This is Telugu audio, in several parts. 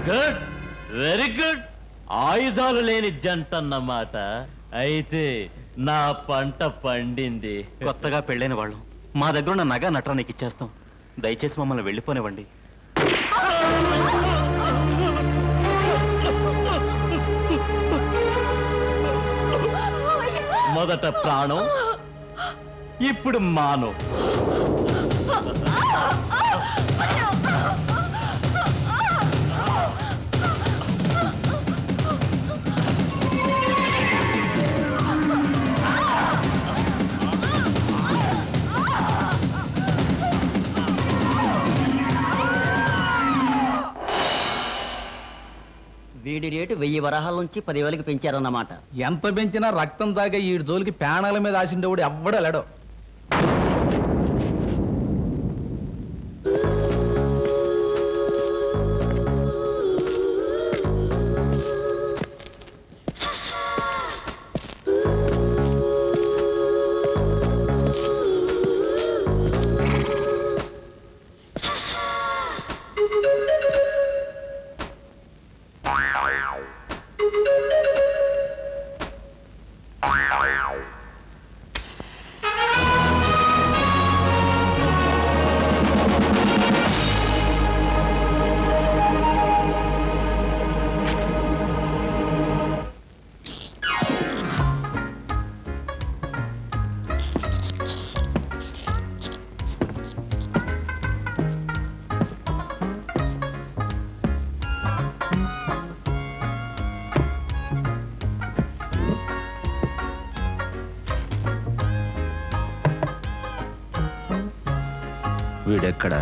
గుడ్ వెరీ గుడ్ ఆయుధాలు లేని జంట అన్నమాట అయితే నా పంట పండింది కొత్తగా పెళ్ళైన వాళ్ళం మా దగ్గర ఉన్న నగ నట్రా నీకు ఇచ్చేస్తాం దయచేసి మమ్మల్ని వెళ్ళిపోనివ్వండి మొదట ప్రాణం ఇప్పుడు మానం వీడి రేటు వెయ్యి వరహాల నుంచి పదివేలకు పెంచారన్నమాట ఎంత పెంచినా రక్తం తాగే ఈ జోలికి పేణాల మీద ఆశిండేవాడు ఎవ్వడలేడు వీడెక్కడ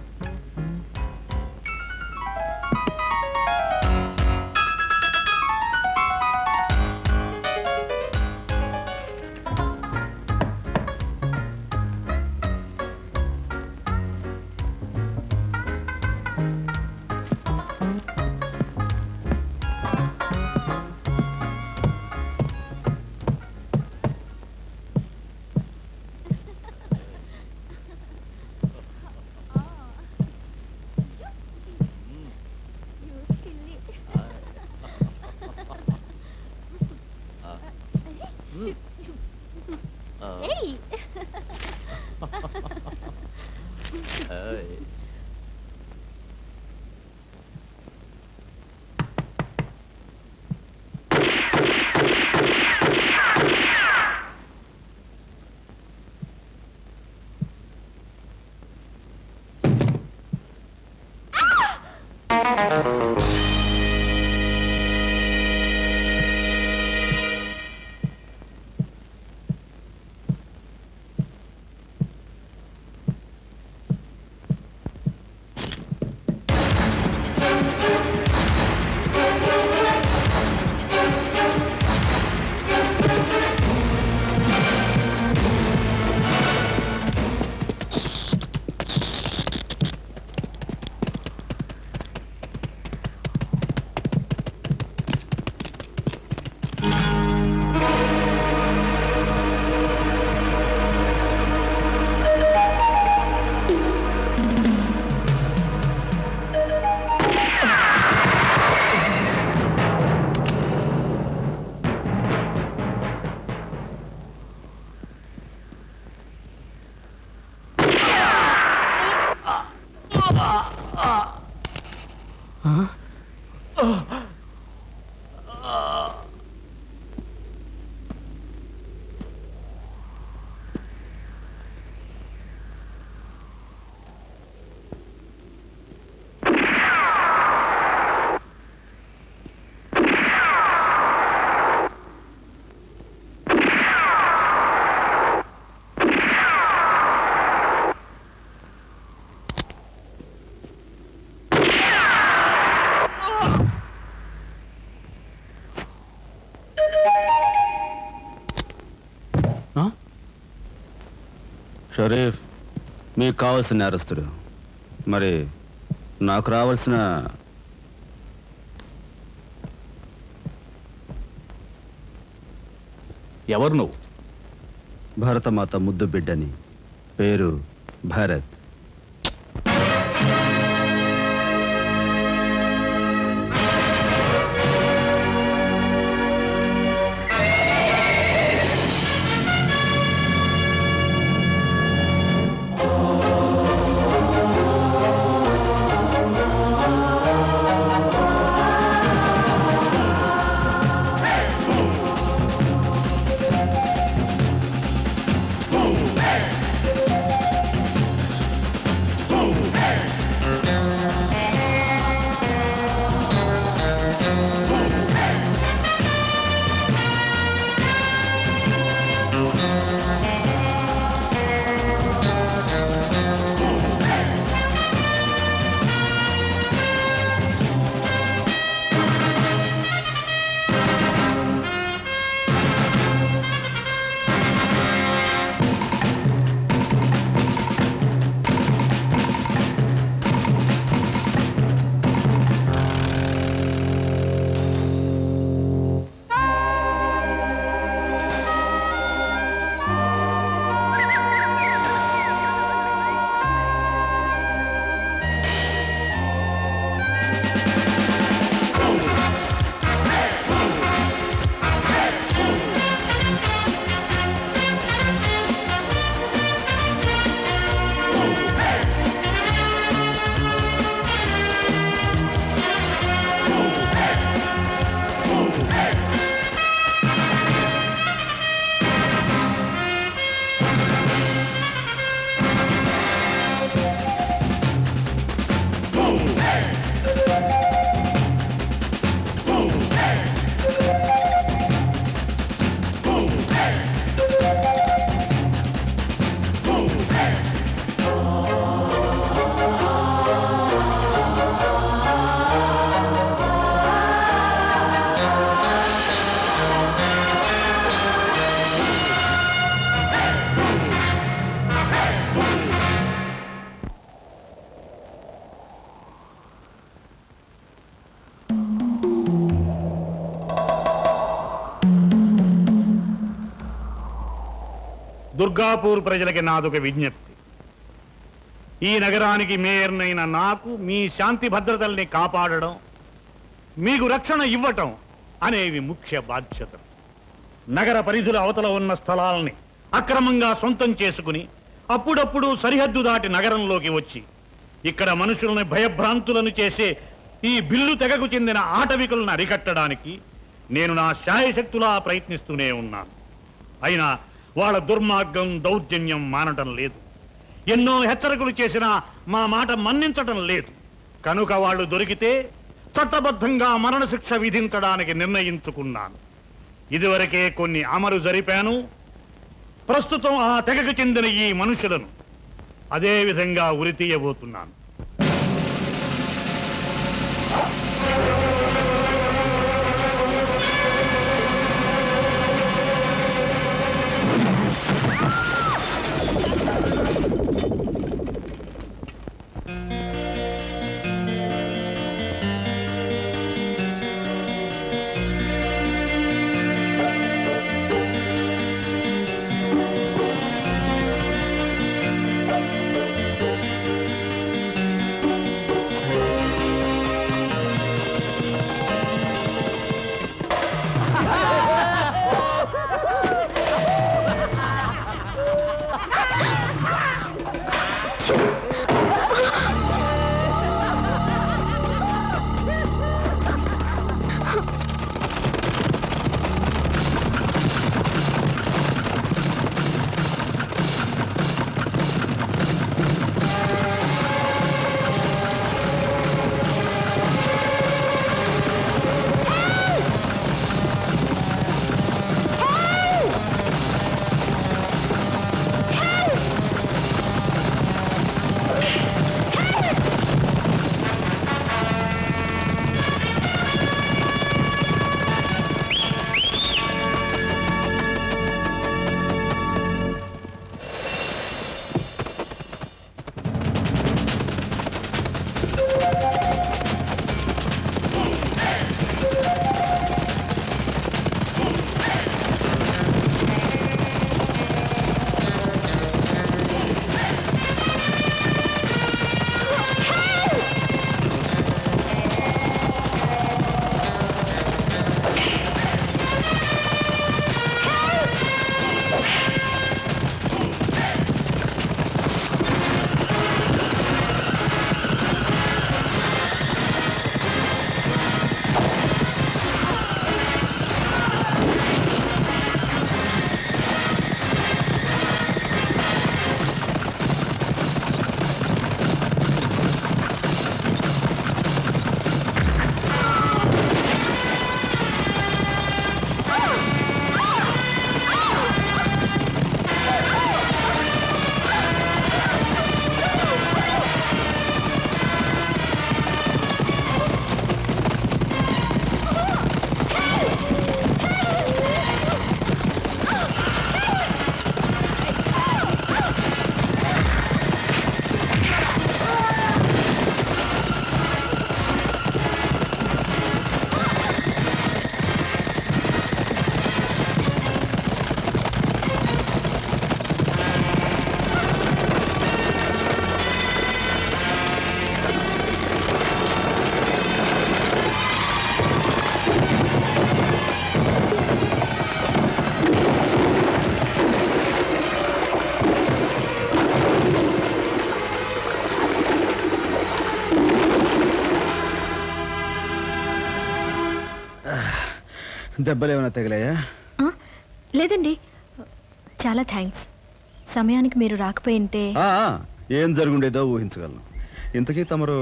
షరీఫ్ మీకు కావాల్సిన నేరస్తుడు మరి నాకు రావాల్సిన ఎవరు నువ్వు భరతమాత ముద్దు బిడ్డని పేరు భరత్ దుర్గాపూర్ ప్రజలకి నాదొక విజ్ఞప్తి ఈ నగరానికి మేయర్నైన నాకు మీ శాంతి భద్రతల్ని కాపాడడం మీకు రక్షణ ఇవ్వటం అనేవి ముఖ్య బాధ్యతలు నగర పరిధుల అవతల ఉన్న స్థలాల్ని అక్రమంగా సొంతం చేసుకుని అప్పుడప్పుడు సరిహద్దు దాటి నగరంలోకి వచ్చి ఇక్కడ మనుషుల్ని భయభ్రాంతులను చేసే ఈ బిల్లు తెగకు చెందిన ఆటవికులను అరికట్టడానికి నేను నా శాయశక్తులా ప్రయత్నిస్తూనే ఉన్నాను అయినా వాళ్ళ దుర్మార్గం దౌర్జన్యం మానటం లేదు ఎన్నో హెచ్చరికలు చేసినా మా మాట మన్నించటం లేదు కనుక వాళ్ళు దొరికితే చట్టబద్ధంగా మరణశిక్ష విధించడానికి నిర్ణయించుకున్నాను ఇదివరకే కొన్ని అమలు జరిపాను ప్రస్తుతం ఆ తెగకు చెందిన ఈ మనుషులను అదే విధంగా ఉరితీయబోతున్నాను దెబ్బలు ఏమైనా తగిలాయా ఆ, లేదండి చాలా థ్యాంక్స్ సమయానికి మీరు రాకపోయింటే ఆ, ఆ, ఏం జరుగుండేదో ఊహించగలను ఇంతకీ తమరు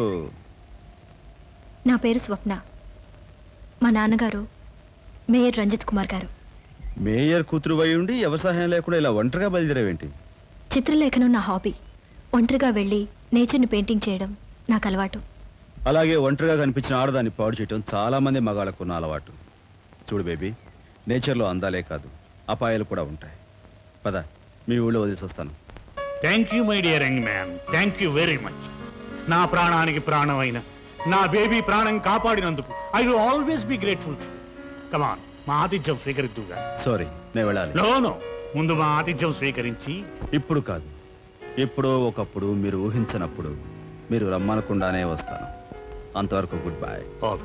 నా పేరు స్వప్న మా నాన్నగారు మేయర్ రంజిత్ కుమార్ గారు మేయర్ కూతురు అయి ఉండి ఎవరి సహాయం లేకుండా ఇలా ఒంటరిగా బయలుదేరావేంటి చిత్రలేఖనం నా హాబీ ఒంటరిగా వెళ్ళి నేచర్ని పెయింటింగ్ చేయడం నాకు అలవాటు అలాగే ఒంటరిగా కనిపించిన ఆడదాన్ని పాడు చేయటం చాలా మంది మగాళ్ళకు ఉన్న అలవాటు చూడు బేబీ నేచర్లో అందాలే కాదు అపాయాలు కూడా ఉంటాయి పద మీ ఊళ్ళో వదిలేసి వస్తాను thank you my dear young man thank you very much నా ప్రాణానికి ప్రాణమైన నా బేబీ ప్రాణం కాపాడినందుకు I will always be grateful come on మా ఆతిథ్యం స్వీకరిద్దుగా సారీ నేను వెళ్ళాలి నో నో ముందు మా ఆతిథ్యం స్వీకరించి ఇప్పుడు కాదు ఎప్పుడో ఒకప్పుడు మీరు ఊహించనప్పుడు మీరు రమ్మనకుండానే వస్తాను అంతవరకు గుడ్ బాయ్ ఓకే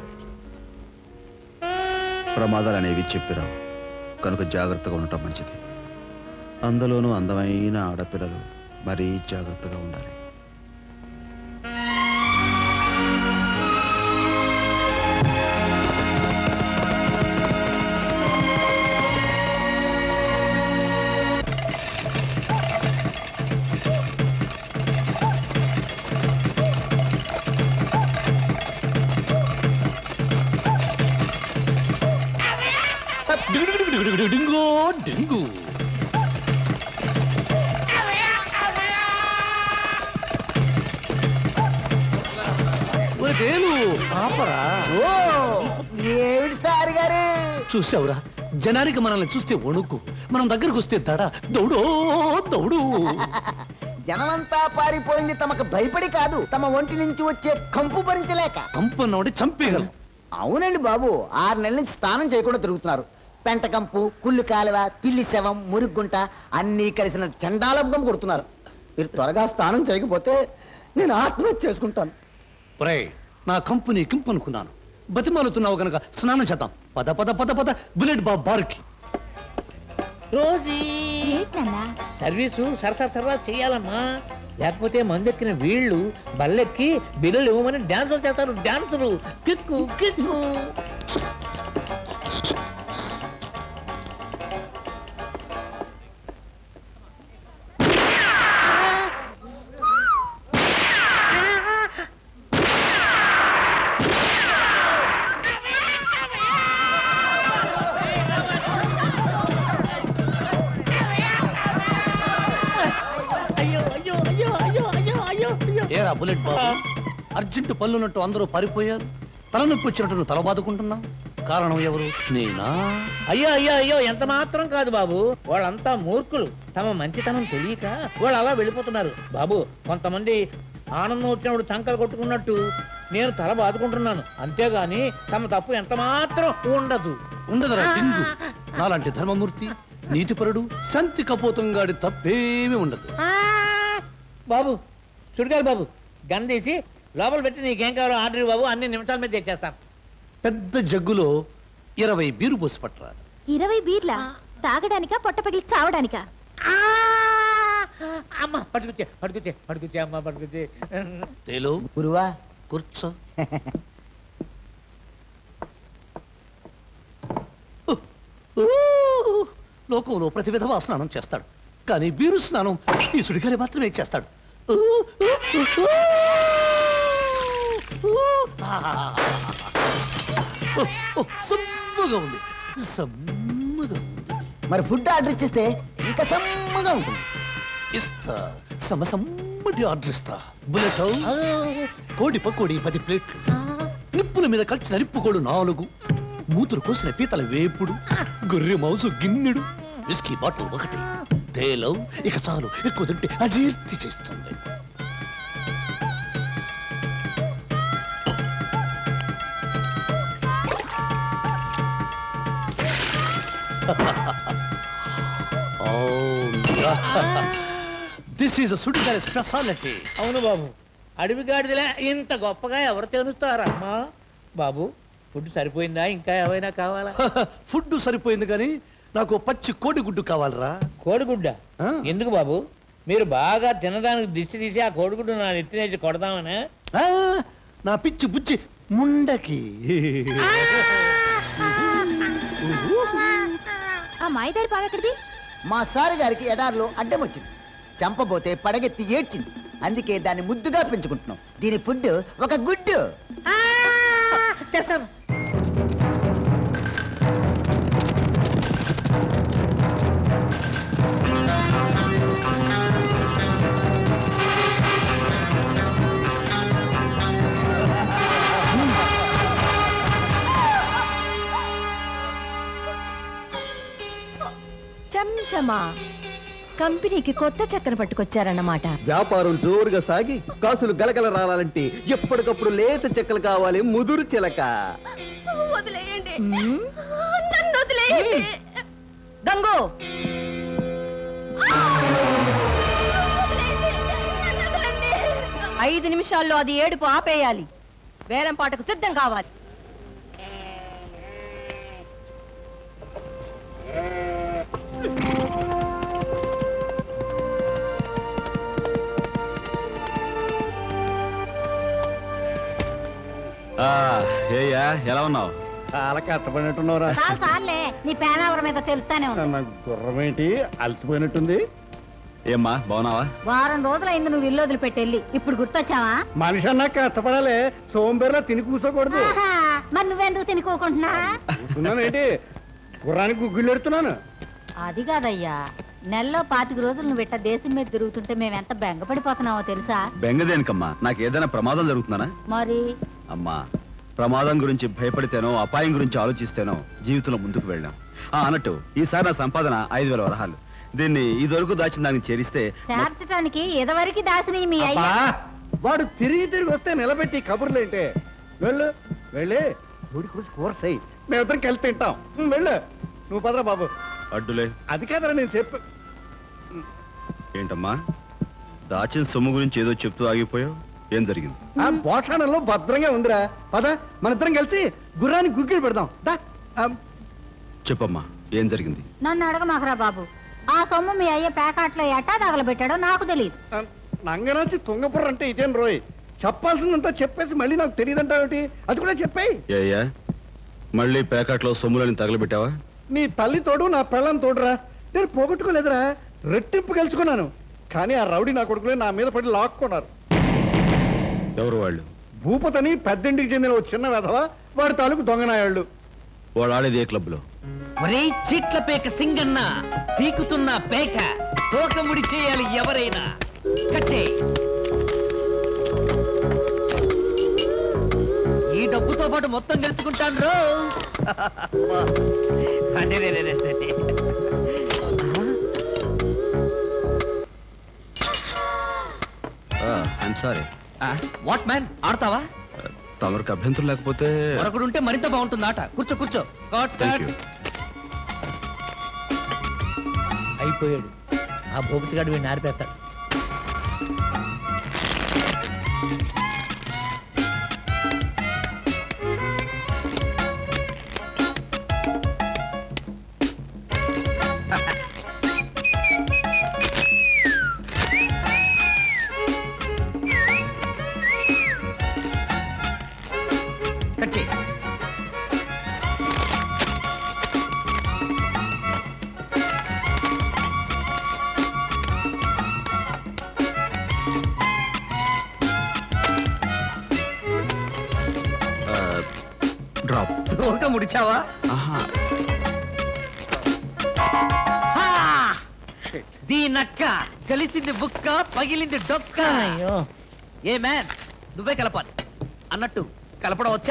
ప్రమాదాలు అనేవి చెప్పిరావు కనుక జాగ్రత్తగా ఉండటం మంచిది అందులోనూ అందమైన ఆడపిల్లలు మరీ జాగ్రత్తగా ఉండాలి డింగో డింగు ఒరే తేలు ఆపరా ఏమిటి సార్ గారు చూసావురా జనానికి మనల్ని చూస్తే వణుకు మనం దగ్గరకు వస్తే దడ దౌడో దౌడు జనమంతా పారిపోయింది తమకు భయపడి కాదు తమ ఒంటి నుంచి వచ్చే కంపు భరించలేక కంపన్నోడి చంపేయగలం అవునండి బాబు ఆరు నెలల నుంచి స్నానం చేయకుండా తిరుగుతున్నారు పెంట కంపు కుళ్ళు కాలువ పిల్లి శవం మురుగుంట అన్నీ కలిసిన చండాలభం కొడుతున్నారు మీరు త్వరగా స్నానం చేయకపోతే నేను ఆత్మహత్య చేసుకుంటాను ఒరే నా కంపెనీ కింపనుకున్నాను బతిమాలుతున్నావు గనక స్నానం చేద్దాం పద పద పద పద బుల్లెట్ బాబ్ బార్కి రోజీ సర్వీసు సరసర సరదా చేయాలమ్మా లేకపోతే మందెక్కిన వీళ్ళు బల్లెక్కి బిల్లులు ఇవ్వమని డాన్సులు చేస్తారు డాన్సులు కిక్కు కిక్కు అయ్యో అయ్యో అయ్యో అయ్యో అయ్యో అయ్యో అయ్యో ఏరా బుల్లెట్ బాబు అర్జెంటు పళ్ళున్నట్టు అందరూ పారిపోయారు తలనొప్పి వచ్చినట్టు నువ్వు తల బాదుకుంటున్నావు కారణం ఎవరు నేనా అయ్యో అయ్యో అయ్యో ఎంత మాత్రం కాదు బాబు వాళ్ళంతా మూర్ఖులు తమ మంచితనం తెలియక వాళ్ళు అలా వెళ్ళిపోతున్నారు బాబు కొంతమంది ఆనందం వచ్చినప్పుడు చంకలు కొట్టుకున్నట్టు నేను తల బాదుకుంటున్నాను అంతేగాని తమ తప్పు ఎంత మాత్రం ఉండదు ఉండదురా టింగు నాలాంటి ధర్మమూర్తి నీతిపరుడు శాంతి కపోతంగాడి తప్పేమీ ఉండదు ఆ! బాబు చుడిగారు బాబు గన్ తీసి లోపల పెట్టి నీకేం కావాలో ఆర్డర్ ఇవ్వు బాబు అన్ని నిమిషాల మీద తెచ్చేస్తాను పెద్ద జగ్గులో ఇరవై బీరు పోసి పట్టరా ఇరవై బీర్లా తాగడానికా పొట్ట పగిలి చావడానికా ఆ! అమ్మ పట్టుకొచ్చే పట్టుకొచ్చే పట్టుకొచ్చే అమ్మ పట్టుకొచ్చే తేలు గురువా కూర్చో ఊ! లోకంలో ప్రతి విధవా స్నానం చేస్తాడు కానీ బీరు స్నానం ఈ సుడిగాలి మాత్రమే చేస్తాడు ఊ! ఊ! ఊ! ఊ! ఓ, ఓ, సమ్మగా ఉంది సమ్మగా ఉంది మరి ఫుడ్ ఆర్డర్ ఇచ్చేస్తే ఇంకా సమ్మగా ఉంటుంది ఇస్తా సమ సమ్మటి ఆర్డర్ ఇస్తా బుల్లెట్ కోడి పకోడి పది ప్లేట్లు నిప్పుల మీద కలిసిన నిప్పుకోడు నాలుగు మూతులు కోసిన పీతల వేపుడు గొర్రె మౌసు గిన్నెడు విస్కీ బాటిల్ ఒకటి తేలం ఇక చాలు ఎక్కువ తింటే అజీర్తి చేస్తుంది దిస్ ఈస్ సుడిగారి స్పెషాలిటీ అవును బాబు అడవి గాడిదలే ఇంత గొప్పగా ఎవరు తెలుస్తారమ్మా బాబు ఫుడ్ సరిపోయిందా ఇంకా ఏమైనా కావాలా ఫుడ్ సరిపోయింది కానీ నాకు పచ్చి కోడి గుడ్డు కావాలరా కోడిగుడ్డ ఆ. ఎందుకు బాబు మీరు బాగా తినడానికి దిష్టి తీసి ఆ కోడిగుడ్డు నా నెత్తినేసి కొడదామనే ఆ, నా పిచ్చి బుచ్చి ముండకి ఆ మాయదారి పావెక్కడిది మా సారు గారికి ఎడారిలో అడ్డం వచ్చింది చంపబోతే పడగెత్తి ఏడ్చింది అందుకే దాన్ని ముద్దుగా పెంచుకుంటున్నాం దీని ఫుడ్ ఒక గుడ్డు తెస్తాను చంచమా కంపెనీకి కొత్త చక్కెర పట్టుకొచ్చారన్నమాట వ్యాపారం జోరుగా సాగి కాసులు గలగల రావాలంటే ఎప్పటికప్పుడు లేత చెక్కలు కావాలి ముదురు చిలక వదిలేయండి నన్ను వదిలేయండి గంగు ఐదు నిమిషాల్లో అది ఏడుపు ఆపేయాలి వేలం పాటకు సిద్ధం కావాలి ఆ, ఏయ్యా ఎలా ఉన్నావు చాలా కష్టపడినట్టున్నారా చాలు చాలులే నీ పేనావరం మీద తెలుస్తానే ఉంది నాకు గుర్రం ఏంటి అలసిపోయినట్టుంది ఏమ్మా బాగున్నావా వారం రోజులైంది నువ్వు ఇల్లు వదిలిపెట్టి వెళ్ళి ఇప్పుడు గుర్తొచ్చావా మనిషి అన్నా కష్టపడాలి సోంబేర్లా తిని కూర్చోకూడదు ఆహా, మరి నువ్వెందుకు తినుకోకుంటున్నా ఏంటి గుర్రానికి గుగ్గిళ్ళు ఎడుతున్నాను అది కాదయ్యా నెలలో పాతిక రోజులు నువ్వు ఇట్ట దేశం మీద తిరుగుతుంటే మేము ఎంత బెంగపడిపోతున్నావో తెలుసా బెంగదేనికమ్మా నాకు ఏదైనా ప్రమాదం జరుగుతుందనా మరి అమ్మా ప్రమాదం గురించి భయపడితేనో అపాయం గురించి ఆలోచిస్తేనో జీవితంలో ముందుకు వెళ్ళాం ఆ అన్నట్టు ఈసారి నా సంపాదన ఐదు వేల వరహాలు దీన్ని ఇదివరకు దాచిన దానికి చేరిస్తే చేర్చడానికి ఇదివరకు దాసిని మీ అయ్యా అబ్బా, వాడు తిరిగి తిరిగి వస్తే నిలబెట్టి కబుర్లు ఏంటే వెళ్ళు వెళ్ళి గుడి కూర్చు కూరసై మేమిద్దరం కలిసి తింటాం ఉం, వెళ్ళు నువ్వు పదరా బాబు అడ్డులే అది కాదరా నేను చెప్పు ఏంటమ్మా దాచిన సొమ్ము గురించి ఏదో చెప్తూ ఆగిపోయావు ఏం జరిగింది ఆ భోషణంలో భద్రంగా ఉందిరా పద మన ఇద్దరం కలిసి గుర్రానికి గుగ్గిళ్ళు పెడదాం దా. ఆ, చెప్పమ్మా ఏం జరిగింది నన్ను అడగమాకరా బాబు ఆ సొమ్ము మీ అయ్య ప్యాకాట్లో ఎట్టా తగలబెట్టాడో నాకు తెలియదు ఆ, నంగనాచి తుంగపుర్ర అంటే ఇదేం రోయ్ చెప్పాల్సిందంతా చెప్పేసి మళ్ళీ నాకు తెలియదంటావేటి అది కూడా చెప్పేయి అయ్యా మళ్ళీ ప్యాకెట్లో సొమ్ములని తగలబెట్టావా నీ తల్లి తోడు నా పెళ్ళం తోడురా నేను పోగొట్టుకోలేదురా రెట్టింపు గెలుచుకున్నాను కానీ ఆ రౌడీ నా కొడుకులే నా మీద పడి లాక్కున్నారు ఎవరు వాళ్ళు భూపతని పెద్దింటికి చెందిన ఓ చిన్న వెధవ వాడి తాలూకు దొంగనాయాళ్ళు వాళ్ళు ఆడేది ఏ క్లబ్లో ఒరే చీట్ల పేక సింగన్న పీకుతున్న పేక తోక ముడి చేయాలి ఎవరైనా కట్టే ఈ డబ్బుతో పాటు మొత్తం గెలుచుకుంటాను రో అదే, అదే, అదే, అదే. ఐఎమ్ సారీ ఆ, వాట్ మ్యాన్ ఆడతావా తమరికి అభ్యంతరం లేకపోతే మరొకడుంటే మరింత బాగుంటుంది ఆట కూర్చో కూర్చో గాడ్ థ్యాంక్ యూ అయిపోయాడు ఆ భూపతిగాడు వీడిని ఆరిపేస్తాడు కట్ చేయి డ్రాప్ తోక ముడిచావా ఆహా హా! దీనక్క కలిసింది బుక్క పగిలింది డొక్క ఏ మ్యాన్ నువ్వే కలపాలి అన్నట్టు కలపడం వచ్చా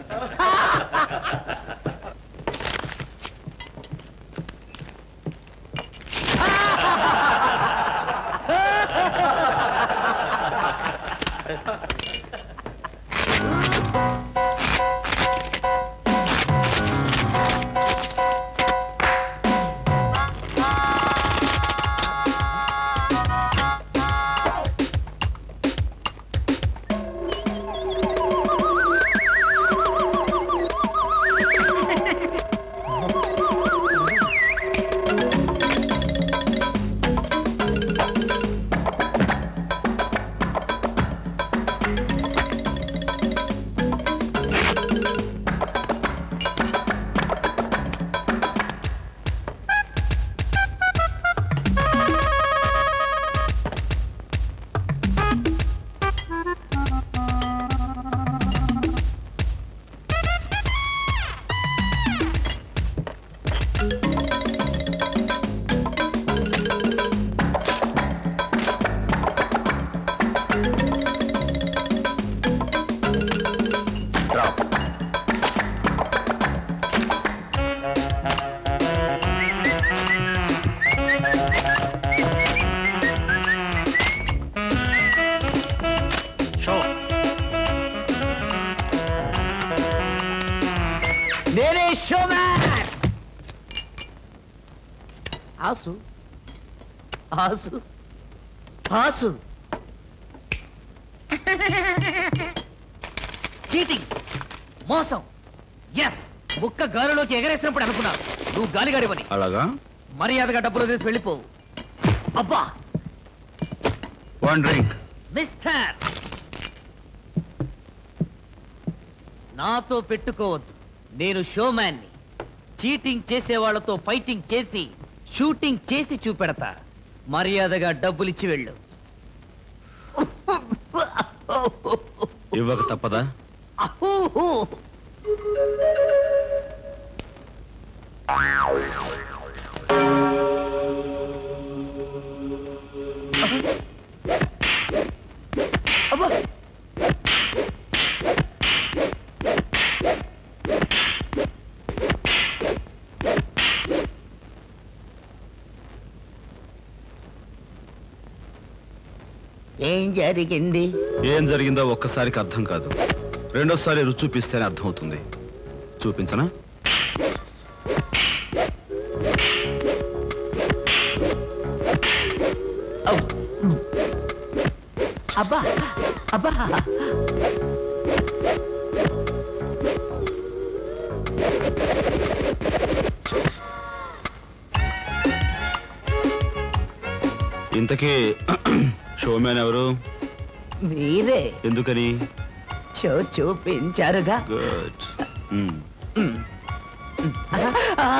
నేనే షోమ్యాన్ ఆసు ఆసు ఆసు చీటింగ్ మోసం ఎస్ ముక్క గాలిలోకి ఎగరేసినప్పుడు అనుకున్నాను నువ్వు గాలిగాడివని అలాగా మర్యాదగా డబ్బులు తీసి వెళ్ళిపోవు అబ్బా వన్ డ్రింక్ మిస్టర్ నాతో పెట్టుకోవద్దు నేను షోమ్యాన్ని చీటింగ్ చేసే వాళ్ళతో ఫైటింగ్ చేసి షూటింగ్ చేసి చూపెడతా మర్యాదగా డబ్బులిచ్చి వెళ్ళు ఇవ్వక తప్పదా అహూహూ. అబ్బా ఏం జరిగింది ఏం జరిగిందో ఒక్కసారికి అర్థం కాదు రెండోసారి రుచి చూపిస్తేనే అర్థమవుతుంది చూపించనా అబ్బా అబ్బా ఇంతకీ షోమ్యాన్ ఎవరు మీరే ఎందుకని షో చూపించారుగా గుడ్ ఆ.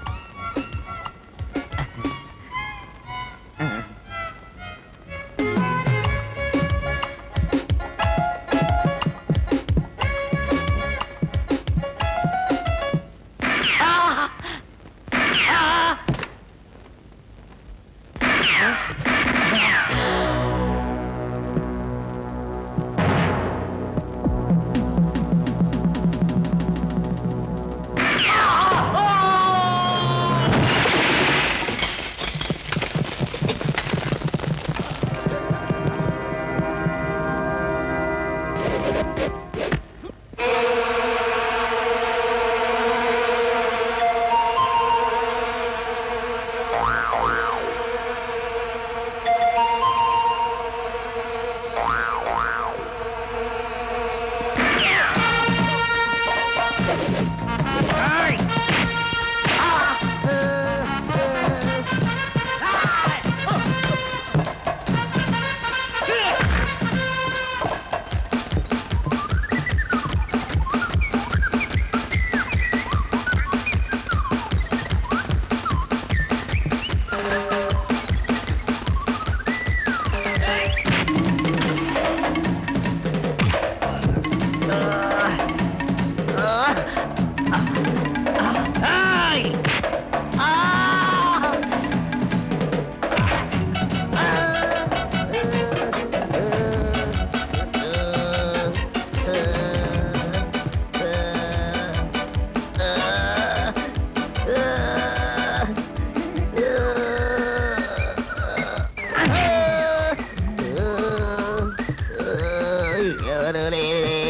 ఎవరు లేరే.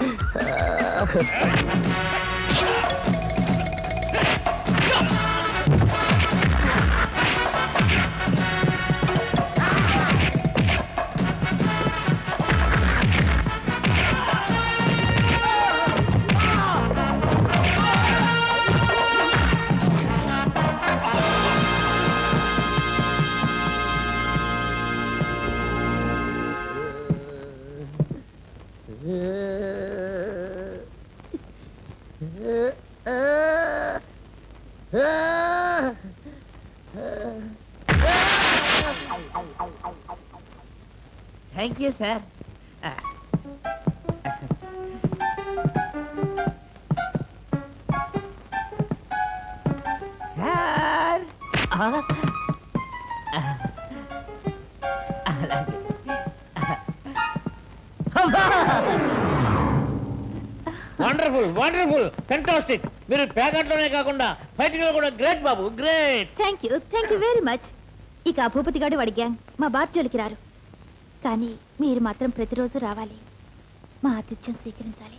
థ్యాంక్ యూ సార్ సార్ అలాగే వండర్ఫుల్ వండర్ఫుల్ ఫెంటాస్టిక్ మీరు ప్యాకెట్లోనే కాకుండా ఫైటింగ్ లో కూడా గ్రేట్ బాబు great thank you thank you very much ఇక ఆ భూపతి గాడు వాడి గ్యాంగ్ మా బార్ జోలికి రారు కానీ మీరు మాత్రం ప్రతిరోజు రావాలి మా ఆతిథ్యం స్వీకరించాలి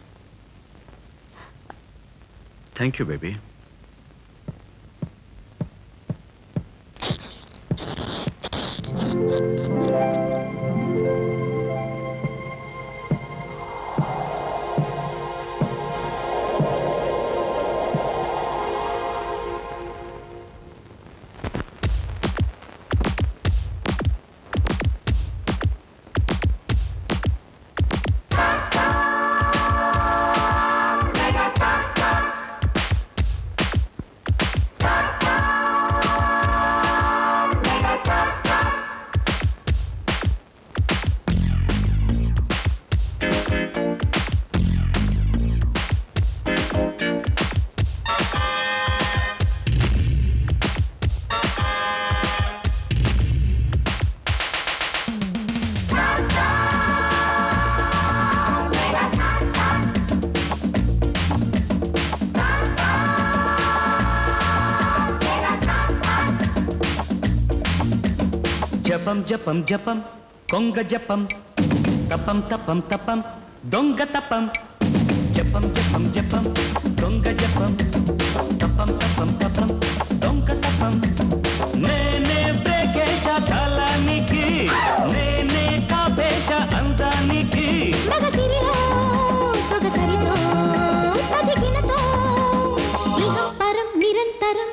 థ్యాంక్ యూ బేబీ జపం జపం జపం కొంగ జపం తపం తపం తపం దొంగ తపం జపం జపం జపం దొంగ జపం తపం తపం తపం దొంగ తపం నేనే బ్రేకేశ కాలానికి నేనే కాపేశ అందానికి మగసిరిలో సొగసరితో తదిగినతో ఇహ పరం నిరంతరం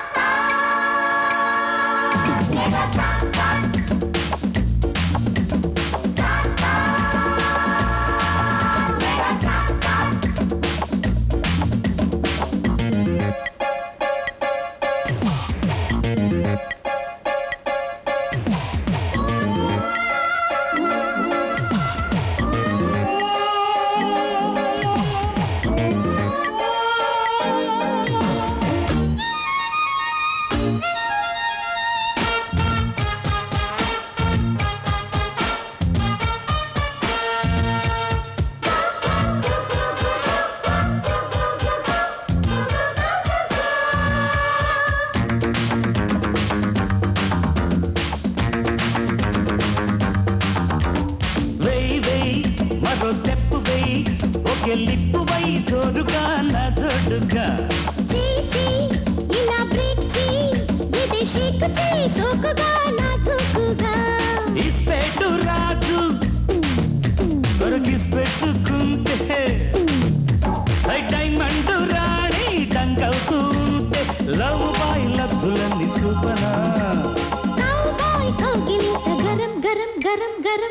వెయ్యి వెయ్యి మరో స్టెప్ వెయ్యి ఒకే లిప్పు వై జోరుగా నా జోడుగా చీ చీ ఇలా బ్రేక్ చీ ఇది షేక్ చీ సోకుగా నాజూకుగా ఇస్పెట్టు రాజు దొరకిసి పెట్టుకుంటే హై డైమండ్ రాణి డంకవుతుంటే లవ్ బాయ్ లబ్జులన్నీ చూపనా కౌబాయ్ కౌగిలింత గరం గరం గరం గరం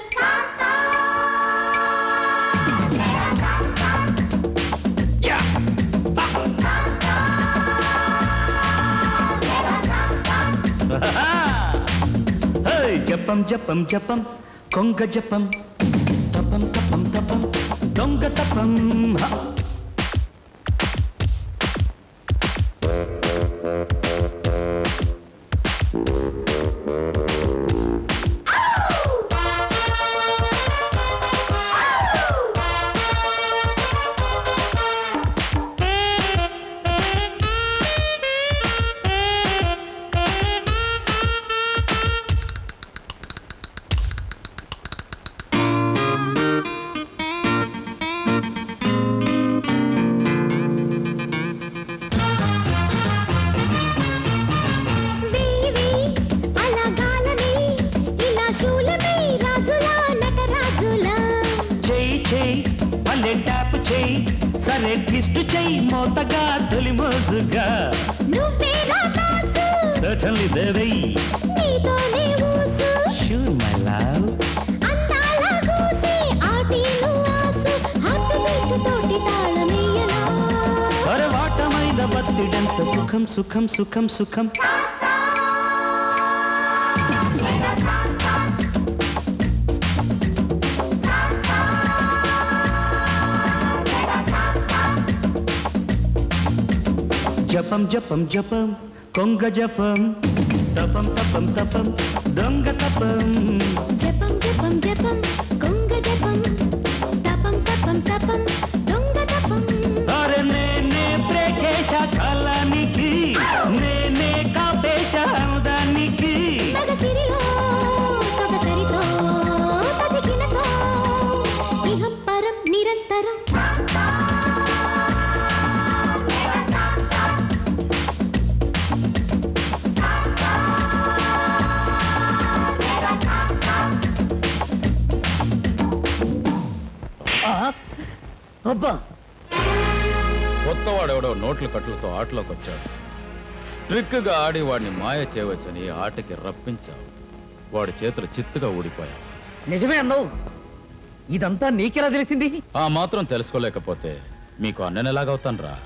హై జపం జపం జపం కొంగ జపం తపం తపం తపం దొంగ తపం హ. వేయి వేయి అలా గాలని ఇలా శూలమే రాజులా నటరాజులా చేయి చేయి భలే ట్యాప్ చేయి సరే ట్విస్ట్ చేయి మోతగా తొలి మోజుగా నువ్వే నా బాసు సర్టన్లీ దేవై నీతోనే ఊసు షూర్ మై లవ్ అందాల కూసి ఆటిలు ఆసు హార్ట్ బీట్ తోటి తాళమేయనా పరవాటమైన బత్తిడంత సుఖం సుఖం సుఖం సుఖం జపం జపం జపం కొంగ జపం తపం తపం తపం దొంగ తపం జపం జపం జపం కొంగ జపం తపం తపం తపం దొంగ తపం అరే నేనే ప్రేకేశ కాలానికి నేనే కాపేశ దానికి మగసిరిలో సొగసరితో తదిగినతో ఇహం పరం నిరంతరం అబ్బా కొత్తవాడెవడో నోట్ల కట్లతో ఆటలోకి వచ్చాడు ట్రిక్గా ఆడి వాడిని మాయ చేయవచ్చని ఆటకి రప్పించావు వాడి చేతులు చిత్తుగా ఊడిపోయావు నిజమే అన్నావు ఇదంతా నీకెలా తెలిసింది ఆ మాత్రం తెలుసుకోలేకపోతే మీకు అన్నని ఎలాగవుతాను రా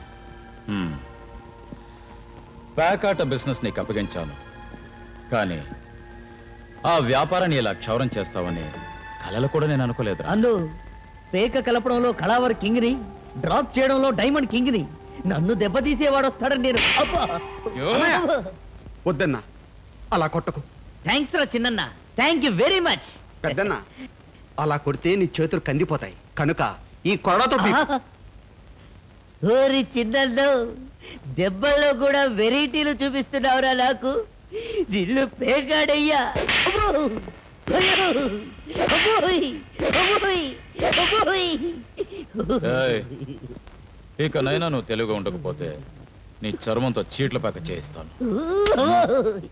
ప్యాకాట బిజినెస్ నీకు అప్పగించాను కానీ ఆ వ్యాపారాన్ని ఇలా క్షౌరం చేస్తావని కలలు కూడా నేను అనుకోలేదురా అన్ను పేక కలపడంలో కళావర్ కింగ్ని డ్రాప్ చేయడంలో డైమండ్ కింగ్ని నన్ను దెబ్బతీసేవాడు వస్తాడని నేను వద్దన్నా అలా కొట్టకు థ్యాంక్స్ రా చిన్నన్న థ్యాంక్ యూ వెరీ మచ్ పెద్దన్నా అలా కొడితే నీ చేతులు కందిపోతాయి కనుక ఈ కొడతో పీ- ఓరి చిన్నల్లో దెబ్బల్లో కూడా వెరైటీలు చూపిస్తున్నావురా నాకు నిన్ను పేకాడయ్యా అమ్మో! అయ్యో! అమ్మోయ్! అమ్మోయ్! అమ్మోయ్! ఏయ్, ఇక నైనా నువ్వు తెలుగు ఉండకపోతే నీ చర్మంతో చీట్ల పాక చేయిస్తాను అమ్మోయ్!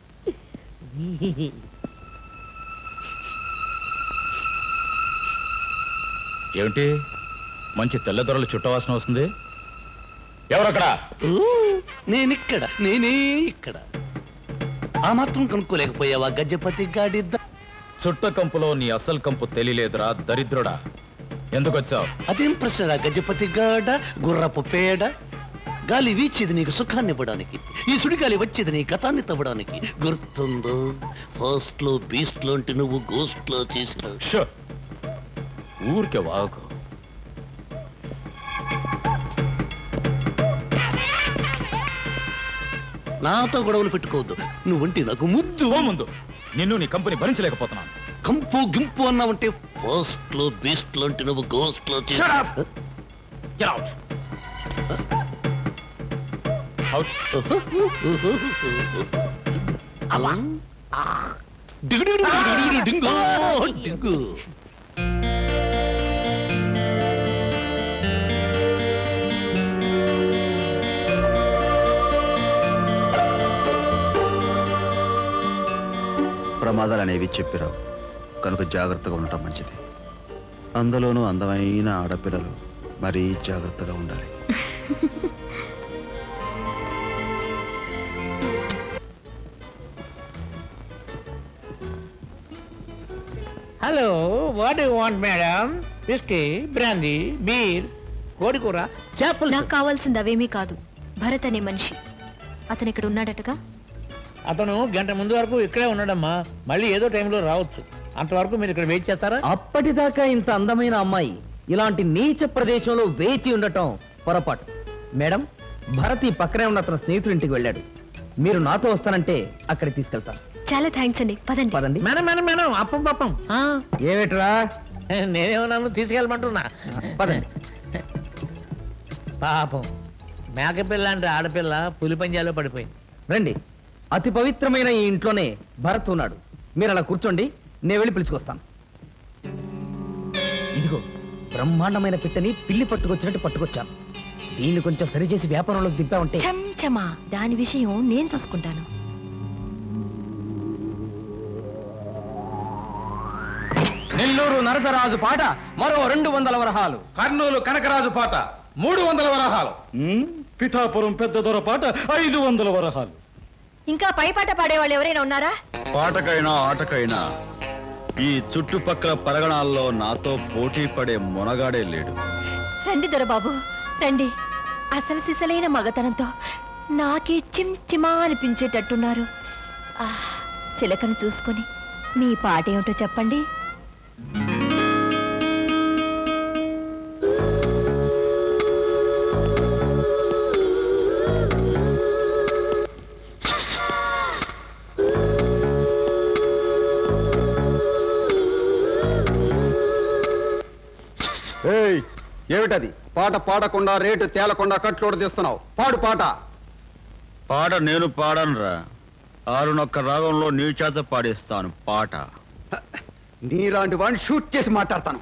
ఏమిటి మంచి తెల్లదొరలు చుట్టవాసన వస్తుంది ఎవరక్కడ నేనిక్కడ నేనే ఇక్కడ ఆ మాత్రం కనుక్కోలేకపోయావా గజపతి గాడిద్ద చుట్ట కంపులో నీ అసలు కంపు తెలియలేదురా దరిద్రుడా ఎందుకు వచ్చావు అదేం ప్రశ్నరా గజపతి గాడ గుర్రపు పేడ గాలి వీచేది నీకు సుఖాన్ని ఇవ్వడానికి ఈ సుడిగాలి వచ్చేది నీ గతాన్ని తవ్వడానికి గుర్తుందో ఫస్ట్ లో బీస్ట్ లోంటి నువ్వు గోస్ట్ లో చేసిన షో ఊరికే వాగు నాతో గొడవలు పెట్టుకోవద్దు నువ్వంటే నాకు ముద్దు ముందు నిన్ను నీ కంపెనీ భరించలేకపోతున్నాను కంపు గింపు అన్నావంటే ఫస్ట్ లో బీస్ట్ లోంటి నువ్వు గోస్ట్ లో Shut up! Get out. Out. అలా దిగు దిగు దిగు దిగు దిగు డింగో డింగు ప్రమాదాలు అనేవి చెప్పిరావు కనుక జాగ్రత్తగా ఉండటం మంచిది అందులోనూ అందమైన ఆడపిల్లలు మరీ జాగ్రత్తగా ఉండాలి hello what you want madam whisky brandy beer కోడికూర చేపలు నాకు కావాల్సింది అవేమీ కాదు భరత్ అనే మనిషి అతను ఇక్కడ ఉన్నాడటగా అతను గంట ముందు వరకు ఇక్కడే ఉన్నాడమ్మా మళ్ళీ ఏదో టైంలో రావచ్చు అంతవరకు మీరు ఇక్కడ వెయిట్ చేస్తారా అప్పటిదాకా ఇంత అందమైన అమ్మాయి ఇలాంటి నీచ ప్రదేశంలో వేచి ఉండటం పొరపాటు మేడం భరత్ ఈ పక్కనే ఉన్న అతని స్నేహితుడింటికి వెళ్ళాడు మీరు నాతో వస్తానంటే అక్కడికి తీసుకెళ్తాను చాలా థ్యాంక్స్ అండి పదండి పదండి మేడం మేడం మేడం అప్పం పప్పం ఆ, ఏమిట్రా నేనేమన్నాను తీసుకెళ్ళమంటున్నా పదండి పాపం మేకపిల్ల అంటే ఆడపిల్ల పులి పంజాలో పడిపోయింది రండి అతి పవిత్రమైన ఈ ఇంట్లోనే భరత్ ఉన్నాడు మీరు అలా కూర్చోండి నేను వెళ్ళి పిలుచుకొస్తాను ఇదిగో బ్రహ్మాండమైన పిట్టని పిల్లి పట్టుకొచ్చినట్టు పట్టుకొచ్చాను దీన్ని కొంచెం సరిచేసి వ్యాపారంలోకి దింపామంటే చంచమా దాని విషయం నేను చూసుకుంటాను నెల్లూరు నరసరాజు పాట మరో రెండు వందల వరహాలు కర్నూలు కనకరాజు పాట మూడు వందల వరహాలు పిఠాపురం పెద్ద దొర పాట ఐదు వందల వరహాలు ఇంకా పై పాట పాడేవాళ్ళు ఎవరైనా ఉన్నారా పాటకైనా ఆటకైనా ఈ చుట్టుపక్కల పరగణాల్లో నాతో పోటీ పడే మొనగాడే లేడు రండి దొరబాబు రండి అసలు సిసలైన మగతనంతో నాకే చిమ్ చిమా అనిపించేటట్టున్నారు ఆ చిలకను చూసుకొని మీ పాట ఏమిటో చెప్పండి ఏయ్ ఏమిటది పాట పాడకుండా రేటు తేలకుండా కట్లోడు తీస్తున్నావు పాడు పాట పాట నేను పాడనురా ఆరునొక్క రాగంలో నీ చేత పాడిస్తాను పాట నీలాంటి వాడిని షూట్ చేసి మాట్లాడతాను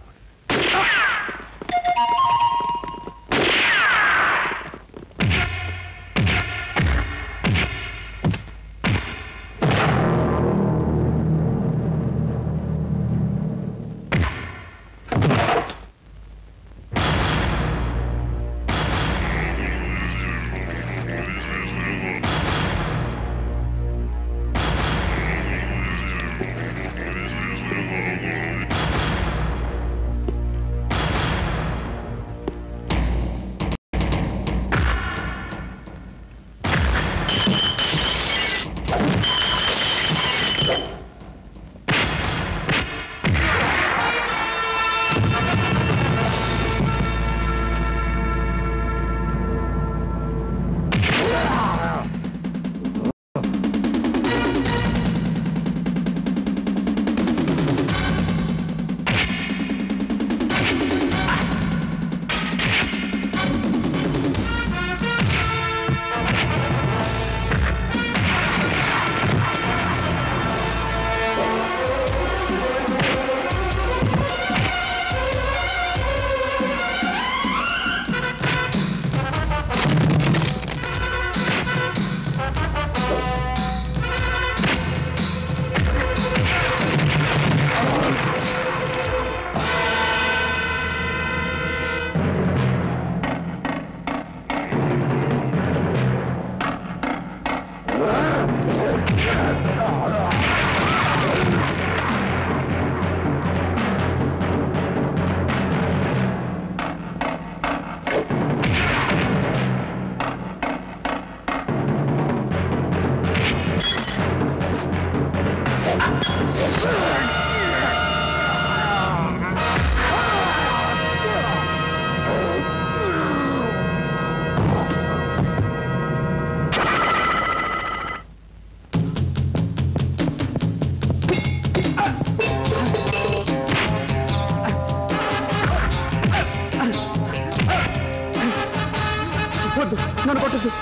నన్ను కొట్టద్దు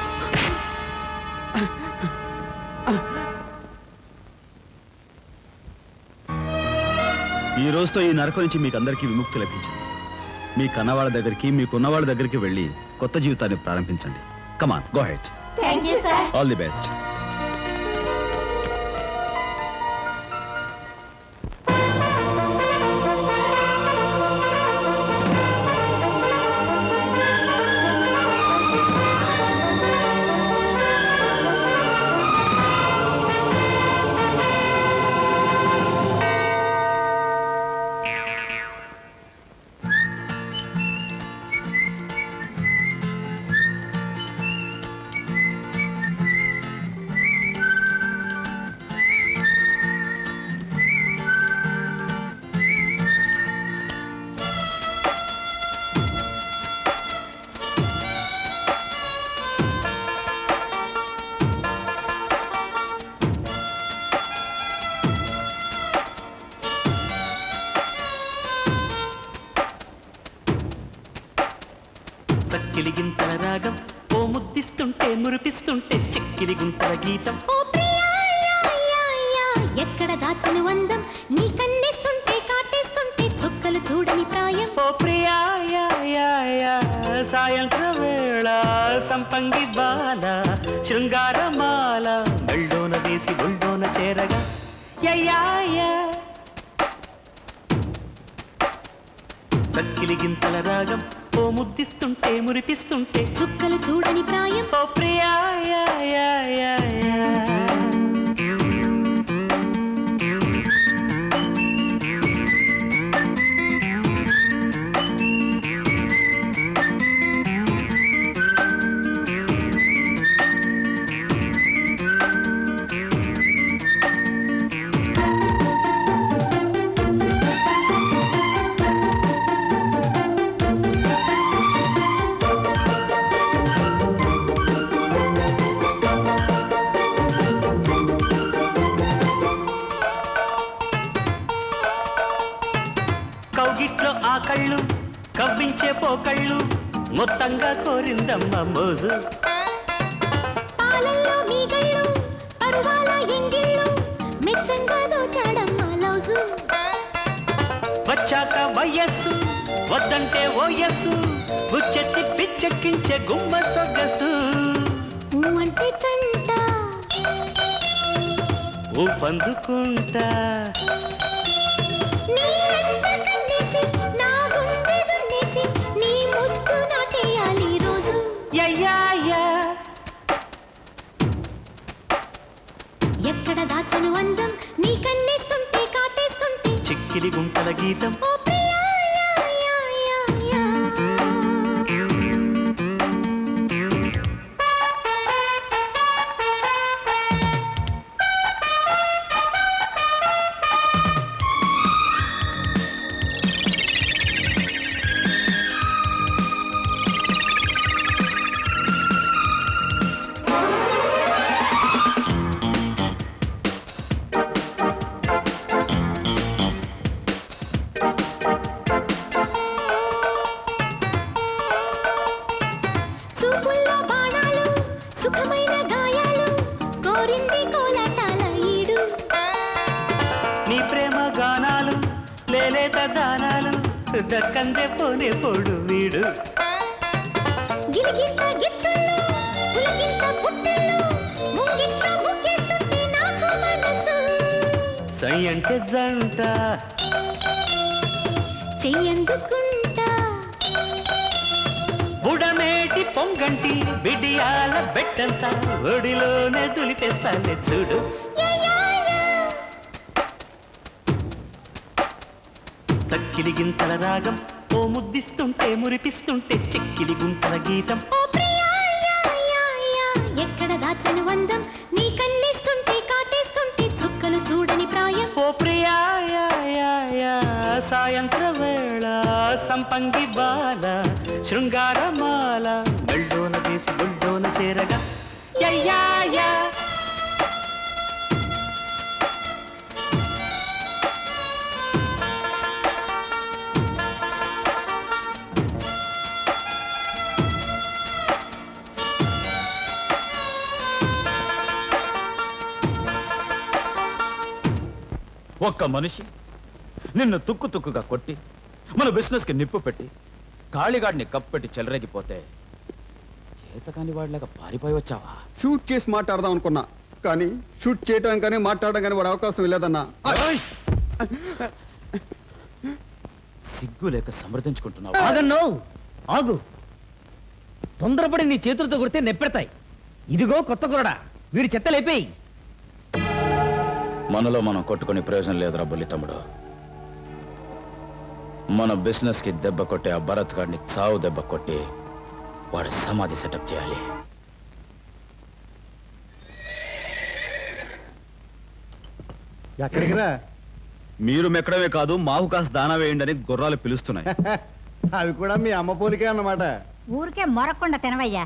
ఈ రోజుతో ఈ నరకం నుంచి మీకు అందరికీ విముక్తి లభించింది మీ కన్నవాళ్ళ దగ్గరికి మీకున్న వాళ్ళ దగ్గరికి వెళ్ళి కొత్త జీవితాన్ని ప్రారంభించండి come on go ahead thank you sir all the best చక్కిలి గింతల రాగం ఓ ముద్దిస్తుంటే మురిపిస్తుంటే చెక్కిలి గుంతల గీతం ఎక్కడ దాచను అందం నీ కన్నేస్తుంటే కాటేస్తుంటే చుక్కలు చూడని ప్రాయం ఓ ప్రియా యా, యా, యా, సాయంత్ర వేళ సంపంగి బాల శృంగారమాల బళ్ళోన వేసి ఒళ్ళోన చేరగా యా, యా, యా. చక్కిలి గింతల రాగం ఓ ముద్దిస్తుంటే మురిపిస్తుంటే చుక్కలు చూడని ప్రాయం ఓ ప్రియా యా, యా, యా, యా. కౌగిట్లో ఆ కళ్ళు కవ్వించే పోకళ్ళు మొత్తంగా కోరిందమ్మ మోజు పాలల్లో మీగళ్ళు పరువాల ఎంగిళ్ళు మెత్తంగా దోచాడమ్మ లౌజు వచ్చాక వయస్సు వద్దంటే ఓయస్సు బుచ్చెత్తి పిచ్చెక్కించే గుమ్మ సొగసు ఊ అంటే తంట ఊపందుకుంటా నీరంతా కన్నేసి నా గుండె దున్నేసి నీ ముద్దు నాటేయాలి రోజు యయ్యాయా ఎక్కడ దాచను అందం నీ కన్నేస్తుంటే కాటేస్తుంటే చిక్కిలి గుంటల గీతం ఓ ప్రియా యా, యా, యా, యా. చూపుల్లో బాణాలు సుఖమైన గాయాలు కోరింది కోలాటాల ఈడు నీ ప్రేమ గానాలు లేలేత దానాలు దక్కందే పోనే పోడు వీడు గిలిగింత గిచ్చుళ్ళు పులకింత పుట్టెళ్ళు ముంగిట్ల ముగ్గేస్తుంటే నాకు మనసు సై అంటే జంట చెయ్యందుకుంటా బుడమేటి పొంగంటి బిడియాల బెట్టంత ఒడిలోనే దులిపేస్తానే చూడు చక్కిలి గింతల రాగం ఓ ముద్దిస్తుంటే మురిపిస్తుంటే చెక్కిలి గుంతల గీతం ఓ ప్రియా యా, యా, యా. ఎక్కడ దాచను అందం నీ కన్నేస్తుంటే కాటేస్తుంటే చుక్కలు చూడని ప్రాయం ఓ ప్రియా యా, యా, యా, సాయంత్ర వేళ సంపంగి బాల శృంగారమాల బళ్ళోన వేసి బుల్లోన చేరగా యయ్యాయా ఒక్క మనిషి నిన్ను తుక్కు తుక్కుగా కొట్టి మన బిజినెస్కి నిప్పు పెట్టి కాళీగాడిని కప్పెట్టి చెలరేగిపోతే చేతకాని వాడిలాగా పారిపోయి వచ్చావా షూట్ చేసి మాట్లాడదాం అనుకున్నా కానీ షూట్ చేయడం కానీ మాట్లాడడం కానీ వాడు అవకాశం లేదన్నా సిగ్గు లేక సమర్థించుకుంటున్నావు ఆగన్నో ఆగు తొందరపడి నీ చేతులతో కొడితే నెప్పెడతాయి ఇదిగో కొత్త కురడా వీడి చెత్త లేపేయి మనలో మనం కొట్టుకునే ప్రయోజనం లేదురా బుల్లి తమ్ముడు మన బిజినెస్ కి దెబ్బ కొట్టే ఆ భరత్ గాడిని చావు దెబ్బ కొట్టి వాడి సమాధి సెటప్ చేయాలి ఎక్కడికి రా మీరు మెక్కడమే కాదు మాకు కాస్త దానా వేయండి అని గుర్రాలు పిలుస్తున్నాయి అవి కూడా మీ అమ్మ పోలికే అన్నమాట ఊరికే మొరకుండా తినవయ్యా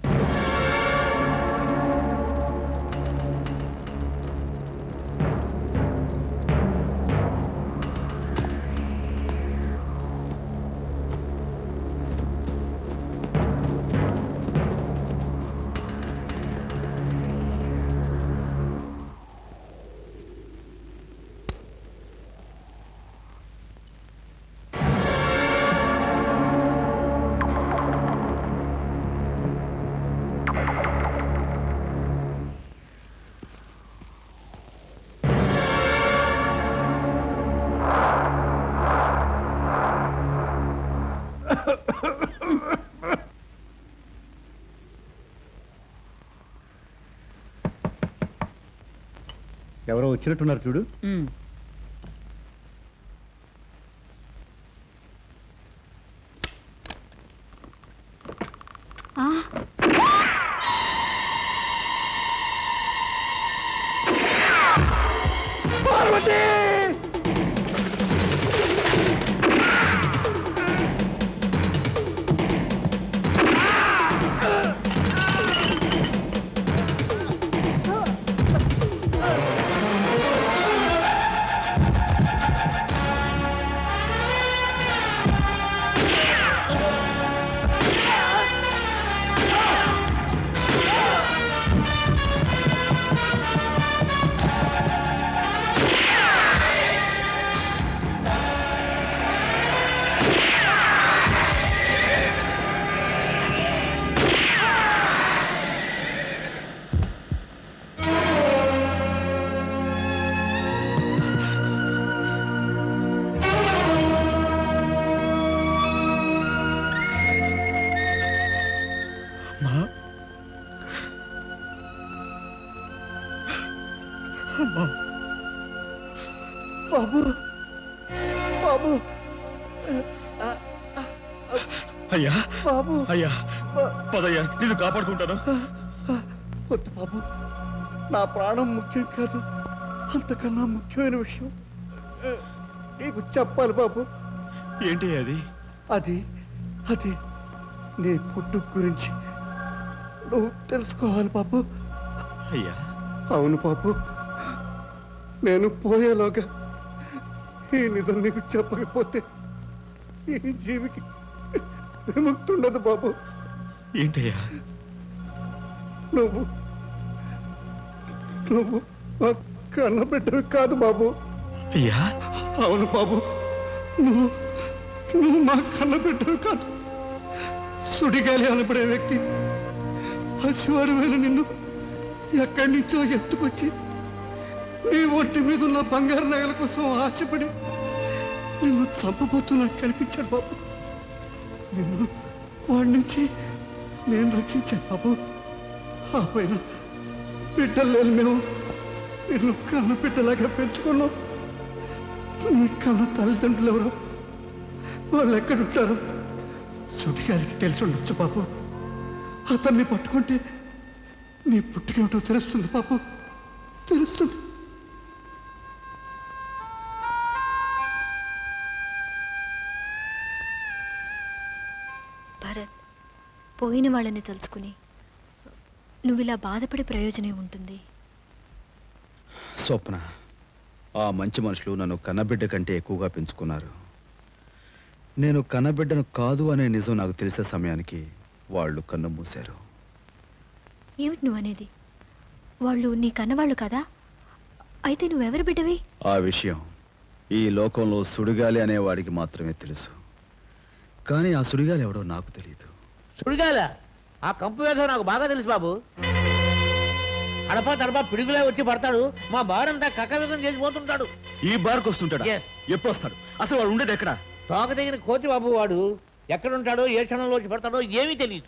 ఎవరో వచ్చినట్టున్నారు చూడు పార్వతి అమ్మా బాబు బాబు అయ్యా బాబు అయ్యా పదయ్యా నిన్ను కాపాడుకుంటాను వద్దు బాబు నా ప్రాణం ముఖ్యం కాదు అంతకన్నా ముఖ్యమైన విషయం నీకు చెప్పాలి బాబు ఏంటి అది అది అది నీ పుట్టు గురించి నువ్వు తెలుసుకోవాలి బాబు అయ్యా అవును బాబు నేను పోయేలోగా ఈ నిజం నీకు చెప్పకపోతే ఈ జీవికి విముక్తుండదు బాబు ఏంటయ్యా నువ్వు నువ్వు మా కన్నబిడ్డవి కాదు బాబు అయ్యా అవును బాబు నువ్వు నువ్వు మా కన్నబిడ్డవి కాదు సుడిగాలి అనబడే వ్యక్తి పసివాడు నిన్ను ఎక్కడి నుంచో ఎత్తుకొచ్చి నీ ఒంటి మీద ఉన్న బంగారు నగల కోసం ఆశపడి నిన్ను చంపబోతున్నట్టు కనిపించాడు బాబు నిన్ను వాడి నుంచి నేను రక్షించాను బాబు ఆ పైన బిడ్డలు లేని మేము నిన్ను కన్న బిడ్డలాగా పెంచుకున్నాం నీ కన్న తల్లిదండ్రులు ఎవరు వాళ్ళు ఎక్కడుంటారు సుడిగారికి తెలిసి ఉండొచ్చు బాబు అతన్ని పట్టుకుంటే నీ పుట్టుకేమిటో తెలుస్తుంది బాబు తెలుస్తుంది భరత్ పోయిన వాళ్ళని తలుచుకుని నువ్వు ఇలా బాధపడే ప్రయోజనం ఉంటుంది స్వప్న ఆ మంచి మనుషులు నన్ను కన్నబిడ్డ కంటే ఎక్కువగా పెంచుకున్నారు నేను కన్నబిడ్డను కాదు అనే నిజం నాకు తెలిసే సమయానికి వాళ్ళు కన్ను మూశారు ఏమిటి నువ్వు అనేది వాళ్ళు నీ కన్నవాళ్ళు కదా అయితే నువ్వెవరు బిడ్డవి ఆ విషయం ఈ లోకంలో సుడిగాలి అనేవాడికి మాత్రమే తెలుసు కానీ ఆ సుడిగాలి ఎవడో నాకు తెలియదు సుడిగాల ఆ కంపు వేధం నాకు బాగా తెలుసు బాబు అడపా తడపా పిడుగులే వచ్చి పడతాడు మా బారంతా కక్కవిధం చేసి పోతుంటాడు ఈ బార్కు వస్తుంటాడా ఎప్పుడు వస్తాడు అసలు వాడు ఉండేది ఎక్కడ తోక తెగిన కోతి బాబు వాడు ఎక్కడుంటాడో ఏ క్షణంలో వచ్చి పడతాడో ఏమీ తెలియదు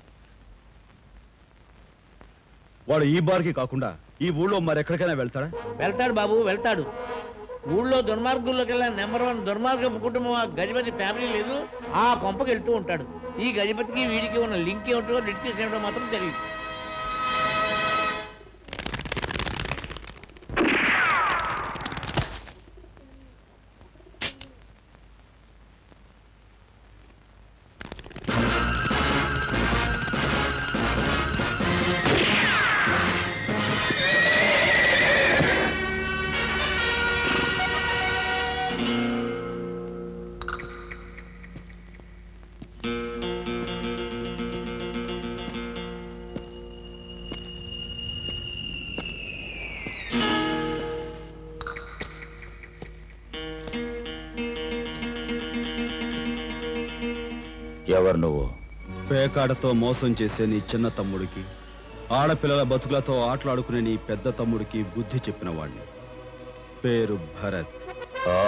వాడు ఈ బార్కి కాకుండా ఈ ఊళ్ళో మరెక్కడికైనా వెళ్తాడా వెళ్తాడు బాబు వెళ్తాడు ఊళ్ళో దుర్మార్గుల్లోకెల్లా నెంబర్ వన్ దుర్మార్గపు కుటుంబం ఆ గజపతి ఫ్యామిలీ లేదు ఆ కొంపకి వెళ్తూ ఉంటాడు ఈ గజపతికి వీడికి ఉన్న లింక్ ఏమిటో డిస్టెన్స్ ఏమిటో మాత్రం తెలియదు ఎవరు నువ్వు పేకాడతో మోసం చేసే నీ చిన్న తమ్ముడికి ఆడపిల్లల బతుకులతో ఆటలాడుకునే నీ పెద్ద తమ్ముడికి బుద్ధి చెప్పిన వాడిని పేరు భరత్ ఆ,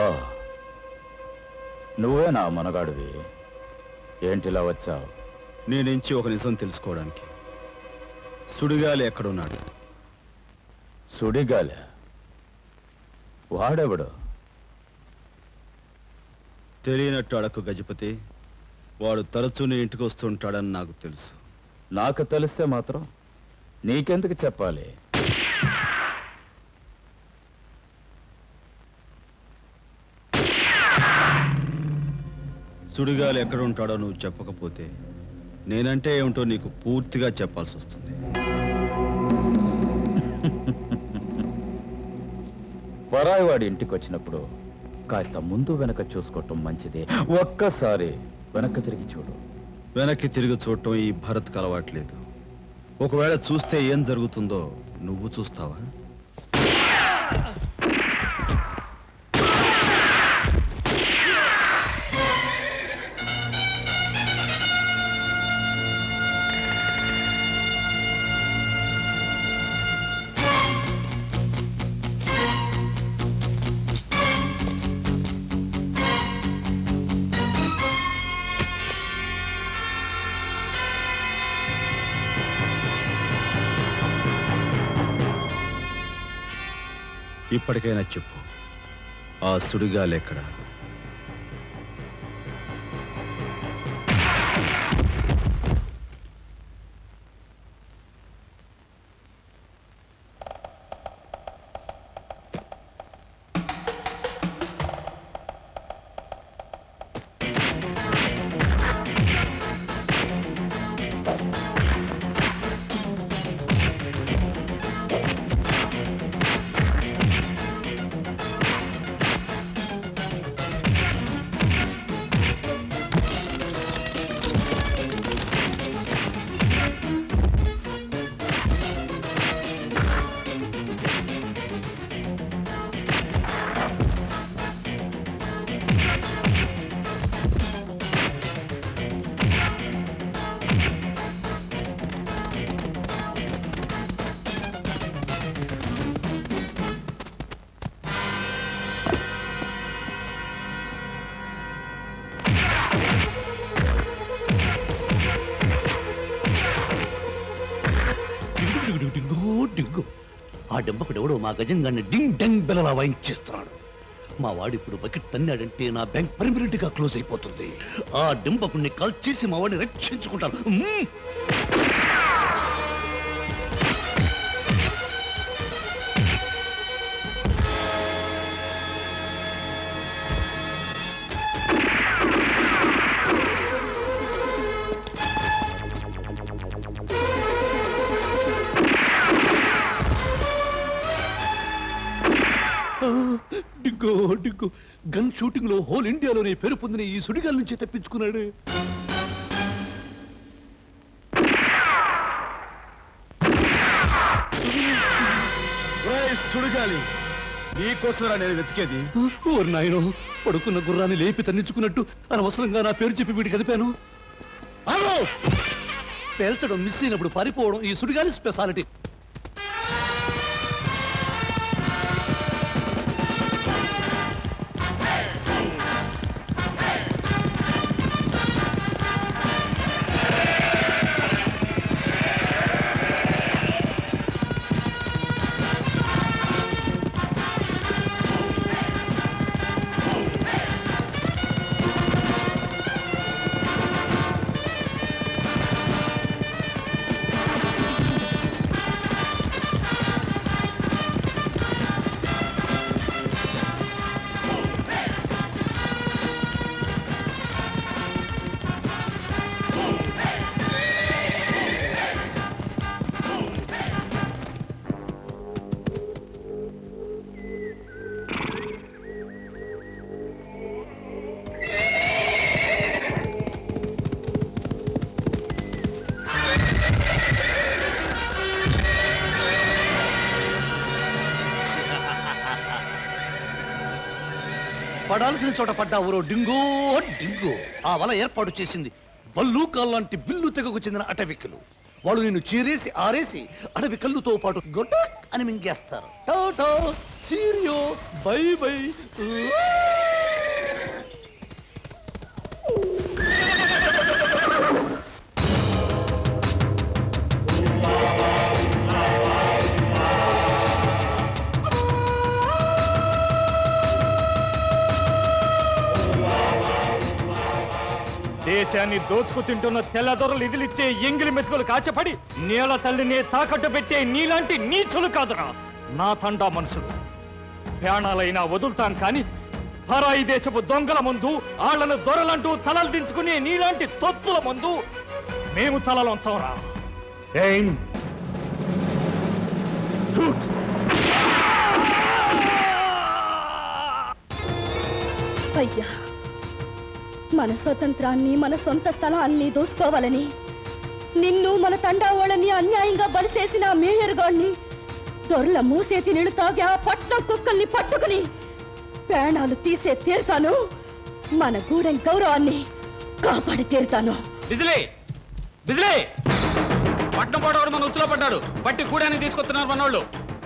నువ్వే నా మనగాడివి ఏంటిలా వచ్చావు నీ నుంచి ఒక నిజం తెలుసుకోవడానికి సుడిగాలి ఎక్కడున్నాడు సుడిగాలి వాడెవడు తెలియనట్టు అడకు గజపతి వాడు తరచూ నీ ఇంటికి వస్తుంటాడని నాకు తెలుసు నాకు తెలిస్తే మాత్రం నీకెందుకు చెప్పాలి సుడిగాలి ఎక్కడుంటాడో నువ్వు చెప్పకపోతే నేనంటే ఏమిటో నీకు పూర్తిగా చెప్పాల్సి వస్తుంది పరాయి వాడి ఇంటికి వచ్చినప్పుడు కాస్త ముందు వెనక చూసుకోవటం మంచిది ఒక్కసారి వెనక్కి తిరిగి చూడు వెనక్కి తిరిగి చూడటం ఈ భరత్కి అలవాట్లేదు ఒకవేళ చూస్తే ఏం జరుగుతుందో నువ్వు చూస్తావా ఇప్పటికైనా చెప్పు ఆ సుడిగాలి ఎక్కడ డింగు డింగు డింగు ఆ డెంబకుడు ఎవడో మా గజంగాన్ని డింగ్ డంగ్ బెలలా వాయించేస్తున్నాడు మా వాడు ఇప్పుడు బకెట్ తన్నాడంటే నా బ్యాంక్ పర్మనెంట్ గా క్లోజ్ అయిపోతుంది ఆ డింబకుడిని కాల్ చేసి మా వాడిని రక్షించుకుంటాను మ్మ్. ఆ, డిగ్గో డిగ్గో గన్ షూటింగ్ లో హోల్ ఇండియాలోనే పేరు పొందిన ఈ సుడిగాల నుంచి తప్పించుకున్నాడు ఒరేయ్ సుడిగాలి నీకోసరా నేను వెతికేది ఓరి నాయనో పడుకున్న గుర్రాన్ని లేపి తన్నించుకున్నట్టు అనవసరంగా నా పేరు చెప్పి వీడికి కదిపాను ఆగో! పేల్చడం మిస్ అయినప్పుడు పారిపోవడం ఈ సుడిగాలి స్పెషాలిటీ పడాల్సిన చోట పడ్డా ఊరో డింగో డింగో ఆ వల ఏర్పాటు చేసింది బల్లూకాల్ లాంటి బిల్లు తెగకు చెందిన అటవికులు వాళ్ళు నిన్ను చీరేసి ఆరేసి అడవి కళ్ళుతో పాటు గొట్టక్ అని మింగేస్తారు టాటా సీరియో బై బై దేశాన్ని దోచుకు తింటున్న తెల్లదొరలు ఇదిలిచ్చే ఎంగిలి మెతుకులు కాచపడి నేల తల్లినే తాకట్టు పెట్టే నీలాంటి నీచులు కాదురా నా తండా మనుషులు ప్రాణాలైనా వదులుతాం కాని పరాయి దేశపు దొంగల ముందు ఆళ్లను దొరలంటూ తలలు దించుకునే నీలాంటి తొత్తుల ముందు మేము తలలొంచవరా ఏం షూట్ అయ్యా మన స్వతంత్రాన్ని మన సొంత స్థలాన్ని దోసుకోవాలని నిన్ను మన తండావాళ్ళని అన్యాయంగా బలిసేసిన ఆ మేయర్ గాడిని దొరల మూసేతి నీళ్లు తాగి ఆ పట్నం కుక్కల్ని పట్టుకుని ప్రాణాలు తీసే తీరుతాను మన గూడెం గౌరవాన్ని కాపాడి తీరుతాను బిజిలీ బిజిలీ పట్నం పోవడం మన ఉచ్చులో పడ్డాడు పట్టి కూడానికి తీసుకొస్తున్నారు మనోళ్ళు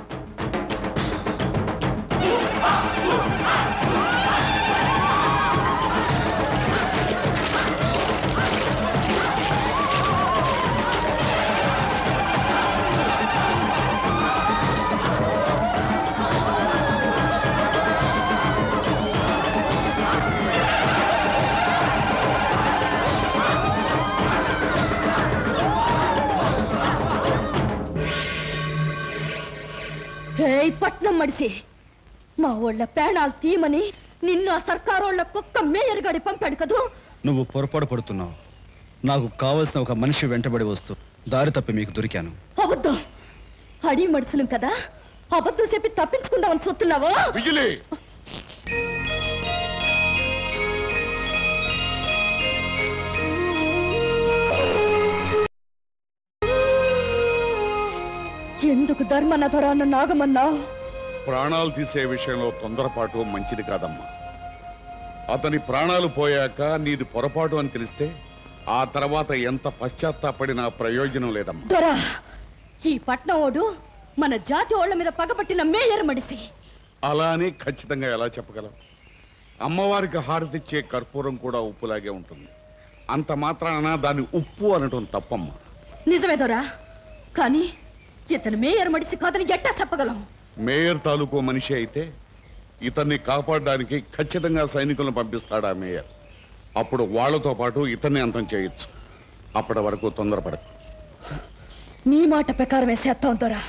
ఏయ్ పట్నం మడిసి మా వాళ్ళ ప్రాణాలు తీయమని నిన్ను ఆ సర్కారోళ్ళ కుక్క మేయర్ గాడి పంపాడు కదూ నువ్వు పొరపాటు పడుతున్నావు నాకు కావలసిన ఒక మనిషి వెంటబడి వస్తూ దారి తప్పి మీకు దొరికాను అబద్ధం అడి మడుసులం కదా అబద్ధం చెప్పి తప్పించుకుందామని చూస్తున్నావా విజిలీ ఎందుకు ధర్మనధర అన్న నాగమన్నావు ప్రాణాలు తీసే విషయంలో తొందరపాటు మంచిది కాదమ్మా అతని ప్రాణాలు పోయాక నీది పొరపాటు అని తెలిస్తే ఆ తర్వాత ఎంత పశ్చాత్తాపడినా ప్రయోజనం లేదమ్మా దొరా ఈ పట్నం ఓడు మన జాతి ఓళ్ళ మీద పగపట్టిన మేయర్ మడిసి అలా అని ఖచ్చితంగా ఎలా చెప్పగలం అమ్మవారికి హారతిచ్చే కర్పూరం కూడా ఉప్పులాగే ఉంటుంది అంత మాత్రాన దాన్ని ఉప్పు అనటం తప్పమ్మా నిజమే దొరా కానీ ఇతను మేయర్ మడిసి కాదని ఎట్టా చెప్పగలం మేయర్ తాలూకు మనిషి అయితే ఇతన్ని కాపాడడానికి ఖచ్చితంగా సైనికులను పంపిస్తాడా మేయర్ అప్పుడు వాళ్ళతో పాటు ఇతన్ని అంతం చేయొచ్చు అప్పటి వరకు తొందరపడకు నీ మాట ప్రకారం వేసేస్తాం దొరా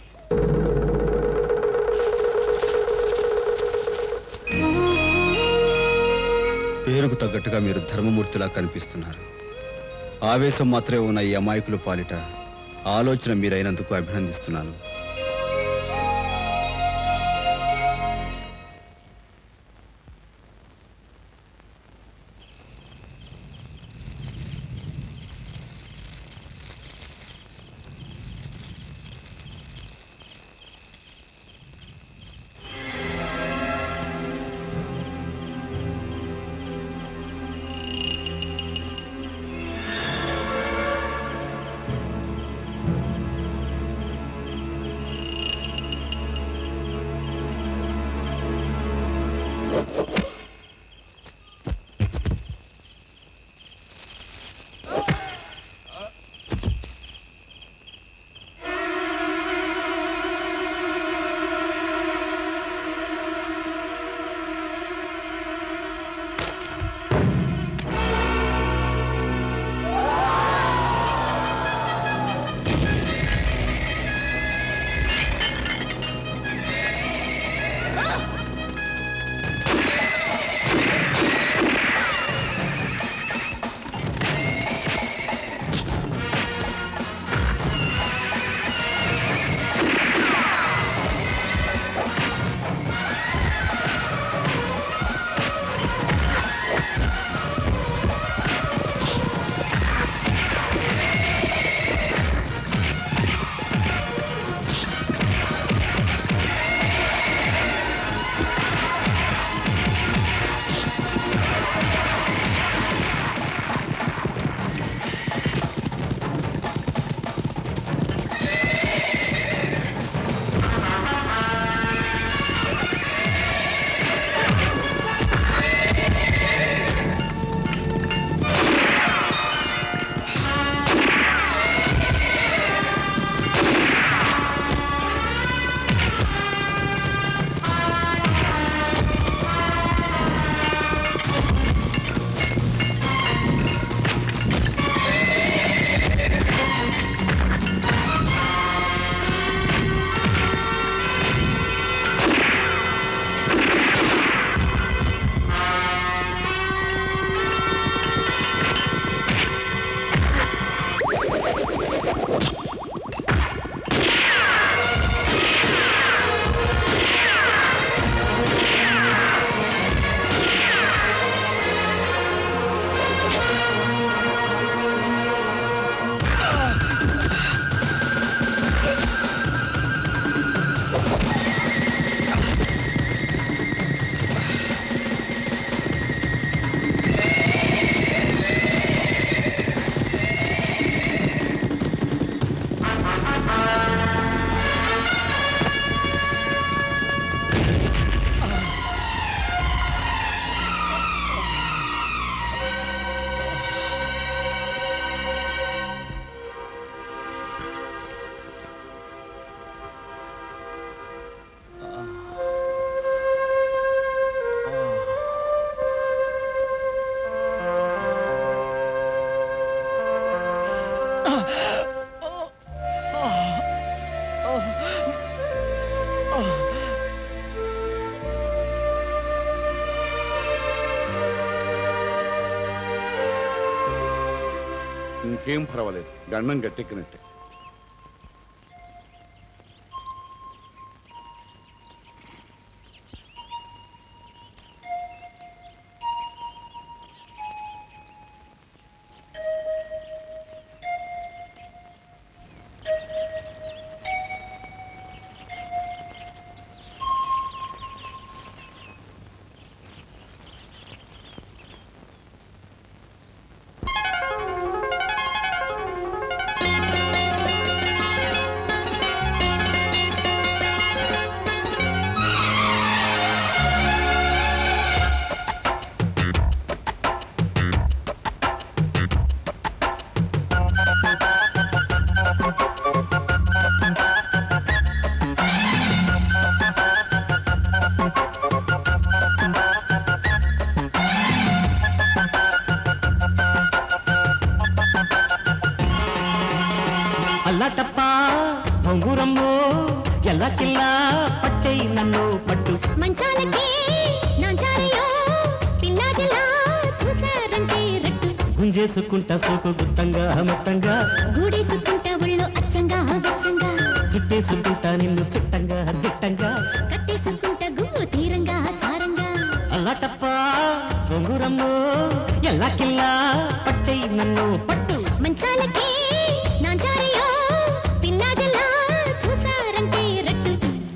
పేరుకు తగ్గట్టుగా మీరు ధర్మమూర్తిలా కనిపిస్తున్నారు ఆవేశం మాత్రమే ఉన్న ఈ అమాయకులు పాలిట ఆలోచన మీరైనందుకు అభినందిస్తున్నాను ఇంకేం పర్వాలేదు గండం గట్టెక్కినట్టే అల్లటప్ప బొంగురమ్మో ఎల్లకిల్లా పట్టేయి నన్ను పట్టు మంచాలకి నాంచారయ్యో పిల్లాజలా చూసారంటే రట్టు గుంజేసుకుంటా సోకు గుత్తంగా మెత్తంగా గూడేసుకుంటా ఒళ్ళు అచ్చంగా వెచ్చంగా చుట్టేసుకుంటా నిన్ను చుట్టంగా దిట్టంగా కట్టేసుకుంటా గుమ్ము తీరంగా సారంగా అల్లటప్ప బొంగురమ్మో ఎల్లకిల్లా పట్టేయి నన్ను పట్టు మంచాలకి నాంచారయ్యో పిల్లాజలా చూసారంటే రట్టు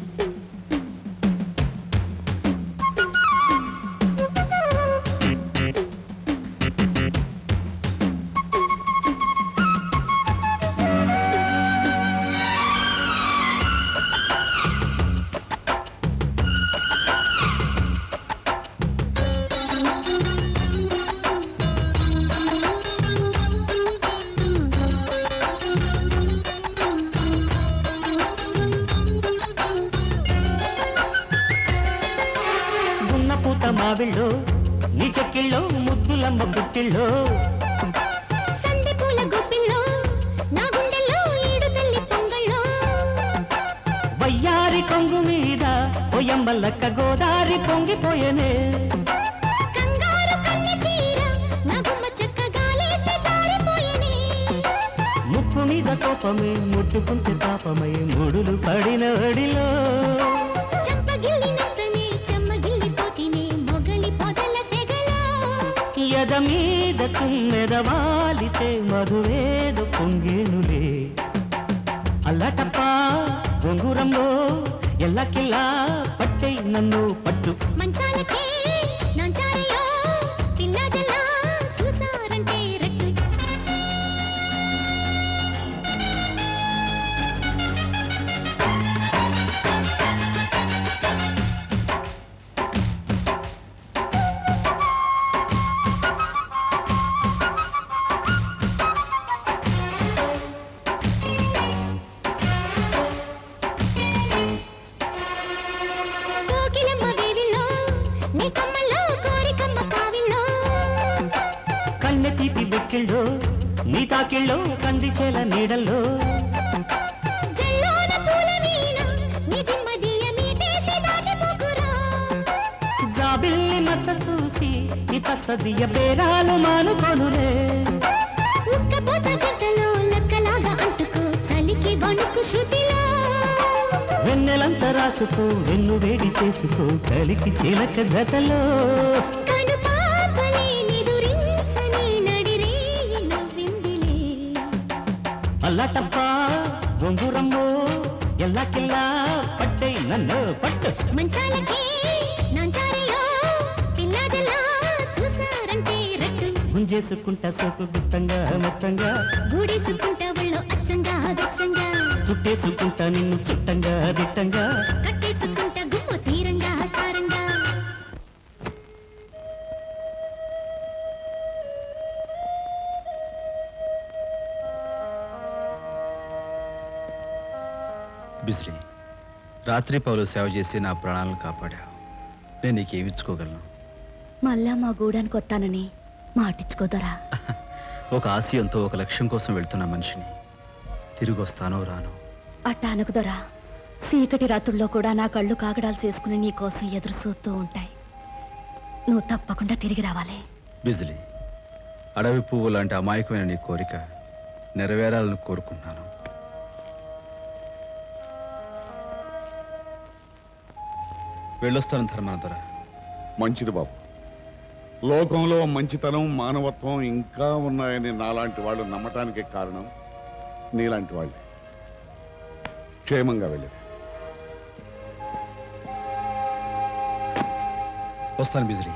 గున్న పూత మావిళ్ళో నీ చెక్కిళ్ళో ముద్దులమ్మ గుట్టిళ్ళో సందె పూల గొప్పిల్లో నా గుండెల్లో ఈడు తల్లి పొంగళ్ళో వయ్యారి కొంగు మీద పొయ్యమ్మల్లక్క గోదారి పొంగిపోయనే కంగారు కన్నె చీర నా గుమ్మ చెక్క గాలేస్తే జారిపోయేనే ముక్కు మీద కోపమే ముట్టుకుంటే తాపమై ముడులు పడిన అడిలో చెంపగిల్లినంతనే చెమ్మగిల్లిపోతినే మొగలి పొదల సెగలో ఎద మీద తుమ్మెద వాలితే మధువేద పొంగేనులే అల్లటప్ప గొంగురంలో ఎల్లకిల్లా పట్టై నన్ను పట్టు మంచాలకే నాంచారయ్యో పిల్లాజలా చూసారంటే రట్టు కోకిలమ్మ వేవిలో నీ కమ్మల్లో కోరికమ్మ కావిల్లో కన్నె తీపి బెక్కిళ్ళో నీ తాకిళ్ళో కందిచేల నీడల్లో జల్లోన పూల వీణ నీ జిమ్మదియ మీటేసి దాటిపోకురా జాబిల్లి మచ్చ చూసి ఈ పసదియ పేరాలు మానుకొనులే ఉక్కపోత జంటలో లక్కలాగా అంటుకో చలికి వణుకు శృతిలో వెన్నెలంత రాసుకో వెన్ను వేడి చేసుకో కలికి చిలక జతలో కను పాపలే నిదురించని నడిరేయి నవ్విందిలే అల్లటప్ప గొంగురమ్మో ఎల్లకిల్లా పట్టై నన్ను పట్టు మంచాలకి నాంచారయ్యో పిల్లాజలా చూసారంటే రట్టు గుంజేసుకుంటా సోకు గుత్తంగా మొత్తంగా గూడేసుకుంటా ఒళ్ళు అచ్చంగా వెచ్చంగా చుట్టేసుకుంటా నిన్ను చుట్టంగా దిట్టంగా కట్టేసుకుంటా గుమ్ము తీరంగా సారంగా బిస్రీ రాత్రి పౌలు సేవ చేసి నా ప్రాణాలను కాపాడావు నేను నీకేమిచ్చుకోగలను మళ్ళా మా గూడానికి వస్తానని మాటిచ్చుకోదరా ఒక ఆశయంతో ఒక లక్ష్యం కోసం వెళ్తున్న మనిషిని తిరిగి వస్తానో రాను అట్టా అనుకుదరా చీకటి రాత్రుల్లో కూడా నా కళ్ళు కాగడాలు చేసుకుని నీ కోసం ఎదురు చూస్తూ ఉంటాయి నువ్వు తప్పకుండా తిరిగి రావాలి బిజిలీ అడవి పువ్వు లాంటి అమాయకమైన నీ కోరిక నెరవేరాలని కోరుకుంటున్నాను వెళ్ళొస్తాను ధర్మానందరా మంచిది బాబు లోకంలో మంచితనం మానవత్వం ఇంకా ఉన్నాయని నాలాంటి వాళ్ళు నమ్మటానికి కారణం నీలాంటి వాళ్ళే క్షేమంగా వెళ్ళేది వస్తాను బిజిలీ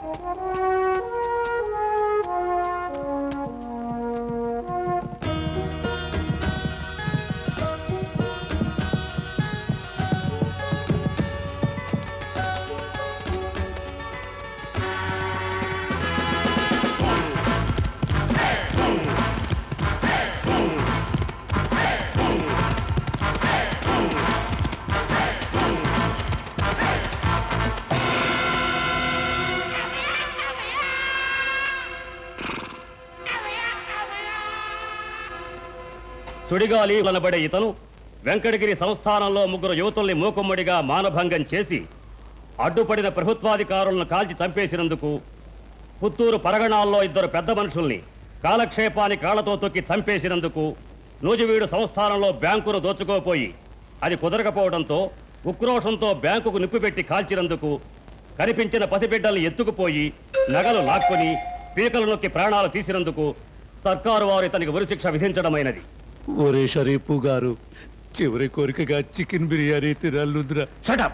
సుడిగాలి అనబడే ఇతను వెంకటగిరి సంస్థానంలో ముగ్గురు యువతుల్ని మూకుమ్మడిగా మానభంగం చేసి అడ్డుపడిన ప్రభుత్వాధికారులను కాల్చి చంపేసినందుకు పుత్తూరు పరగణాల్లో ఇద్దరు పెద్ద మనుషుల్ని కాలక్షేపాన్ని కాళ్లతో తొక్కి చంపేసినందుకు నూజివీడు సంస్థానంలో బ్యాంకును దోచుకోపోయి అది కుదరకపోవడంతో ఉక్రోషంతో బ్యాంకుకు నిప్పు పెట్టి కాల్చినందుకు కనిపించిన పసిబిడ్డల్ని ఎత్తుకుపోయి నగలు లాక్కొని పీకలు నొక్కి ప్రాణాలు తీసినందుకు సర్కారు వారు ఇతనికి ఉరిశిక్ష విధించడమైనది ఒరే షరీఫు గారు చివరి కోరికగా చికెన్ బిర్యానీ తినాలుద్రా షటప్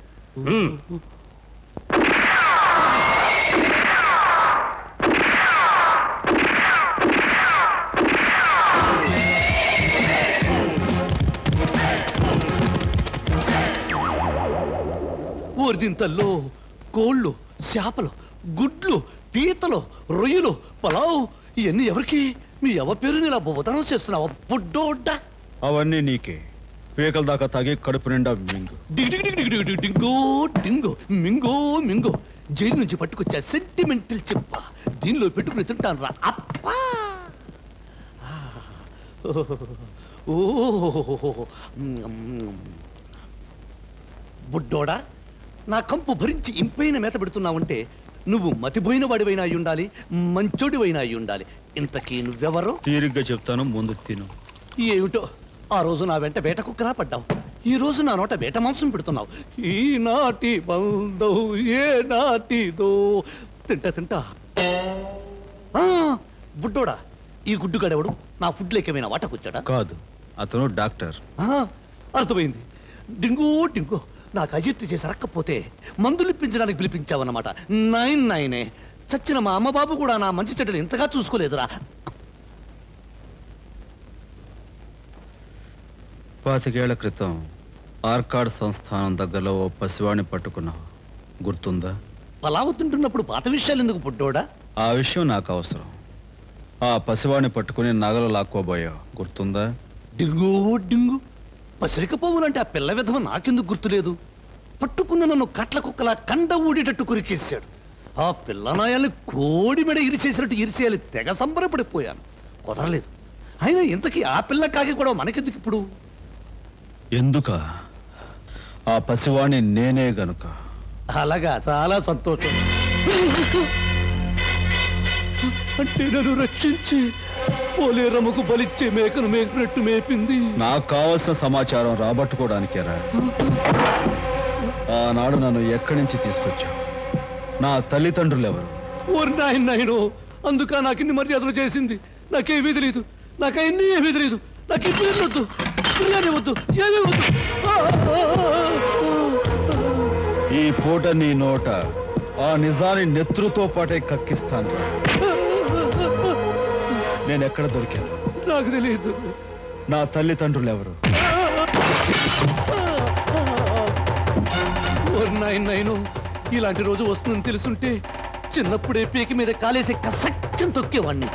ఊరిదింతల్లో కోళ్ళు చేపలు గుడ్లు పీతలు రొయ్యలు పలావ్ ఇవన్నీ ఎవరికి మీ ఎవ పేరుని ఇలా బోధనం చేస్తున్నావా బుడ్డోడ్డా అవన్నీ నీకే పీకల దాకా తాగి కడుపు నిండా మింగు డిగ్ డిగ్ డిగ్ డిగ్ డిగ్ డిగ్ డింగో డింగో మింగో మింగో జైలు నుంచి పట్టుకొచ్చా సెంటిమెంటల్ చెప్ప దీనిలో పెట్టుకుని తింటాను రా అప్పా ఓ బుడ్డోడా నా కంపు భరించి ఇంపైన మేత పెడుతున్నావంటే నువ్వు మతిపోయిన వాడివైనా అయి ఉండాలి మంచోడివైనా అయి ఉండాలి ఇంతకీ నువ్వెవరో తీరిగ్గా చెప్తాను ముందు తిను ఏమిటో ఆ రోజు నా వెంట వేట కుక్కలా పడ్డావు ఈ రోజు నా నోట వేట మాంసం పెడుతున్నావు ఈ నాటి బంధం ఏ నాటిదో తింటా తింటా ఆ, బుడ్డోడా ఈ గుడ్డుగాడెవడు నా ఫుడ్ లేకేమైనా వాటకొచ్చాడా కాదు అతను డాక్టర్ ఆ, అర్థమైంది డింగో డింగో నాకు అజీర్తి చేసి రక్కపోతే మందులు ఇప్పించడానికి పిలిపించావన్నమాట నైన్ నైనే చచ్చిన మా అమ్మ బాబు కూడా నా మంచి చెడ్డలు ఇంతగా చూసుకోలేదురా పాతికేళ్ల క్రితం ఆర్కాడ్ సంస్థానం దగ్గరలో ఓ పసివాణ్ణి పట్టుకున్నావు గుర్తుందా పలావు తింటున్నప్పుడు పాత విషయాలు ఎందుకు పుట్టోడా ఆ విషయం నాకు అవసరం ఆ పసివాణ్ణి పట్టుకుని నగలు లాక్కోబోయావు గుర్తుందా డింగు డింగు పసిరిక పువ్వులంటే ఆ పిల్ల విధవ నాకెందుకు గుర్తులేదు పట్టుకున్న నన్ను కట్ల కుక్కలా కండ ఊడేటట్టు కురికేశాడు ఆ పిల్లనాయాల్ని కోడి మెడ ఇరిచేసినట్టు ఇరిచేయాలి తెగ సంబరపడిపోయాను కుదరలేదు అయినా ఇంతకీ ఆ పిల్ల కాకి కూడా మనకెందుకు ఇప్పుడు ఎందుక ఆ పసివాణ్ణి నేనే గనుక అలాగా చాలా సంతోషం అంటే నన్ను రక్షించి పోలేరమ్మకు బలిచ్చే మేకను మేకినట్టు మేపింది నాకు కావలసిన సమాచారం రాబట్టుకోవడానికేరా ఆనాడు నన్ను ఎక్కడి నుంచి తీసుకొచ్చావు నా తల్లిదండ్రులు ఎవరు ఓరి నాయన నాయనో అందుక నాకు ఇన్ని మర్యాదలు చేసింది నాకేమీ తెలియదు నాకన్నీ ఏమీ తెలియదు నాకు ఈ బిర్యానీ వద్దు బిర్యానీ వద్దు ఏమీ వద్దు ఆ, ఆ, ఆ, ఈ పూట నీ నోట ఆ నిజాన్ని నెత్రుతో పాటే కక్కిస్తాను నేను ఎక్కడ దొరికాను ఆ, నాకు తెలియదు నా తల్లిదండ్రులు ఎవరు ఓరి నాయన నాయనో ఇలాంటి రోజు వస్తుందని తెలుసుంటే చిన్నప్పుడే పీక మీద కాలేసి కసక్కని తొక్కేవాణ్ణి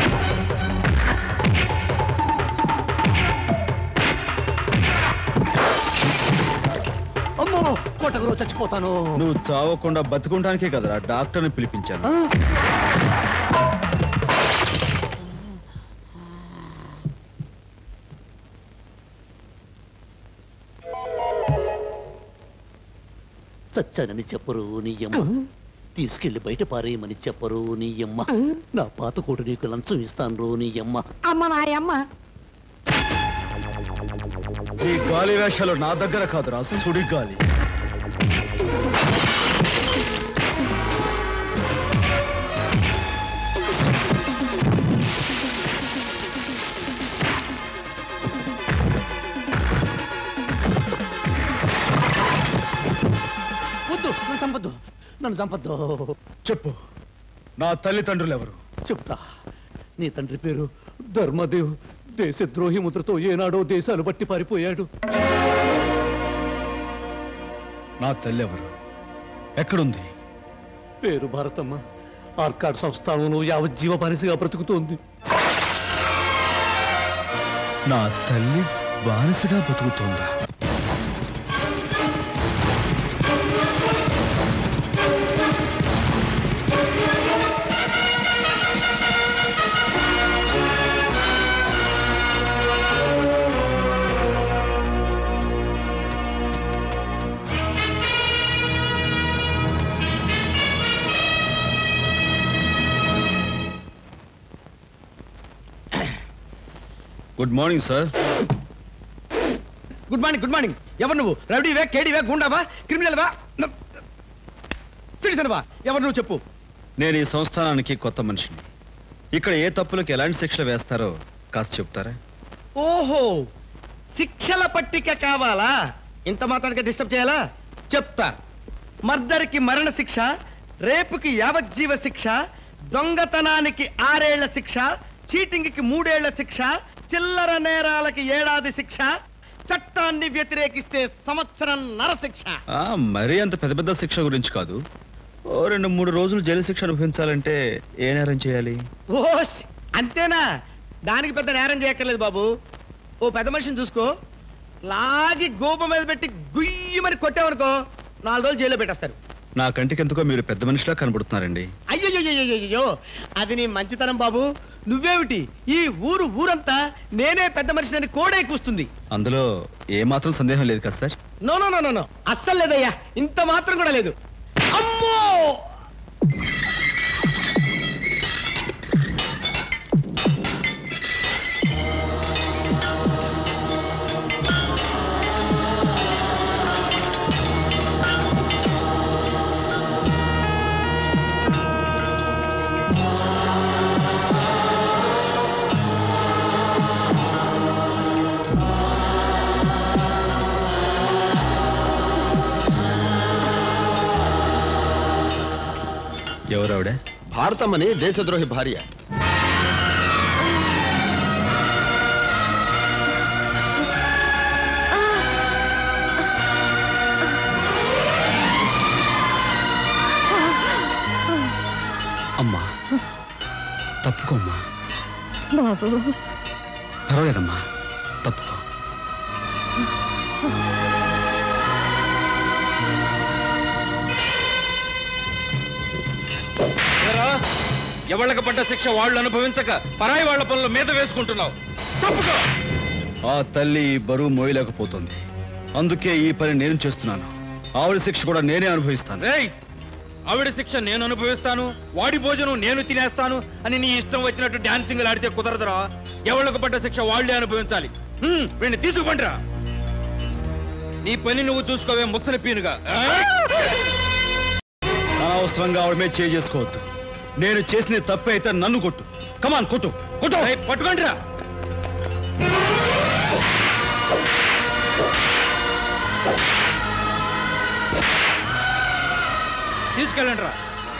అమ్మో కొట్టగరో చచ్చిపోతాను నువ్వు చావకుండా బతుకుంటానికే కదరా డాక్టర్ని పిలిపించాను చచ్చానని చెప్పరు నీయమ్మ తీసుకెళ్లి బయట పారేయమని చెప్పరు నీయమ్మ నా పాత కోటు నీకు లంచం ఇస్తాను నీయమ్మ అమ్మ నాయమ్మ ఈ గాలి వేషాలు నా దగ్గర కాదురా సుడి గాలి వద్దు నన్ను చంపద్దు నన్ను చంపద్దు చెప్పు నా తల్లిదండ్రులు ఎవరు చెప్తా నీ తండ్రి పేరు ధర్మదేవ్ దేశద్రోహి ముద్రతో ఏనాడో దేశాలు బట్టి పారిపోయాడు నా తల్లి ఎవరు ఎక్కడుంది పేరు భారతమ్మ ఆర్కాడ్ సంస్థానంలో యావజ్జీవ బానిసగా బ్రతుకుతోంది నా తల్లి బానిసగా బతుకుతోందా good morning sir good morning good morning ఎవరు నువ్వు రౌడీవే కేడీవే గుండావా క్రిమినల్వా సిటిజన్వా ఎవరు నువ్వు చెప్పు నేను ఈ సంస్థానానికి కొత్త మనిషిని ఇక్కడ ఏ తప్పులకు ఎలాంటి శిక్షలు వేస్తారో కాస్త చెప్తారా ఓహో శిక్షల పట్టిక కావాలా ఇంత మాత్రానికి డిస్టర్బ్ చేయాలా చెప్తా మర్దర్కి మరణ శిక్ష రేపుకి యావజ్జీవ శిక్ష దొంగతనానికి ఆరేళ్ల శిక్ష చీటింగ్కి మూడేళ్ల శిక్ష చిల్లర నేరాలకి ఏడాది శిక్ష చట్టాన్ని వ్యతిరేకిస్తే సంవత్సరం నరశిక్ష ఆ, మరీ అంత పెద్ద పెద్ద శిక్ష గురించి కాదు ఓ రెండు మూడు రోజులు జైలు శిక్ష అనుభవించాలంటే ఏ నేరం చేయాలి ఓస్ అంతేనా దానికి పెద్ద నేరం చేయక్కర్లేదు బాబు ఓ పెద్ద మనిషిని చూసుకో లాగి గోప మీద పెట్టి గుయ్యమని కొట్టామనుకో నాలుగు రోజులు జైల్లో పెట్టేస్తారు నా కంటికి ఎందుకో మీరు పెద్ద మనిషిలా కనబడుతున్నారండి అయ్యయ్యో అది నీ మంచితనం బాబు నువ్వేమిటి ఈ ఊరు ఊరంతా నేనే పెద్ద మనిషిని కోడే కూస్తుంది అందులో ఏ మాత్రం సందేహం లేదు కదా sir no no no no no అస్సలు లేదయ్యా ఇంత మాత్రం కూడా లేదు అమ్మో ఎవరావిడ భారతమ్మని దేశద్రోహి భార్య అమ్మా తప్పుకోమ్మా బాబు పర్వాలేదమ్మా తప్పుకో ఏరా, ఎవళ్ళకి పడ్డ శిక్ష వాళ్ళు అనుభవించక పరాయి వాళ్ళ పనులు మీద వేసుకుంటున్నావు తప్పుకో ఆ తల్లి ఈ బరువు మోయలేకపోతుంది అందుకే ఈ పని నేను చేస్తున్నాను ఆవిడ శిక్ష కూడా నేనే అనుభవిస్తాను రేయ్ ఆవిడ శిక్ష నేను అనుభవిస్తాను వాడి భోజనం నేను తినేస్తాను అని నీ ఇష్టం వచ్చినట్టు డాన్సింగ్ ఆడితే కుదరదురా ఎవళ్ళకు పడ్డ శిక్ష వాళ్ళే అనుభవించాలి హ్మ్, వీడిని తీసుకుపండిరా నీ పని నువ్వు చూసుకోవే ముసలి పీనుగా అనవసరంగా ఆవిడ మీద చేయి చేసుకోవద్దు నేను చేసిన తప్పే అయితే నన్ను కొట్టు కమాన్ కొట్టు కొట్టు పట్టుకోండిరా తీసుకెళ్ళండి రా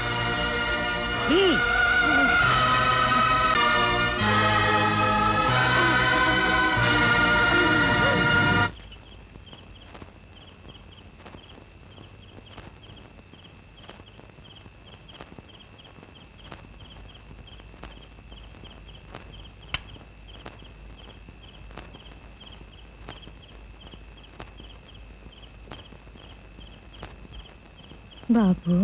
బాబు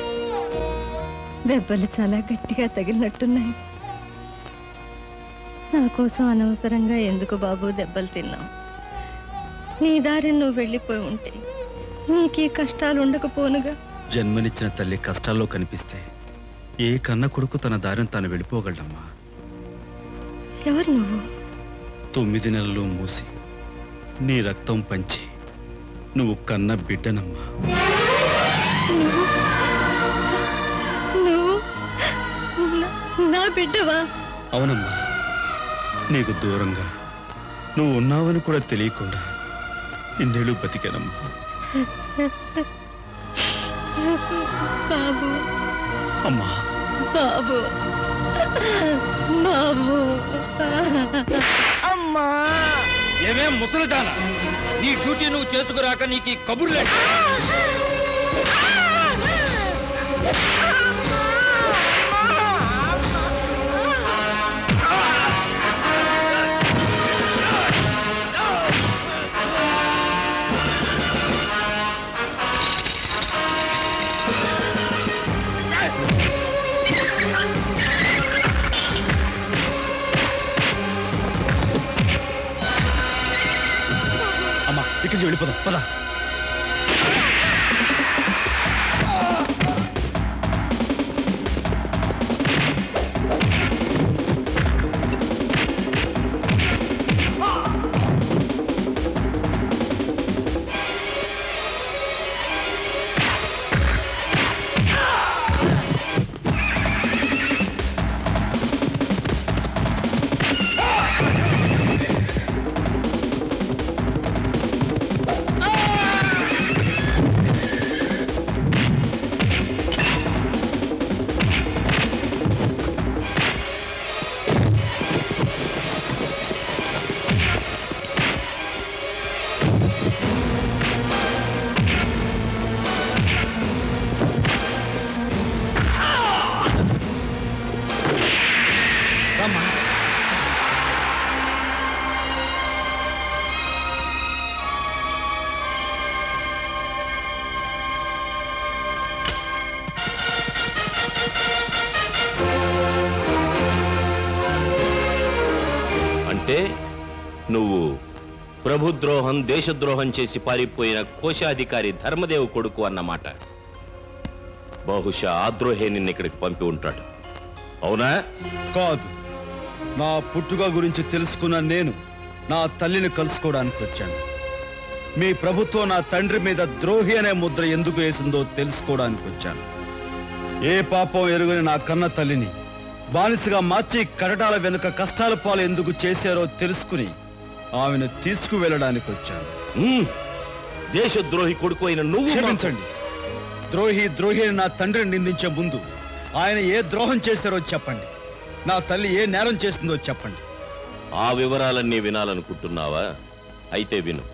దెబ్బలు చాలా గట్టిగా తగిలినట్టున్నాయి నా కోసం అనవసరంగా ఎందుకు బాబు దెబ్బలు తిన్నావు నీ దారి నువ్వు వెళ్ళిపోయి ఉంటే నీకీ కష్టాలు ఉండకపోనుగా జన్మనిచ్చిన తల్లి కష్టాల్లో కనిపిస్తే ఏ కన్న కొడుకు తన దారిని తాను వెళ్ళిపోగలడమ్మా ఎవరు నువ్వు తొమ్మిది నెలలు మూసి నీ రక్తం పంచి నువ్వు కన్న బిడ్డనమ్మా నువ్వు నా- నా బిడ్డవా అవునమ్మా నీకు దూరంగా నువ్వు ఉన్నావని కూడా తెలియకుండా ఇన్నేళ్ళు బతికానమ్మా బాబు అమ్మా బాబు బాబు అమ్మా ఏమేం ముసలిదానా నీ డ్యూటీ నువ్వు చేసుకురాక నీకు ఈ కబుర్లే అమ్మా ఇక్కడి నుంచి వెళ్ళిపోదాం పద అంటే నువ్వు ప్రభుద్రోహం దేశద్రోహం చేసి పారిపోయిన కోశాధికారి ధర్మదేవ్ కొడుకు అన్నమాట బహుశా ఆ ద్రోహే నిన్ను ఇక్కడికి పంపి ఉంటాడు అవునా కాదు నా పుట్టుక గురించి తెలుసుకున్న నేను నా తల్లిని కలుసుకోవడానికి వచ్చాను మీ ప్రభుత్వం నా తండ్రి మీద ద్రోహి అనే ముద్ర ఎందుకు వేసిందో తెలుసుకోవడానికి వచ్చాను ఏ పాపం ఎరుగని నా కన్న తల్లిని బానిసగా మార్చి కటటాల వెనుక కష్టాల పాలు ఎందుకు చేశారో తెలుసుకుని ఆమెను తీసుకువెళ్ళడానికి వచ్చాను దేశద్రోహి కొడుకు అయిన నువ్వు క్షమించండి ద్రోహి ద్రోహి అని నా తండ్రిని నిందించే ముందు ఆయన ఏ ద్రోహం చేశారో చెప్పండి నా తల్లి ఏ నేరం చేసిందో చెప్పండి ఆ వివరాలన్నీ వినాలనుకుంటున్నావా అయితే విను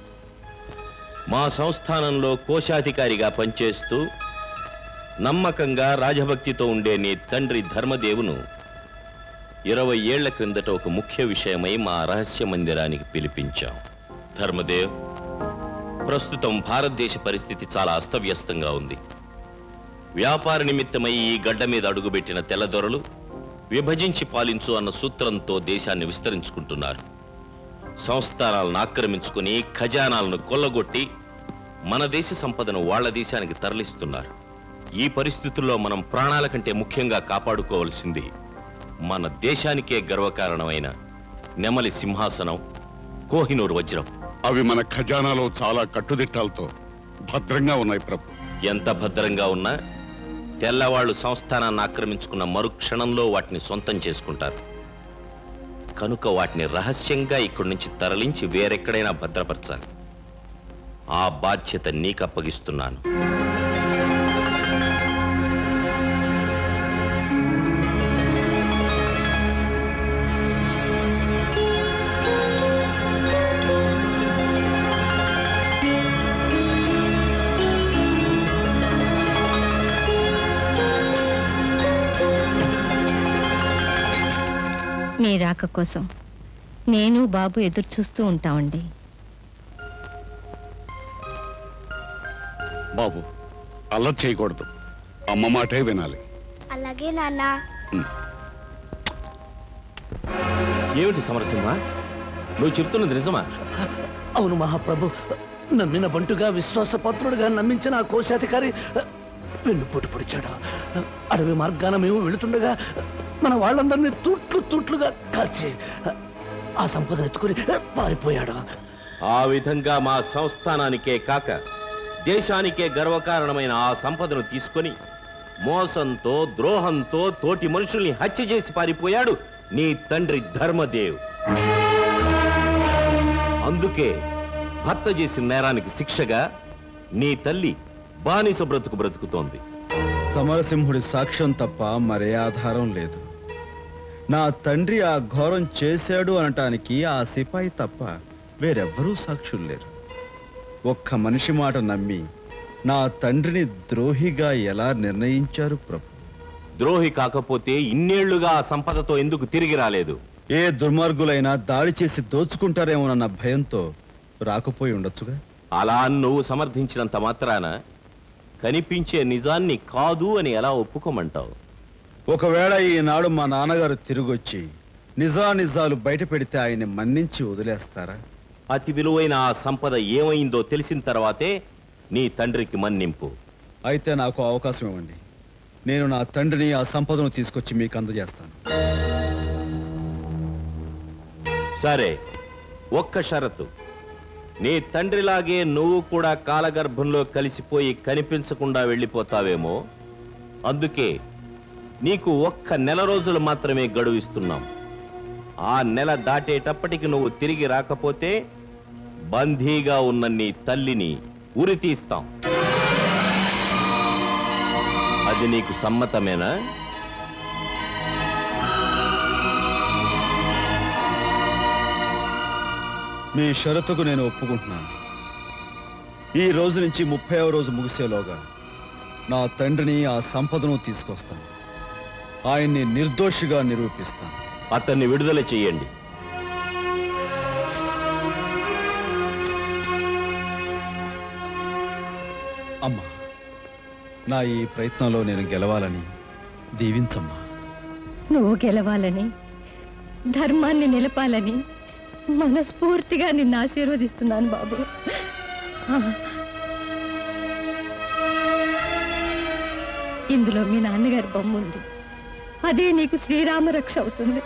మా సంస్థానంలో కోశాధికారిగా పనిచేస్తూ నమ్మకంగా రాజభక్తితో ఉండే నీ తండ్రి ధర్మదేవును ఇరవై ఏళ్ల క్రిందట ఒక ముఖ్య విషయమై మా రహస్య మందిరానికి పిలిపించాం ధర్మదేవ్ ప్రస్తుతం భారతదేశ పరిస్థితి చాలా అస్తవ్యస్తంగా ఉంది వ్యాపార నిమిత్తమై ఈ గడ్డ మీద అడుగుపెట్టిన తెల్లదొరలు విభజించి పాలించు అన్న సూత్రంతో దేశాన్ని విస్తరించుకుంటున్నారు సంస్థానాలను ఆక్రమించుకుని ఖజానాలను కొల్లగొట్టి మన దేశ సంపదను వాళ్ళ దేశానికి తరలిస్తున్నారు ఈ పరిస్థితుల్లో మనం ప్రాణాల కంటే ముఖ్యంగా కాపాడుకోవలసింది మన దేశానికే గర్వకారణమైన నెమలి సింహాసనం కోహినూరు వజ్రం అవి మన ఖజానాలో చాలా కట్టుదిట్టాలతో భద్రంగా ఉన్నాయి ప్రభు ఎంత భద్రంగా ఉన్నా తెల్లవాళ్లు సంస్థానాన్ని ఆక్రమించుకున్న మరుక్షణంలో వాటిని సొంతం చేసుకుంటారు కనుక వాటిని రహస్యంగా ఇక్కడి నుంచి తరలించి వేరెక్కడైనా భద్రపరచాలి ఆ బాధ్యత నీకు అప్పగిస్తున్నాను మీ రాక కోసం నేను బాబు ఎదురు చూస్తూ ఉంటామండి బాబు అల్లరి చేయకూడదు అమ్మ మాటే వినాలి అలాగే నాన్న ఏమిటి సమరసింహ నువ్వు చెప్తున్నది నిజమా అవును మహాప్రభు నమ్మిన బంటుగా విశ్వాసపాత్రుడుగా నమ్మించిన ఆ కోశాధికారి వెన్నుపోటు పొడిచాడు అడవి మార్గాన మేము వెళుతుండగా మన వాళ్ళందరినీ తూట్లు తూట్లుగా కాల్చి ఆ సంపదను ఎత్తుకుని పారిపోయాడు ఆ విధంగా మా సంస్థానానికే కాక దేశానికే గర్వకారణమైన ఆ సంపదను తీసుకొని మోసంతో ద్రోహంతో తోటి మనుషుల్ని హత్య చేసి పారిపోయాడు నీ తండ్రి ధర్మదేవ్ అందుకే భర్త చేసిన నేరానికి శిక్షగా నీ తల్లి బానిస బ్రతుకు బ్రతుకుతోంది సమరసింహుడి సాక్ష్యం తప్ప మరే ఆధారం లేదు నా తండ్రి ఆ ఘోరం చేశాడు అనటానికి ఆ సిపాయి తప్ప వేరెవ్వరూ సాక్షులు లేరు ఒక్క మనిషి మాట నమ్మి నా తండ్రిని ద్రోహిగా ఎలా నిర్ణయించారు ప్రభు ద్రోహి కాకపోతే ఇన్నేళ్లుగా ఆ సంపదతో ఎందుకు తిరిగి రాలేదు ఏ దుర్మార్గులైనా దాడి చేసి దోచుకుంటారేమోనన్న భయంతో రాకపోయి ఉండొచ్చుగా అలా నువ్వు సమర్థించినంత మాత్రాన కనిపించే నిజాన్ని కాదు అని ఎలా ఒప్పుకోమంటావు ఒకవేళ ఈనాడు మా నాన్నగారు తిరిగొచ్చి నిజానిజాలు బయట పెడితే ఆయన్ని మన్నించి వదిలేస్తారా అతి విలువైన ఆ సంపద ఏమైందో తెలిసిన తర్వాతే నీ తండ్రికి మన్నింపు అయితే నాకు అవకాశం ఇవ్వండి నేను నా తండ్రిని ఆ సంపదను తీసుకొచ్చి మీకు అందజేస్తాను సరే ఒక్క షరతు నీ తండ్రిలాగే నువ్వు కూడా కాలగర్భంలో కలిసిపోయి కనిపించకుండా వెళ్ళిపోతావేమో అందుకే నీకు ఒక్క నెల రోజులు మాత్రమే గడువు ఇస్తున్నాం ఆ నెల దాటేటప్పటికి నువ్వు తిరిగి రాకపోతే బందీగా ఉన్న నీ తల్లిని ఉరి తీస్తాం అది నీకు సమ్మతమేనా మీ షరతుకు నేను ఒప్పుకుంటున్నాను ఈ రోజు నుంచి ముప్పైవ రోజు ముగిసేలోగా నా తండ్రిని ఆ సంపదను తీసుకొస్తాను ఆయన్ని నిర్దోషిగా నిరూపిస్తాను అతన్ని విడుదల చెయ్యండి అమ్మా నా ఈ ప్రయత్నంలో నేను గెలవాలని దీవించమ్మా నువ్వు గెలవాలని ధర్మాన్ని నిలపాలని మనస్ఫూర్తిగా నిన్ను ఆశీర్వదిస్తున్నాను బాబు ఆ. ఇందులో మీ నాన్నగారి బొమ్మ ఉంది అదే నీకు శ్రీరామ రక్ష అవుతుంది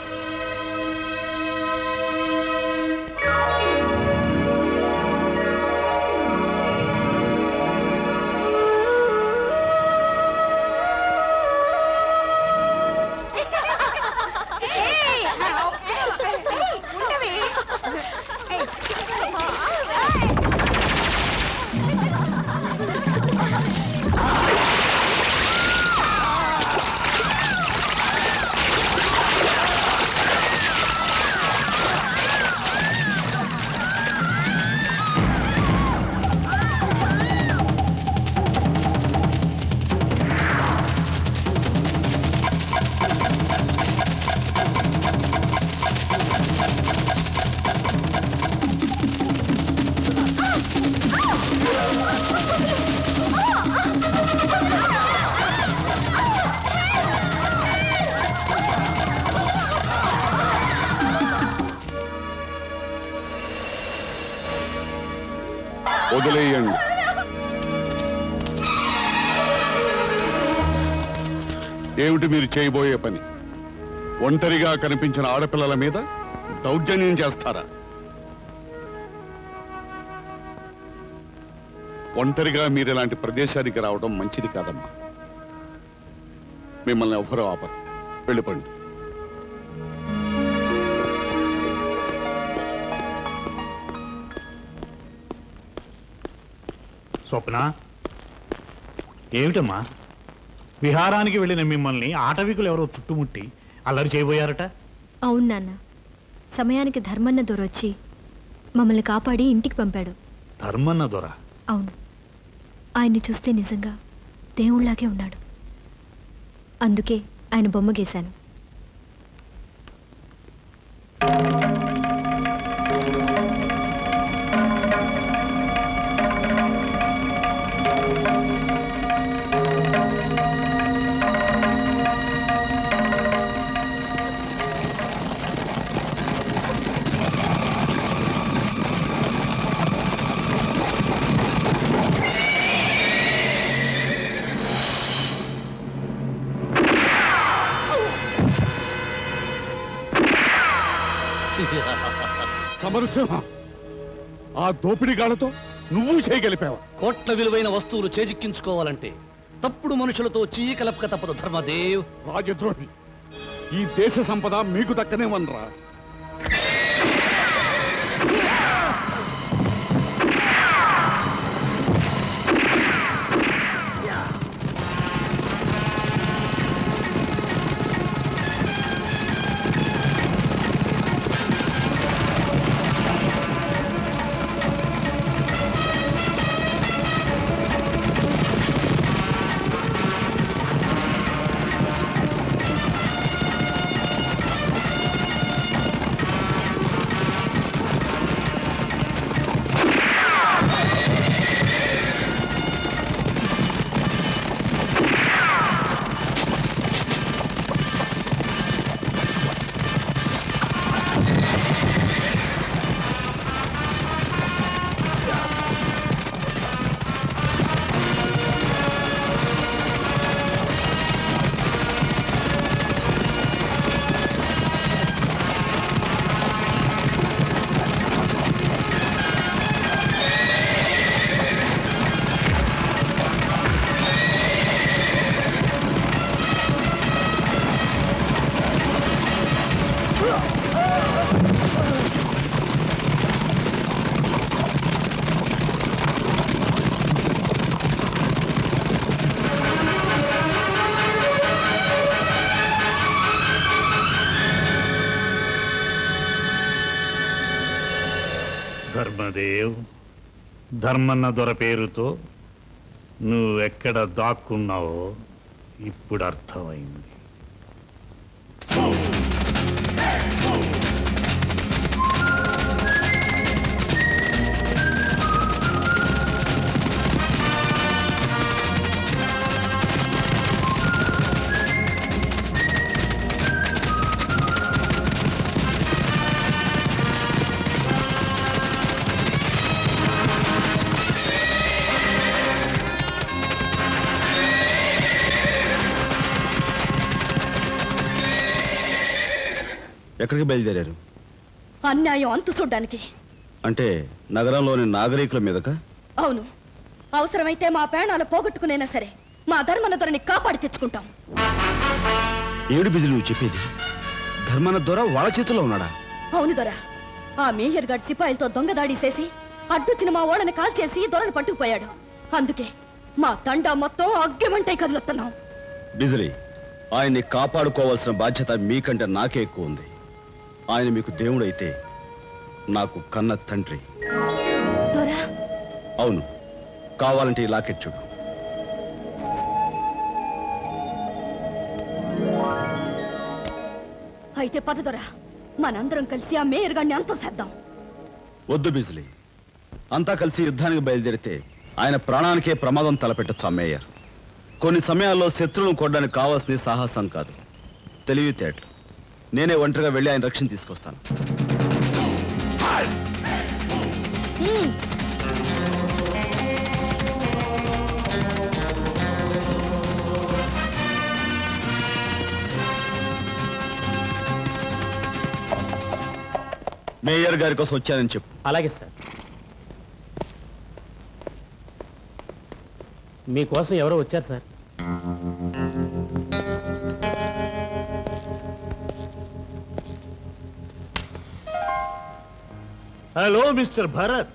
వదిలేయండి ఏమిటి మీరు చేయబోయే పని ఒంటరిగా కనిపించిన ఆడపిల్లల మీద దౌర్జన్యం చేస్తారా ఒంటరిగా మీరు ఇలాంటి ప్రదేశానికి రావడం మంచిది కాదమ్మా మిమ్మల్ని ఎవరు ఆపరు వెళ్ళిపోండి స్వప్న ఏమిటమ్మా విహారానికి వెళ్ళిన మిమ్మల్ని ఆటవికులు ఎవరో చుట్టుముట్టి అల్లరి చేయబోయారట అవును నాన్న సమయానికి ధర్మన్న దొరొచ్చి మమ్మల్ని కాపాడి ఇంటికి పంపాడు ధర్మన్న దొర అవును ఆయన్ని చూస్తే నిజంగా దేవుళ్లాగే ఉన్నాడు అందుకే ఆయన బొమ్మ గీశాను సమరసింహ ఆ దోపిడీగాళ్లతో నువ్వు చేయగలిపావా కోట్ల విలువైన వస్తువులు చేజిక్కించుకోవాలంటే తప్పుడు మనుషులతో చెయ్యి కలపక తప్పదు ధర్మదేవ్ రాజద్రోహి ఈ దేశ సంపద మీకు దక్కనే వనరా ధర్మదేవ్ ధర్మన్న దొర పేరుతో నువ్వెక్కడ దాక్కున్నావో ఇప్పుడు అర్థమైంది ఎక్కడికి బయలుదేరారు అన్యాయం అంతు చూడ్డానికి అంటే నగరంలోని నాగరికుల మీదక అవును అవసరమైతే మా ప్రాణాలు పోగొట్టుకునైనా సరే మా ధర్మన ధరని కాపాడి తెచ్చుకుంటాం ఏడు బిజులు నువ్వు చెప్పేది ధర్మన దొర వాళ్ళ చేతిలో ఉన్నాడా అవును దొర ఆ మేయర్ గారి సిపాయిలతో దొంగదాడి చేసి అడ్డొచ్చిన మా ఓడని కాల్చేసి దొరను పట్టుకుపోయాడు అందుకే మా తండా మొత్తం అగ్గెమంటై కదులుతున్నాం బిజిలీ ఆయన్ని కాపాడుకోవాల్సిన బాధ్యత మీకంటే నాకే ఎక్కువ ఉంది ఆయన మీకు దేవుడైతే నాకు కన్న తండ్రి దొర అవును కావాలంటే ఈ లాకెట్ చూడు అయితే పద దొర మనందరం కలిసి ఆ మేయర్ గారిని అంతం చేద్దాం వద్దు బిజిలీ అంతా కలిసి యుద్ధానికి బయలుదేరితే ఆయన ప్రాణానికే ప్రమాదం తలపెట్టచ్చు ఆ మేయర్ కొన్ని సమయాల్లో శత్రువులను కొట్టడానికి కావాల్సింది సాహసం కాదు తెలివితేటలు నేనే ఒంటరిగా వెళ్ళి ఆయన రక్షణ తీసుకొస్తాను మేయర్ గారి కోసం వచ్చానని చెప్పు అలాగే సార్ మీకోసం ఎవరో వచ్చారు sir hello mister Bharat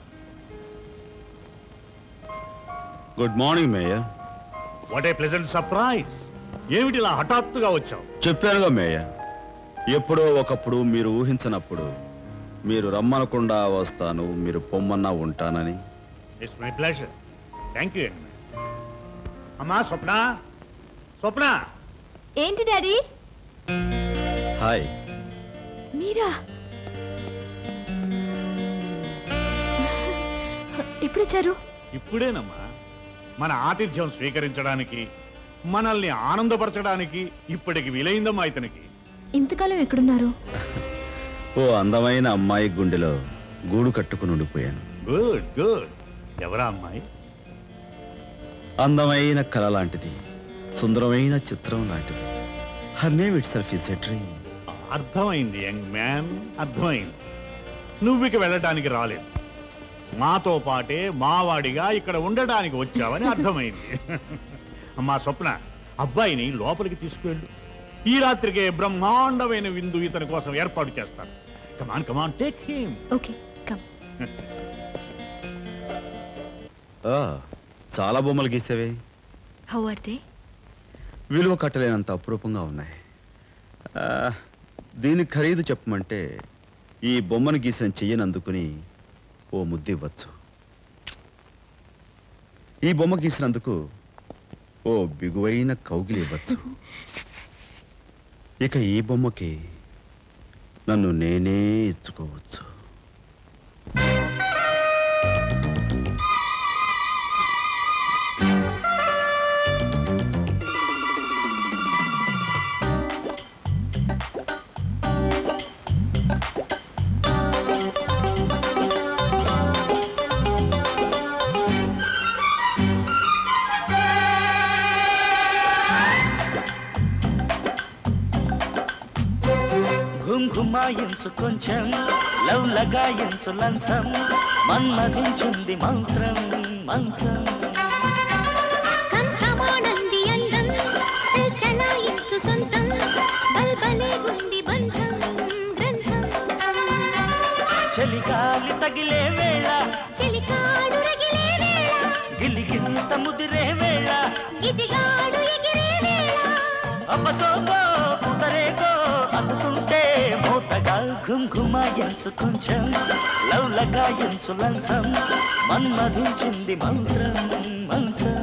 good morning mayor what a pleasant surprise ఏమిటి ఇలా హఠాత్తుగా వచ్చావు చెప్పానుగా మేయర్ ఎప్పుడో ఒకప్పుడు మీరు ఊహించనప్పుడు మీరు రమ్మనకుండా వస్తాను మీరు పొమ్మన్నా ఉంటానని it's my pleasure thank you అమ్మా స్వప్న స్వప్న ఏంటి డాడీ హాయ్ మీరా ఎప్పుడొచ్చారు ఇప్పుడేనమ్మా మన ఆతిథ్యం స్వీకరించడానికి మనల్ని ఆనందపరచడానికి ఇప్పటికి వీలైందమ్మా ఇతనికి ఇంతకాలం ఎక్కడున్నారు ఓ అందమైన అమ్మాయి గుండెలో గూడు కట్టుకుని ఉండిపోయాను గుడ్ గుడ్ ఎవరా అమ్మాయి అందమైన కళ లాంటిది సుందరమైన చిత్రం లాంటిది her name itself is a dream అర్థమైంది యంగ్ మ్యాన్ అర్థమైంది నువ్వు ఇక వెళ్ళటానికి రాలేదు మాతో పాటే మావాడిగా ఇక్కడ ఉండడానికి వచ్చావని అర్థమైంది అమ్మా స్వప్న అబ్బాయిని లోపలికి తీసుకువెళ్ళు ఈ రాత్రికే బ్రహ్మాండమైన విందు ఇతని కోసం ఏర్పాటు చేస్తాను come on come on take him okay come ఆ, చాలా బొమ్మలు గీసేవే హౌ ఆర్ దే విలువ కట్టలేనంత అపురూపంగా ఉన్నాయి ఆ, దీని ఖరీదు చెప్పమంటే ఈ బొమ్మను గీసిన చెయ్యని అందుకుని ఓ ముద్దు ఇవ్వచ్చు ఈ బొమ్మ గీసినందుకు ఓ బిగువైన కౌగిలి ఇవ్వచ్చు ఇక ఈ బొమ్మకి నన్ను నేనే ఇచ్చుకోవచ్చు ఘుంఘుమాయించు కొంచెం లవ్ లగాయించు లంచం మన్మధించింది మంత్రం మంచం కంఠమానంది అందం చలాయించు సొంతం బల్బలే గుండి బంధం గ్రంథం చలిగాలి తగిలే వేళ చెలికాడు రగిలే వేళ గిలిగింత ముదిరే వేళ గిజిగాడు ఎగిరే వేళ అపసోకో కుదరేకో అందుతుంటే మూతగా ఘుంఘుమాయించు కొంచెం లవ్ లగాయించు లంచం మన్మధించింది మంత్రం మంచం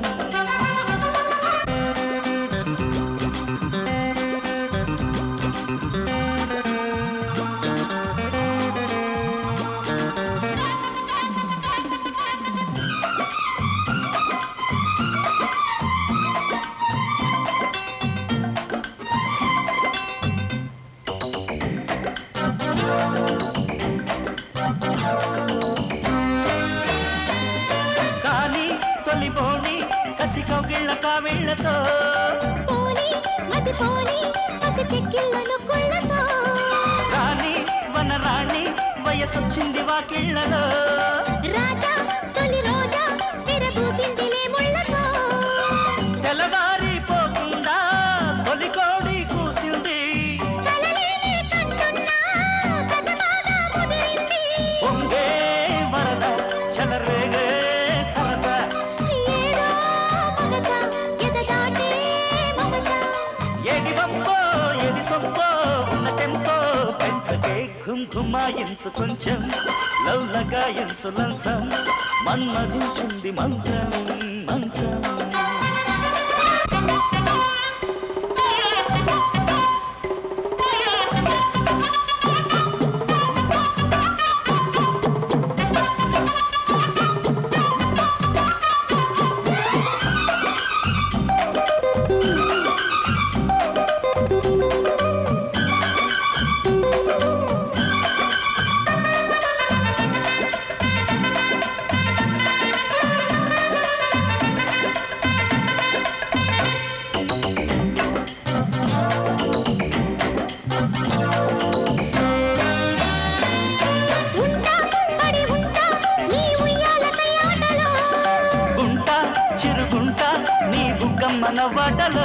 కానీ తొలిపోని కసి కౌగిళ్ళ కావిళ్ళతో పోని మతి పోని పసి చెక్కిళ్ళను కుళ్ళతో రాణి వనరాణి వయసొచ్చింది వాకిళ్ళలో రాజా తొలి రోజా విరబూసిందిలే ముళ్ళతో తెల్లవారిపోకుండా తొలి కోడి కూసింది కలలేని కంటున్నా కథబాగా ముదిరింది పొంగే వరద చలరేగే సరదా ఏదో మగత ఎదదాటే మమత ఏది వంపో ఏది సొంపో ఉన్న టెంపో పెంచకే ఘుంఘుమాయించు కొంచెం లవ్ లగాయించు లంచం మన్మధించింది మంత్రం మంచం ఉంటా పడి ఉంటా నీ ఉయ్యాల సయ్యాటలో గుంట చిరుగుంట నీ బుగ్గమ్మ నవ్వాటలో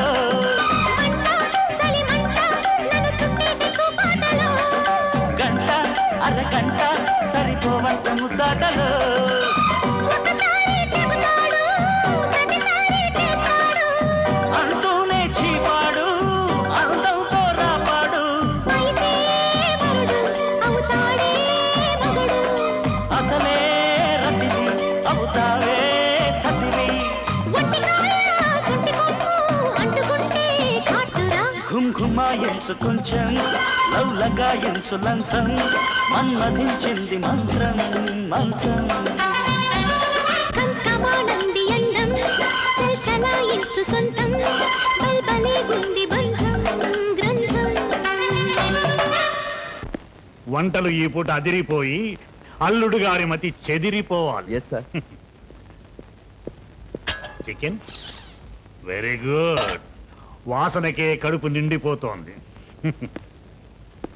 చలిమంట నన్ను చుట్టేసి కూపాటలో గంట అరగంట సరిపోవంట ముద్దాటలో ఒకసారి చెబుతాడు ప్రతిసారి చేస్తాడు అంటూనే చీపాడు అందంతో రాపాడు అయితే వరుడు అవుతాడే మగుడు అసలే రతివి అవుతావే సతివి ఒట్టి కాళ్ళ సుంటి కొమ్ము అంటుకుంటే కాటురా ఘుంఘుమాయించు కొంచెం లవ్ లగాయించు లంచం మన్మధించింది మంత్రం మంచం కంకమానంది అందం చల్ చలాయించు సొంతం బల్బలే గుండి బంధం గ్రంథం వంటలు ఈ పూట అదిరిపోయి అల్లుడు గారి మతి చెదిరిపోవాలి yes sir chicken very good వాసనకే కడుపు నిండిపోతోంది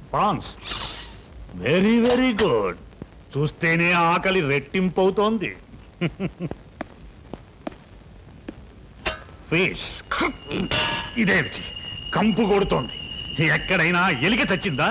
ప్రాన్స్ వెరీ వెరీ గుడ్ చూస్తేనే ఆకలి రెట్టింపవుతోంది ఫిష్ ఇదేమిటి కంపు కొడుతోంది ఎక్కడైనా ఎలిక చచ్చిందా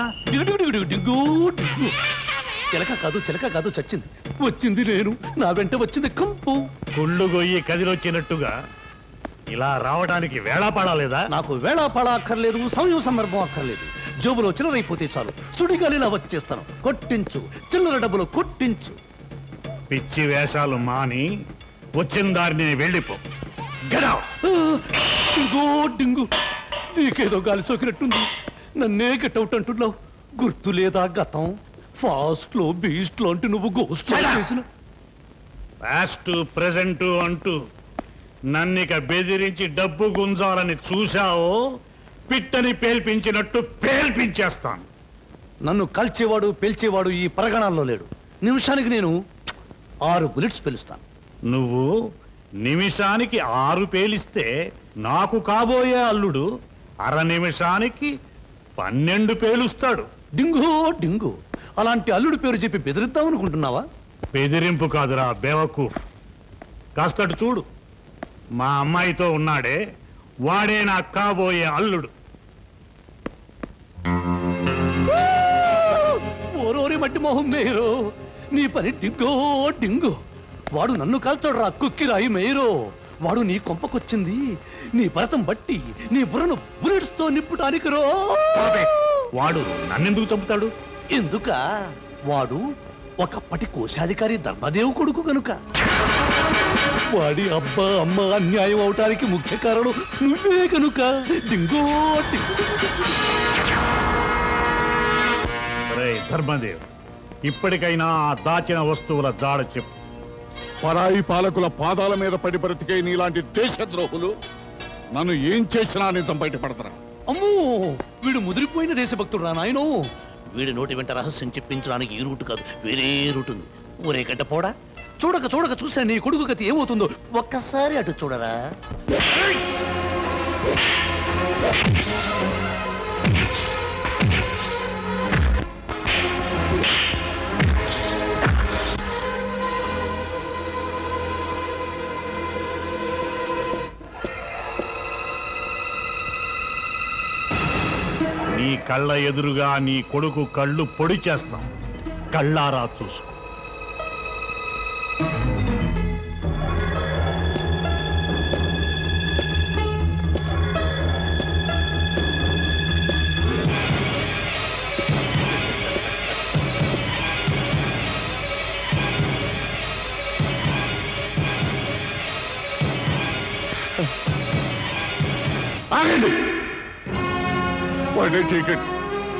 చిలక కాదు చిలక కాదు చచ్చింది వచ్చింది నేను నా వెంట వచ్చింది కంపు కుళ్ళు గొయ్యి కదిలొచ్చినట్టుగా ఇలా రావడానికి వేళా పడాలేదా నాకు వేళ పడ అక్కర్లేదు సమయం సందర్భం అక్కర్లేదు జోబులో చిల్లరైపోతే చాలు సుడిగాలిలా వచ్చేస్తాను కొట్టించు చిల్లర డబ్బులు కొట్టించు పిచ్చి వేషాలు మాని వచ్చిన దారిని వెళ్ళిపో Get out. ఆ, డింగు డింగు నీకేదో గాలి సోకినట్టుంది నన్నే గెట్అవుట్ అంటున్నావు గుర్తు లేదా గతం ఫాస్ట్ లో బీస్ట్ లో అంటే నువ్వు గోస్ట్ చేసిన పాస్ట్ ప్రెజెంట్ అంటూ నన్నిక బెదిరించి డబ్బు గుంజాలని చూశావో పిట్టని పేల్పించినట్టు పేల్పించేస్తాను నన్ను కాల్చేవాడు పేల్చేవాడు ఈ పరగణాల్లో లేడు నిమిషానికి నేను ఆరు బుల్లెట్స్ పిలుస్తాను నువ్వు నిమిషానికి ఆరు పేలిస్తే నాకు కాబోయే అల్లుడు అర నిమిషానికి పన్నెండు పేలుస్తాడు డింగు డింగు అలాంటి అల్లుడి పేరు చెప్పి బెదిరిద్దాం అనుకుంటున్నావా బెదిరింపు కాదురా బేవకూఫ్ కాస్తటు చూడు మా అమ్మాయితో ఉన్నాడే వాడే నాకు కాబోయే అల్లుడు ఓరోరి మట్టి మొహం మేరో నీ పని డింగో డింగు వాడు నన్ను కాల్చాడు రా కుక్కిరాయి మేరో వాడు నీ కొంపకొచ్చింది నీ భరతం బట్టి నీ బుర్రను బుల్లెట్స్ తో నిప్పుటానికి రో వాడు నన్నెందుకు చంపుతాడు ఎందుక వాడు ఒకప్పటి కోశాధికారి ధర్మదేవు కొడుకు కనుక వాడి అబ్బా అమ్మ అన్యాయం అవటానికి ముఖ్య కారణం నువ్వే కనుక డింగో డింగు ఒరేయ్ ధర్మదేవ్ ఇప్పటికైనా ఆ దాచిన వస్తువుల జాడ చెప్పు పరాయి పాలకుల పాదాల మీద పడి బ్రతికే నీలాంటి దేశద్రోహులు నన్ను ఏం చేసినా నిజం బయటపడతారా అమ్మో వీడు ముదిరిపోయిన దేశభక్తుడు రా నాయనో వీడి నోటి వెంట రహస్యం చెప్పించడానికి ఈ రూట్ కాదు వేరే రూట్ ఉంది ఊరే గడ్డ పోడా చూడక చూడక చూసా నీ కొడుకు గతి ఏమవుతుందో ఒక్కసారి అటు చూడరా నీ కళ్ళ ఎదురుగా నీ కొడుకు కళ్ళు పొడి చేస్తాం కళ్ళారా చూసుకో ఆగండి వాడే చేయకండి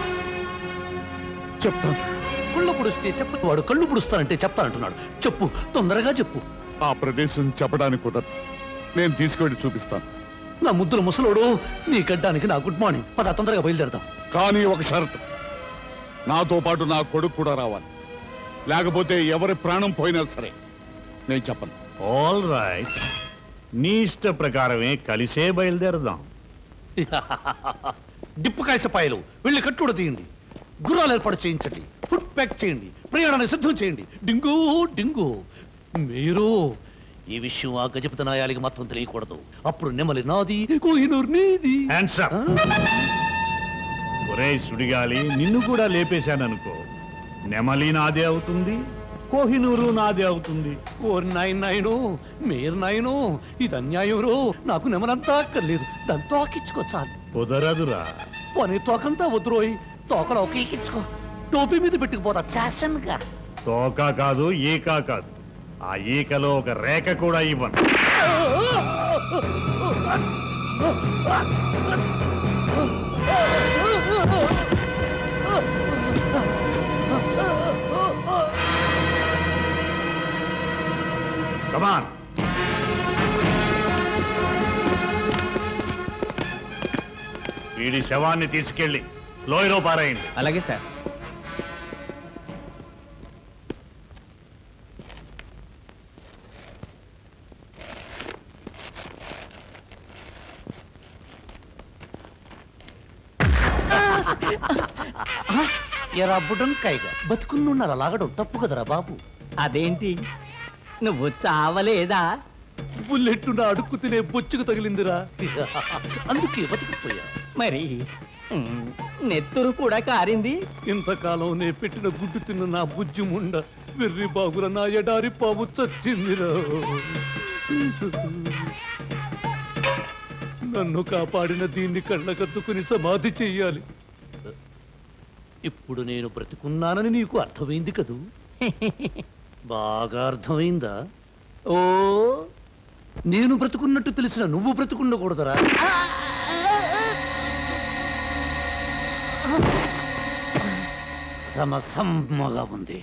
చెప్తాను కళ్ళు పుడిస్తే చెప్పు వాడు కళ్ళు పుడుస్తానంటే చెప్తానంటున్నాడు చెప్పు తొందరగా చెప్పు ఆ ప్రదేశం చెప్పడానికి కుదరదు నేను తీసుకెళ్ళి చూపిస్తాను నా ముద్దుల ముసలోడు నీ గడ్డానికి నా గుడ్ మార్నింగ్ పద తొందరగా బయలుదేరదాం కానీ ఒక షరతు నాతో పాటు నా కొడుకు కూడా రావాలి లేకపోతే ఎవరి ప్రాణం పోయినా సరే నేను చెప్పను ఆల్ రైట్ నీ ఇష్ట ప్రకారమే కలిసే బయలుదేరదాం డిప్పుకాయ సపాయలు వెళ్ళి కట్టుడు తీయండి గుర్రాలు ఏర్పాటు చేయించండి ఫుడ్ ప్యాక్ చేయండి ప్రయాణాన్ని సిద్ధం చేయండి డింగు డింగు మీరు ఈ విషయం ఆ గజపతి నాయాలకి మాత్రం తెలియకూడదు అప్పుడు నెమలి నాది కోహినూర్ నీది హ్యాండ్స్ అప్ ఒరే సుడిగాలి నిన్ను కూడా లేపేశాననుకో నెమలి నాదే అవుతుంది కోహినూరు నాదే అవుతుంది ఓ నాయన నాయను మీరు నాయను ఇది అన్యాయం రో నాకు నెమలంతా అక్కర్లేదు దాని తోకిచ్చుకో చాలు కుదరదురా పోనీ తోకంతా వద్దురోయ్ తోకలో ఒక ఈకిచ్చుకో టోపీ మీద పెట్టుకుపోతా ఫ్యాషన్ గా తోక కాదు ఈక కాదు ఆ ఈకలో ఒక రేఖ కూడా ఇవ్వను కమాన్ వీడి శవాన్ని తీసుకెళ్ళి లోయలో పారాయండి అలాగే సార్ ఎరా బుడంకాయగా బతుకున్నున్నారు లాగడం తప్పు కదరా బాబు అదేంటి నువ్వు చావలేదా బుల్లెట్ నా అడుక్కు తినే బొచ్చుకు తగిలిందిరా అందుకే బతికిపోయా మరి ఉమ్, నెత్తురు కూడా కారింది ఇంతకాలం నే పెట్టిన గుడ్డు తిన్న నా బుజ్జి ముండ వెర్రి బాగుల నా ఎడారి పాము చచ్చిందిరా నన్ను కాపాడిన దీన్ని కళ్ళకద్దుకుని సమాధి చెయ్యాలి ఇప్పుడు నేను బ్రతుకున్నానని నీకు అర్థమైంది కదూ బాగా అర్థమైందా ఓ నేను బ్రతుకున్నట్టు తెలిసిన నువ్వు బ్రతుకుండకూడదురా సమసమ్మగా ఉంది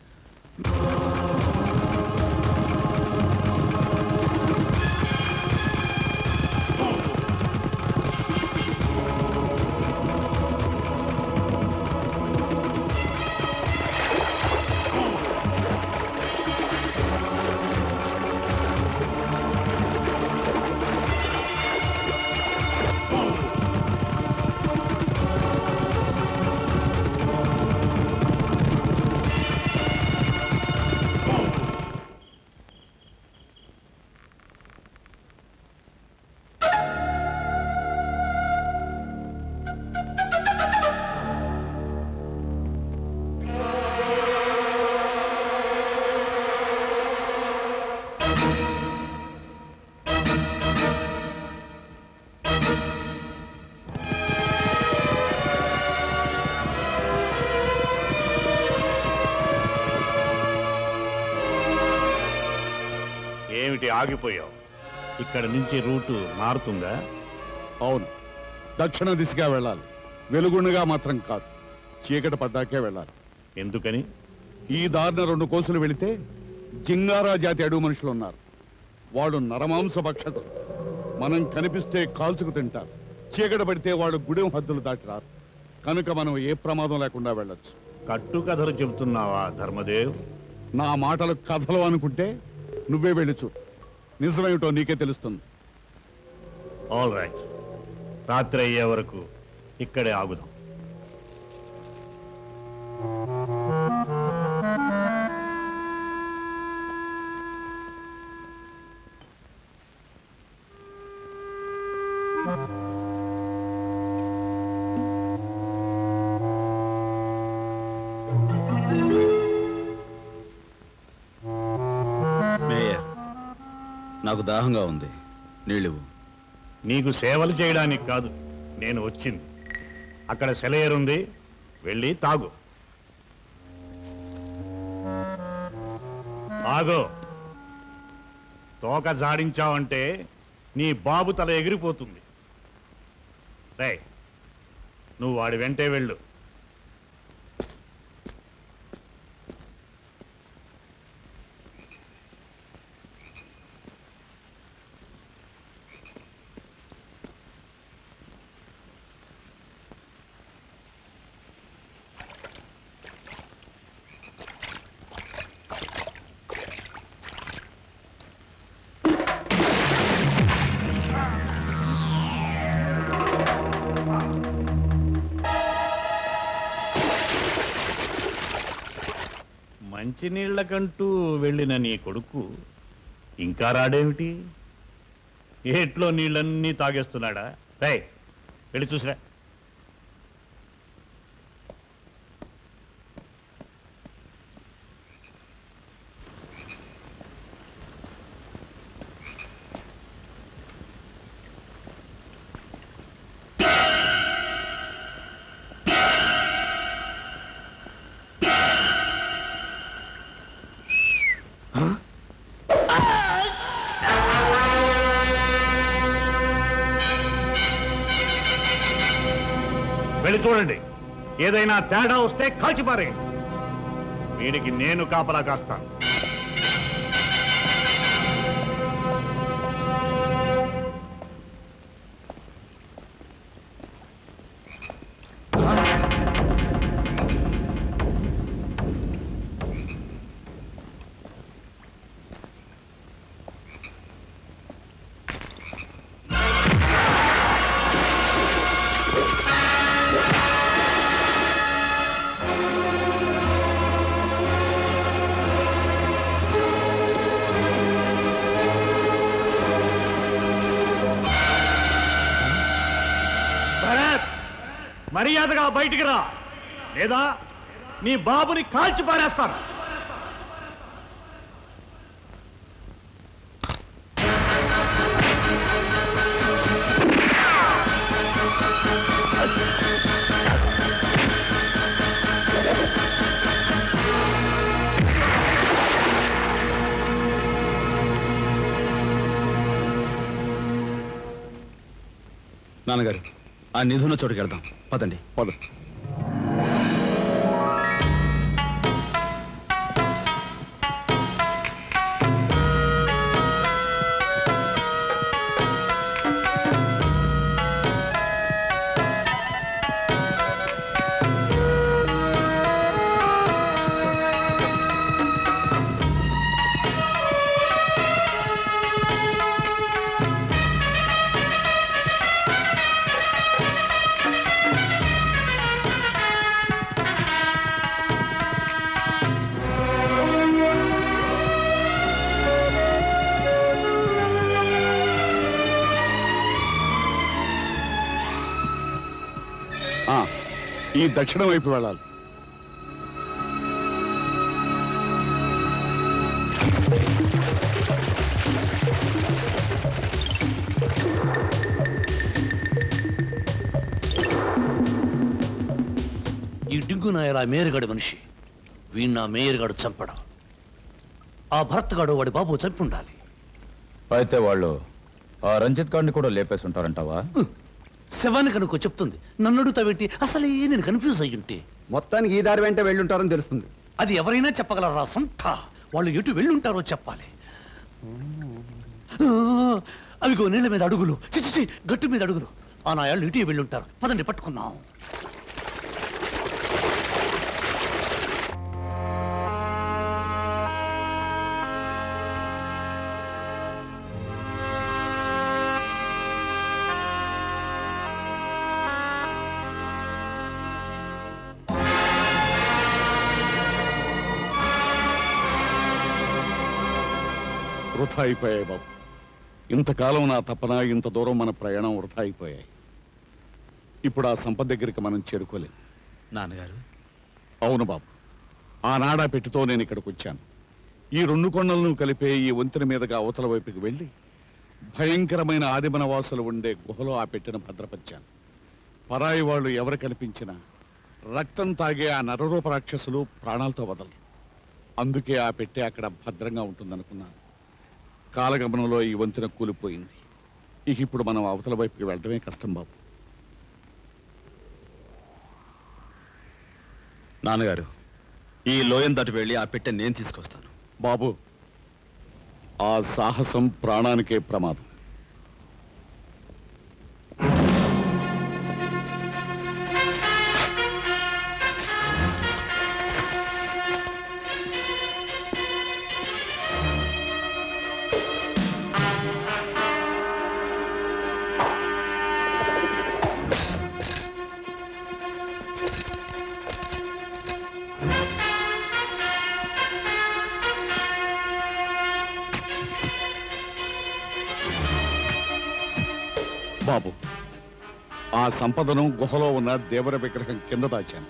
ఏమిటి ఆగిపోయావు ఇక్కడ నుంచి రూటు మారుతుందా అవును దక్షిణ దిశగా వెళ్ళాలి వెలుగుండగా మాత్రం కాదు చీకటి పడ్డాకే వెళ్ళాలి ఎందుకని ఈ దారిన రెండు కోసులు వెళితే జింగారా జాతి అడుగు మనుషులు ఉన్నారు వాళ్ళు నరమాంస భక్షకులు మనం కనిపిస్తే కాల్చుకు తింటారు చీకటి పడితే వాళ్ళు గుడెం హద్దులు దాటి రారు కనుక మనం ఏ ప్రమాదం లేకుండా వెళ్ళొచ్చు కట్టు కథలు చెబుతున్నావా ధర్మదేవ్ నా మాటలు కథలు అనుకుంటే నువ్వే వెళ్ళి చూడు నిజమేమిటో నీకే తెలుస్తుంది ఆల్ రైట్ రాత్రి అయ్యే వరకు ఇక్కడే ఆగుదాం మేయర్ నాకు దాహంగా ఉంది నీళ్ళివ్వు నీకు సేవలు చేయడానికి కాదు నేను వచ్చింది అక్కడ సెలయేరుంది వెళ్ళి తాగు తాగు తోక జాడించావంటే నీ బాబు తల ఎగిరిపోతుంది రే నువ్వు వాడి వెంటే వెళ్ళు మంచినీళ్లకంటూ వెళ్ళిన నీ కొడుకు ఇంకా రాడేమిటి ఏట్లో నీళ్ళన్నీ తాగేస్తున్నాడా రే వెళ్ళి చూసిరా వెళ్ళి చూడండి ఏదైనా తేడా వస్తే కాల్చిపారే వీడికి నేను కాపలా కాస్తాను మర్యాదగా బయటికి రా లేదా నీ బాబుని కాల్చి పారేస్తాను నాన్నగారు ఆ నిధున్న చోటుకి వెళ్దాం పదండి పద ఆ, ఈ దక్షిణం వైపు వెళ్ళాలి ఈ డింగు నాయల మేరుగాడి మనిషి వీణ్ నా మేయర్గాడు చంపడం ఆ భరత్గాడు వాడి బాబు చంపి ఉండాలి అయితే వాళ్ళు ఆ రంజిత్ గారిని కూడా లేపేసి ఉంటారంటావా శవానికి అనుకో చెప్తుంది నన్ను అడుగుతావేంటి అసలే నేను కన్ఫ్యూజ్ అయ్యుంటే మొత్తానికి ఈ దారి వెంట వెళ్ళుంటారని తెలుస్తుంది అది ఎవరైనా చెప్పగలరా సొంట వాళ్ళు ఎటు వెళ్ళుంటారో చెప్పాలి ఆ, అవిగో నీళ్ళ మీద అడుగులు చిచి చి, గట్టు మీద అడుగులు ఆ నాయాళ్ళు ఇటు వెళ్ళుంటారు పదండి పట్టుకుందాం వృధా అయిపోయాయి బాబు ఇంతకాలం నా తపన ఇంత దూరం మన ప్రయాణం వృధా అయిపోయాయి ఇప్పుడు ఆ సంపద దగ్గరికి మనం చేరుకోలేం నాన్నగారు అవును బాబు ఆనాడా పెట్టితో నేను ఇక్కడికి వచ్చాను ఈ రెండు కొండలను కలిపే ఈ వంతెన మీదుగా అవతల వైపుకి వెళ్ళి భయంకరమైన ఆదిమనవాసులు ఉండే గుహలో ఆ పెట్టిన భద్రపరిచాను పరాయి వాళ్ళు ఎవరు కనిపించినా రక్తం తాగే ఆ నరరూప రాక్షసులు ప్రాణాలతో వదలరు అందుకే ఆ పెట్టె అక్కడ భద్రంగా ఉంటుందనుకున్నాను కాలగమనంలో ఈ వంతెన కూలిపోయింది ఇక ఇప్పుడు మనం అవతల వైపుకి వెళ్ళడమే కష్టం బాబు నాన్నగారు ఈ లోయం దాటి వెళ్ళి ఆ పెట్టె నేను తీసుకొస్తాను బాబు ఆ సాహసం ప్రాణానికే ప్రమాదం బాబు ఆ సంపదను గుహలో ఉన్న దేవర విగ్రహం కింద దాచాను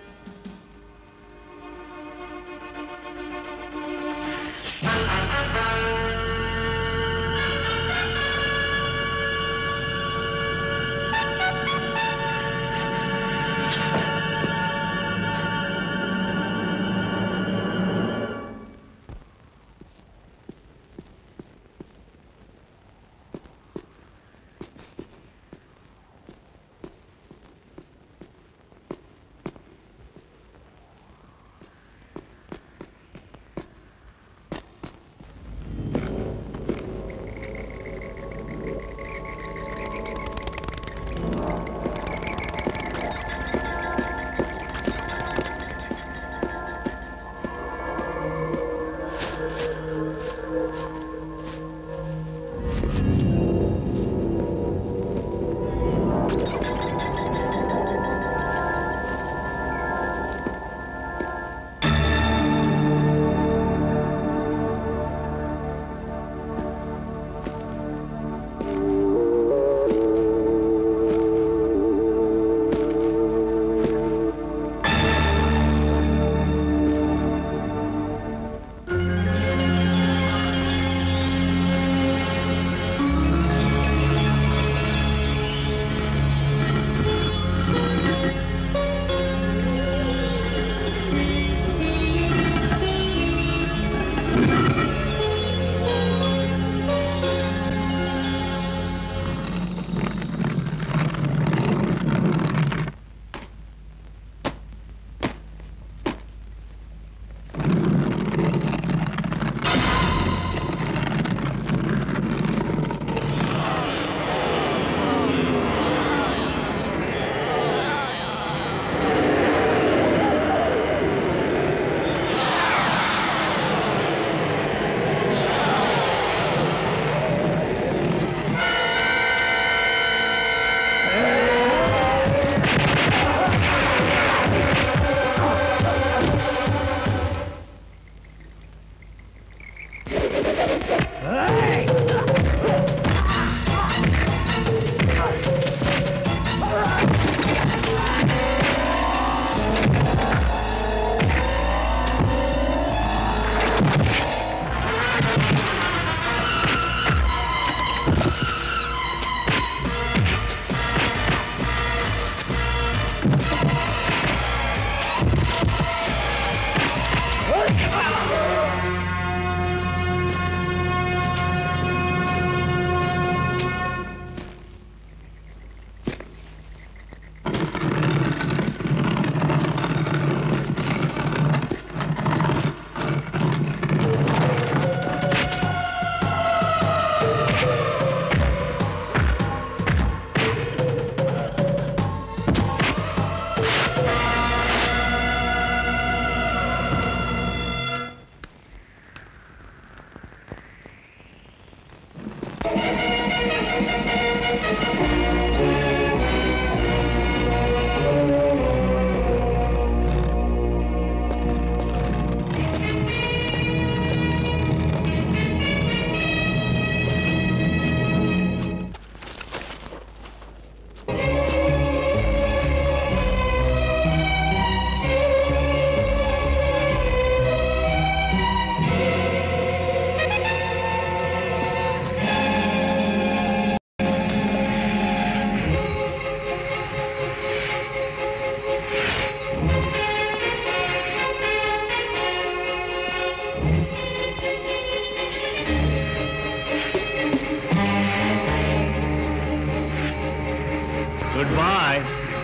గుడ్ బాయ్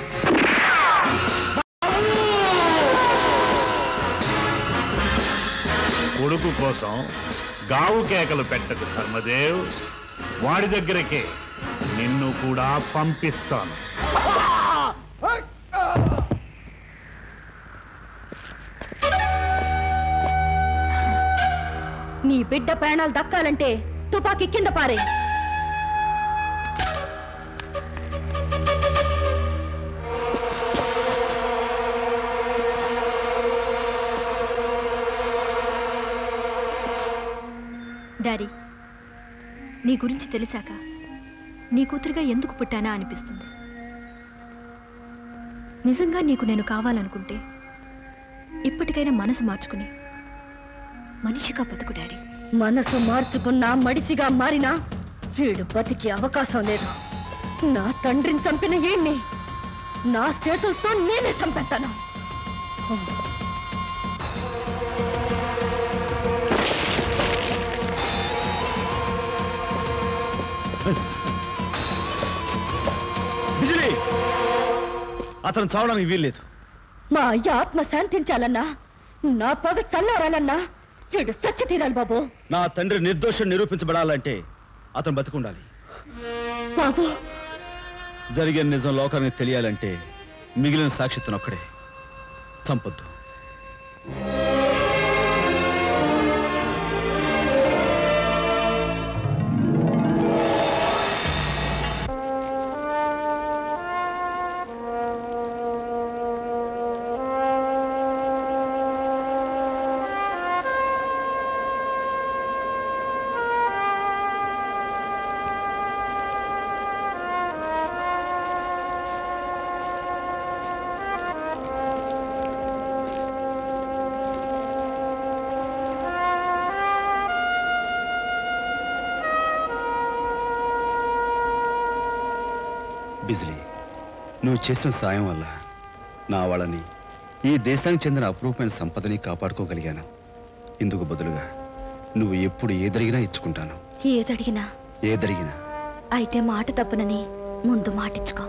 కొడుకు కోసం గావు కేకలు పెట్టకు ధర్మదేవ్ వాడి దగ్గరకే నిన్ను కూడా పంపిస్తాను నీ బిడ్డ ప్రాణాలు దక్కాలంటే తుపాకీ కింద పారే డాడీ నీ గురించి తెలిసాక నీ కూతురుగా ఎందుకు పుట్టానా అనిపిస్తుంది నిజంగా నీకు నేను కావాలనుకుంటే ఇప్పటికైనా మనసు మార్చుకుని మనిషిగా బతుకు డాడీ మనసు మార్చుకున్నా మడిసిగా మారినా వీడు బతికి అవకాశం లేదు నా తండ్రిని చంపిన ఏణ్ణి నా చేతులతో నేనే చంపేస్తాను బిజిలీ అతను చావడానికి వీల్లేదు మా అయ్య ఆత్మ శాంతించాలన్నా నా పగ చల్లారాలన్నా వీడు సచ్చి తీరాలి బాబు నా తండ్రి నిర్దోషం నిరూపించబడాలంటే అతను బతుకుండాలి బాబు జరిగిన నిజం లోకానికి తెలియాలంటే మిగిలిన సాక్షితను ఒక్కడే చంపొద్దు బిజిలీ నువ్వు చేసిన సాయం వల్ల నా వాళ్ళని ఈ దేశానికి చెందిన అపురూపమైన సంపదని కాపాడుకోగలిగాను ఇందుకు బదులుగా నువ్వు ఎప్పుడు ఏదడిగినా ఇచ్చుకుంటాను ఏదడిగినా ఏదడిగినా అయితే మాట తప్పునని ముందు మాటిచ్చుకో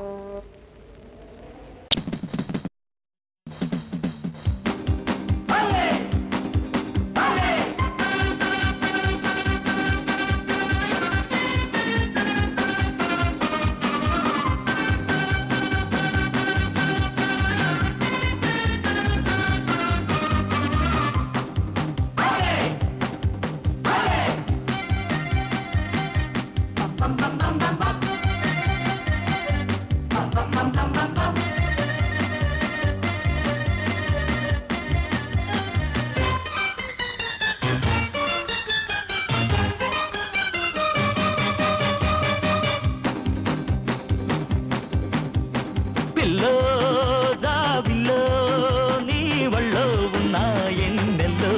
పిల్లో జాబిల్లో నీ వళ్ళో ఉన్న ఎన్నెల్లో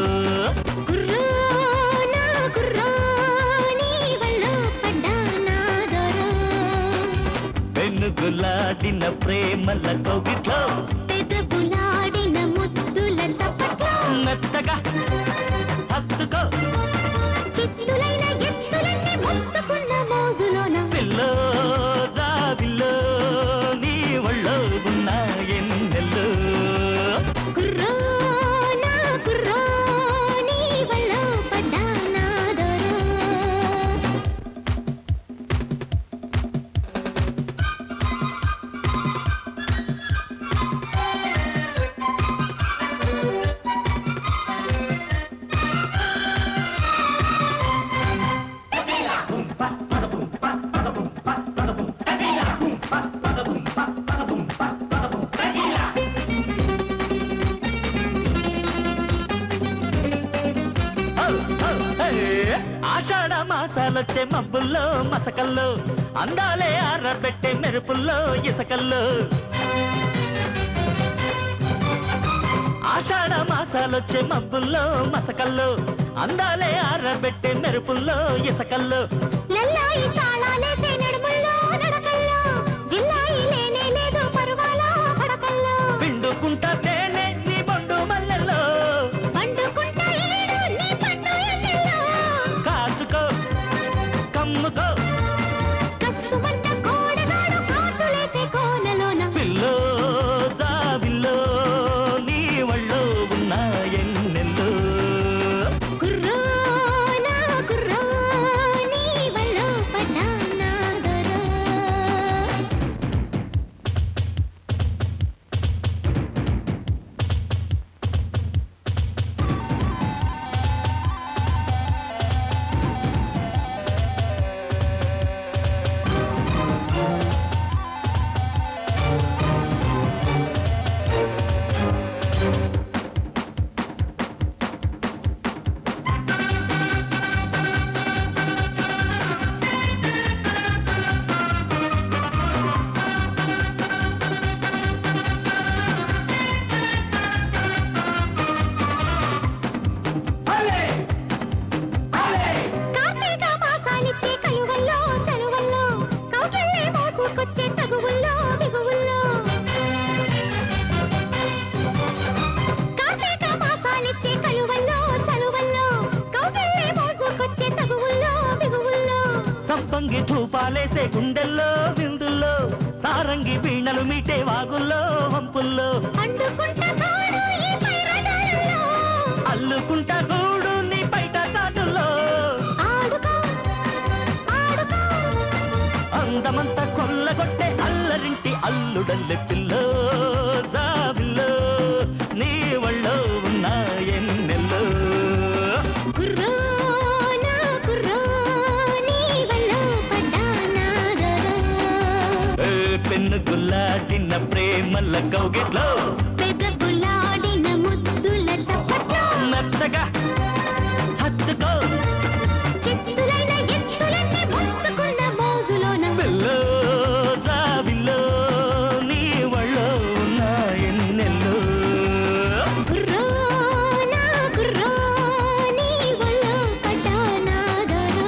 వెనుగులాడిన ప్రేమల కోగిట్లో పెదబులాడిన ముద్దుల చప్పట్లో మెత్తగా హత్తుకో చిత్తులైన ఎత్తులన్నీ మొత్తుకున్న మోజులోన పిల్లో జాబిల్లో నీ వళ్ళో ఉన్న ఎన్నెల్లో కుర్రో నా కుర్రో నీ వల్ల పడ్డా నా దొరో ఆషాఢ మాసాలొచ్చే మబ్బుల్లో మసకల్లో అందాలే ఆరబెట్టే మెరుపుల్లో ఇసకల్లో ఆషాఢ మాసాలొచ్చే మబ్బుల్లో మసకల్లో అందాలే ఆరబెట్టే మెరుపుల్లో ఇసకల్లో లల్లాయి తాళాలేసే నడుముల్లో నడకల్లో జిల్లాయి లేనే లేదు పరువాలో పడకల్లో పిండుకుంటా తేనె నీ బొండు మల్లెల్లో పండుకుంట ఏడు నీ పండు ఎన్నెల్లో కాచుకో కమ్ముకో కసుమంట కోడగాడు కాటులేసే ధూపాలేసే గుండెల్లో విందుల్లో సారంగి వీణలు మీటే వాగుల్లో వంపుల్లో అల్లుకుంటా గూడు నీ బయట చాటుల్లో అందమంతా కొల్లగొట్టే అల్లరింటి అల్లుడల్లె పిల్లో జాబిల్లో నీ ఒళ్ళో ఉన్న ఎన్నెల్లో ఏ పెన్ను గుల్లాడిన ప్రేమల కౌగిట్లో పెదవులాడిన ముద్దుల చప్పట్లో మెత్తగా హత్తుకో చిత్తులైన ఎత్తులన్నీ మొత్తుకున్న మోజులోన పిల్లో జాబిల్లో నీ ఒళ్ళో ఉన్న ఎన్నెల్లో కుర్రో నా కుర్రో నీ వల్లో పడ్డానా దొరా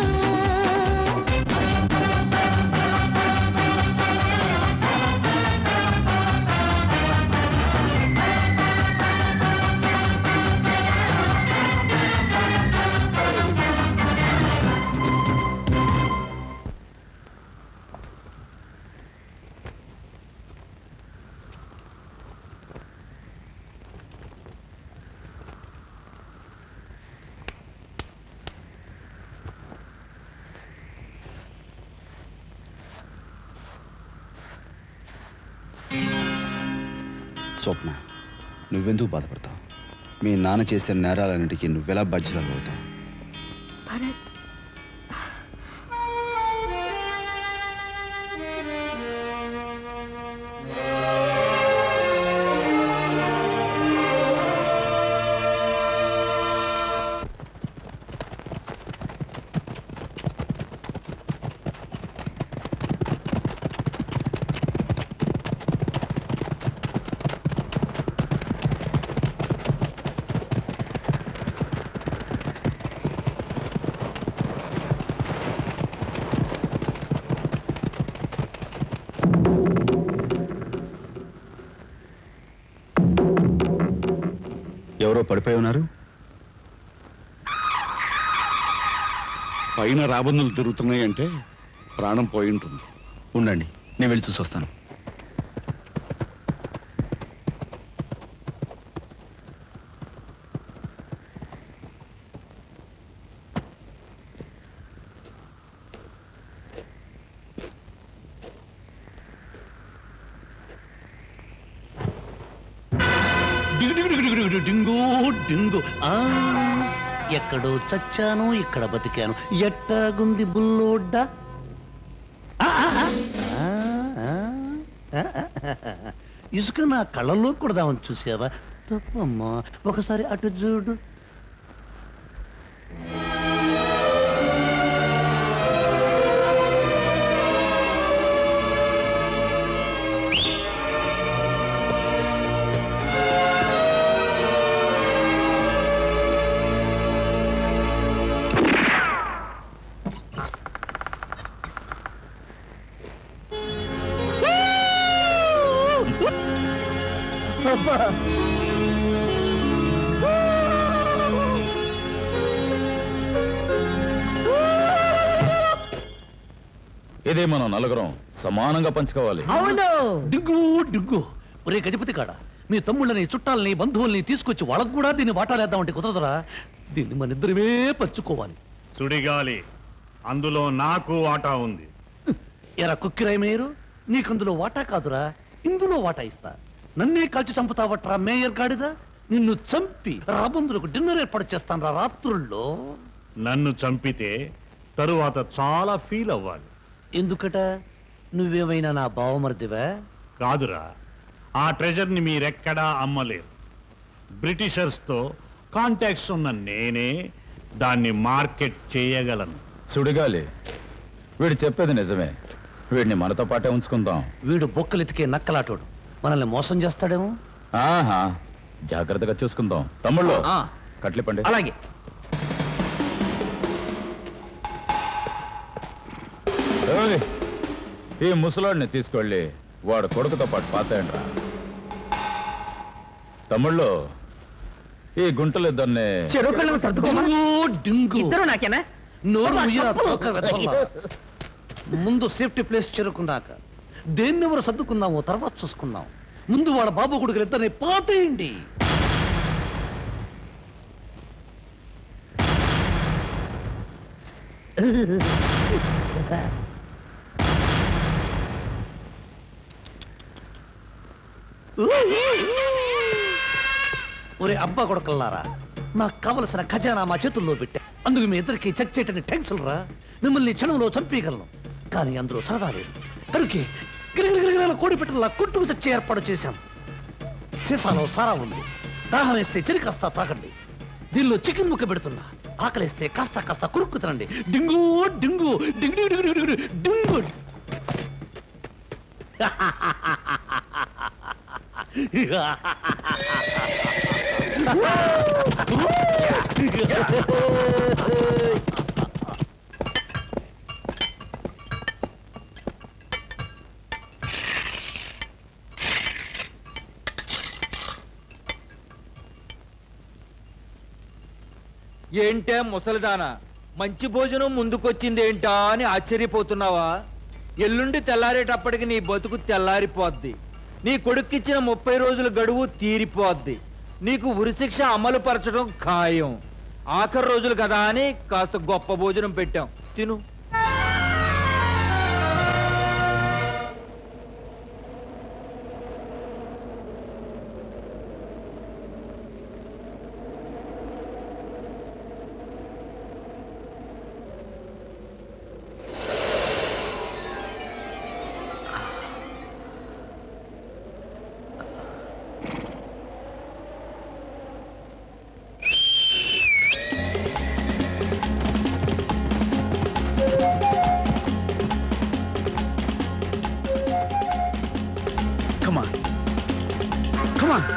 స్వప్న నువ్వెందుకు బాధపడతావు మీ నాన్న చేసిన నేరాలన్నిటికీ నువ్వెలా బాధ్యురాలు అవుతావు భరత్ ఎవరో పడిపోయి ఉన్నారు పైన రాబందులు తిరుగుతున్నాయి అంటే ప్రాణం పోయి ఉంటుంది ఉండండి నేను వెళ్ళి చూసి వస్తాను డింగు డింగు డింగు డింగు డింగు డింగు డింగు ఆ ఎక్కడో చచ్చాను ఇక్కడ బతికాను ఎట్టాగుంది బుల్లోడ్డ ఆ, ఆ, ఆ. ఆ, ఆ, ఆ, ఆ. ఇసుక నా కళ్ళలో కొడదామని చూసావా తప్పమ్మా ఒకసారి అటు చూడు ఇదే మనం నలుగురం సమానంగా పంచుకోవాలి అవును డిగ్గు డిగ్గు ఒరే గజపతి కాడ మీ తమ్ముళ్ళని చుట్టాలని బంధువుల్ని తీసుకొచ్చి వాళ్ళకు కూడా దీన్ని వాటాలేద్దామంటే కుదరదురా దీన్ని మన ఇద్దరమే పంచుకోవాలి సుడిగాలి అందులో నాకు వాటా ఉంది ఎరా కుక్కిరాయి మేయరు నీకందులో వాటా కాదురా ఇందులో వాటా ఇస్తా నన్నే కాల్చి చంపుతావట్రా మేయర్ గాడిదా నిన్ను చంపి రాబందులకు డిన్నర్ ఏర్పాటు చేస్తాను రా రాత్రుల్లో నన్ను చంపితే తరువాత చాలా ఫీల్ అవ్వాలి ఎందుకట నువ్వేమైనా నా బావమరిదివా కాదురా ఆ ట్రెజర్ని మీరెక్కడా అమ్మలేరు బ్రిటిషర్స్తో కాంటాక్ట్స్ ఉన్న నేనే దాన్ని మార్కెట్ చేయగలను సుడిగాలి వీడు చెప్పేది నిజమే వీడిని మనతో పాటే ఉంచుకుందాం వీడు బొక్కలెతికే నక్కలాటోడు మనల్ని మోసం చేస్తాడేమో ఆహా జాగ్రత్తగా చూసుకుందాం తమ్ముళ్ళు ఆ. కట్లిపండి అలాగే ఏయ్, ఈ ముసలాడిని తీసుకెళ్ళి వాడు కొడుకుతో పాటు పాతేయండిరా తమ్ముళ్ళు ఈ గుంటలు ఇద్దరిని చెరువు పిల్లలు సర్దుకోమా డింగు, డింగు. ఇద్దరు నాకేనా నోరు అబ్బా, ముయ్యరా, తప్పు. తోక వెతవల్లా. ముందు సేఫ్టీ ప్లేస్ చేరుకున్నాక దేన్నెవరు సర్దుకుందామో తర్వాత చూసుకుందాం ముందు వాళ్ళ బాబు కొడుకులు ఇద్దరిని పాతేయండి ఒరే అబ్బా కొడుకల్లారా నాకు కావలసిన ఖజానా మా చేతుల్లో పెట్టా అందుకు మీ ఇద్దరికి చచ్చేటని టెన్షన్ రా మిమ్మల్ని క్షణంలో చంపేయగలను కానీ అందులో సరదా లేదు కనుకే గిరగిరగిరగిర కోడి పెట్టలా కొట్టుకు చచ్చే ఏర్పాటు చేశాం సీసాలో సారా ఉంది దాహం వేస్తే చెరి కాస్త తాకండి దీనిలో చికెన్ ముక్క పెడుతున్నా ఆకలిస్తే కాస్త కాస్త కురుక్కు తినండి డింగు డింగు డింగు డింగు డింగు డింగు డింగు ఏంటే ముసలిదానా మంచి భోజనం ముందుకొచ్చింది ఏంటా అని ఆశ్చర్యపోతున్నావా ఎల్లుండి తెల్లారేటప్పటికి నీ బతుకు తెల్లారిపోద్ది నీ కొడుక్కిచ్చిన ముప్పై రోజుల గడువు తీరిపోద్ది నీకు ఉరిశిక్ష అమలు పరచడం ఖాయం ఆఖరి రోజులు కదా అని కాస్త గొప్ప భోజనం పెట్టాం తిను Come on. Come on.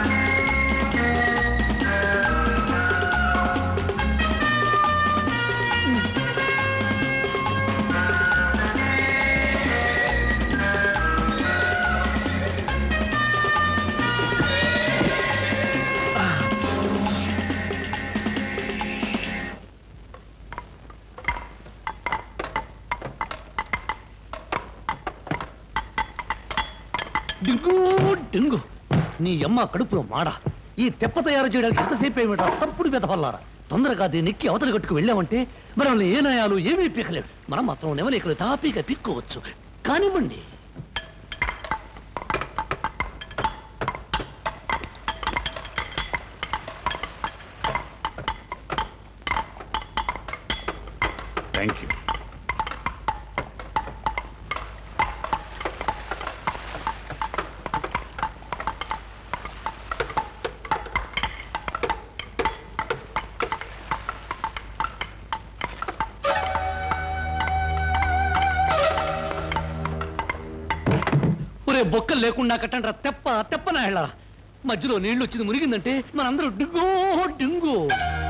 డింగు డింగు నీ అమ్మ కడుపులో మాడ ఈ తెప్ప తయారు చేయడానికి ఎంతసేపు ఏమిటా తప్పుడు వెతపల్లారా తొందరగా దీన్ని ఎక్కి అవతలి గట్టుకు వెళ్ళామంటే మనల్ని ఏ నయాలు ఏమీ పీకలేడు మనం మాత్రం నెవలేకలు తాపీగా పిక్కోవచ్చు కానివ్వండి థ్యాంక్ యూ ఒరే బొక్కలు లేకుండా కట్టండి తెప్ప తెప్పన వెళ్ళరా మధ్యలో నీళ్లు వచ్చింది మురిగిందంటే మనందరూ డింగో డింగు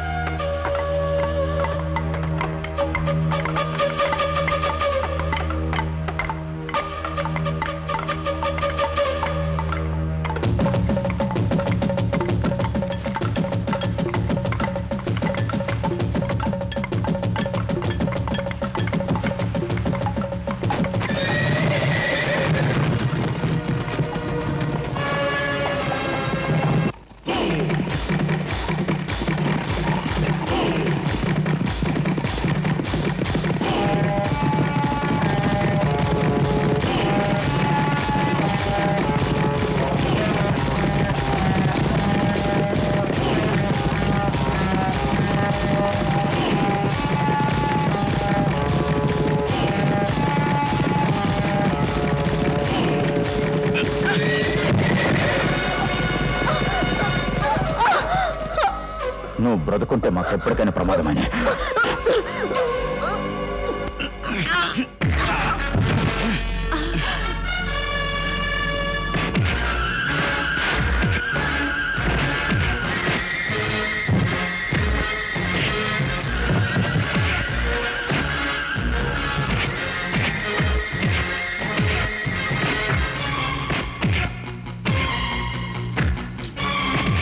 నువ్వు బ్రతుకుంటే మాకు ఎప్పటికైనా ప్రమాదమైన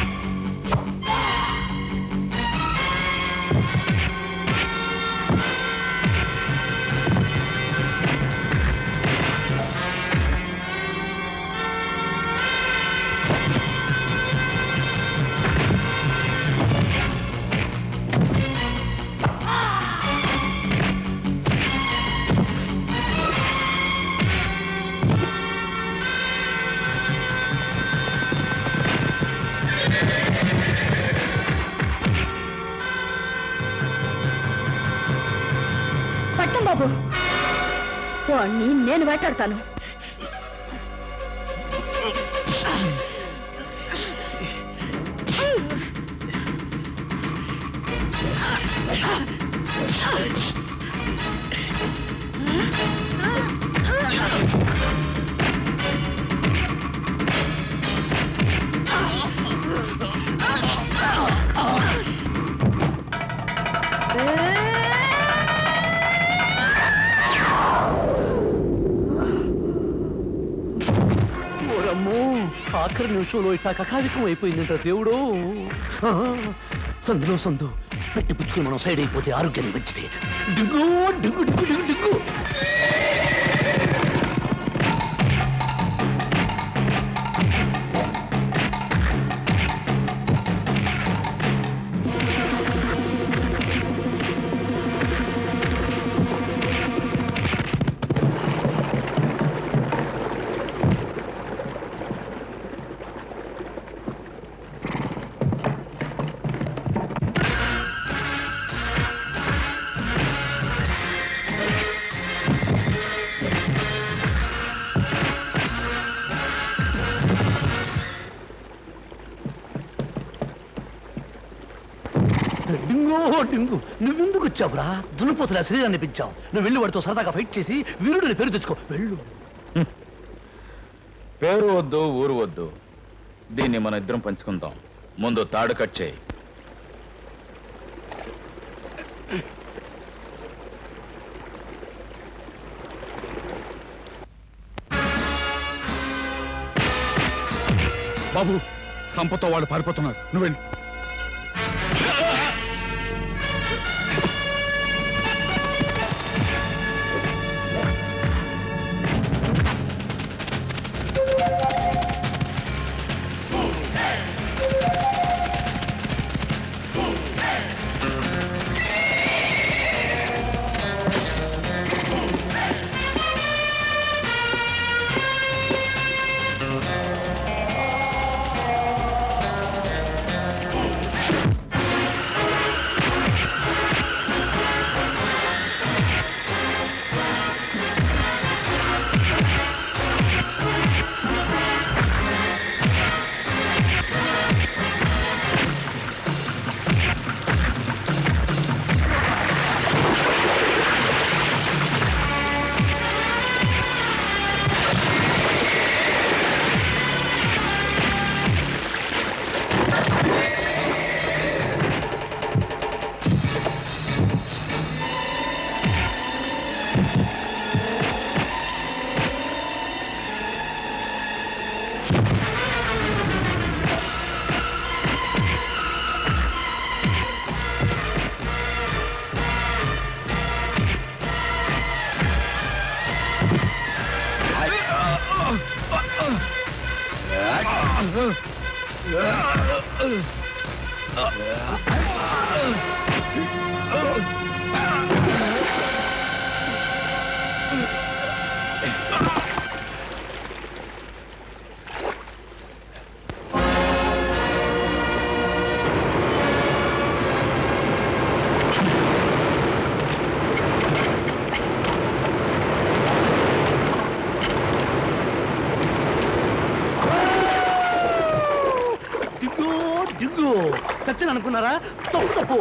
ఆ వాణ్ణి నేను వేటాడతాను ఓరమ్మో ఆఖరి నిమిషంలో ఇట్లా కకావికం అయిపోయిందంట దేవుడు ఆ, సందులో సందు పెట్టి పుచ్చుకుని మనం సైడ్ అయిపోతే ఆరోగ్యానికి మంచిది డింగు డింగు డింగు డింగు డింగు డింగో డింగు నువ్వెందుకు వచ్చావురా దున్నపోతులా శరీరాన్ని పెంచావు నువ్వు వెళ్ళి వాడితో సరదాగా ఫైట్ చేసి వీరుడిని పేరు తెచ్చుకో వెళ్ళు పేరు వద్దు ఊరు వద్దు దీన్ని మన ఇద్దరం పంచుకుందాం ముందు తాడు కట్ చేయి బాబు సంపతో వాళ్ళు పారిపోతున్నారు నువ్వు వెళ్ళి డింగు డింగు చచ్చిన అనుకున్నారా తప్పు తప్పు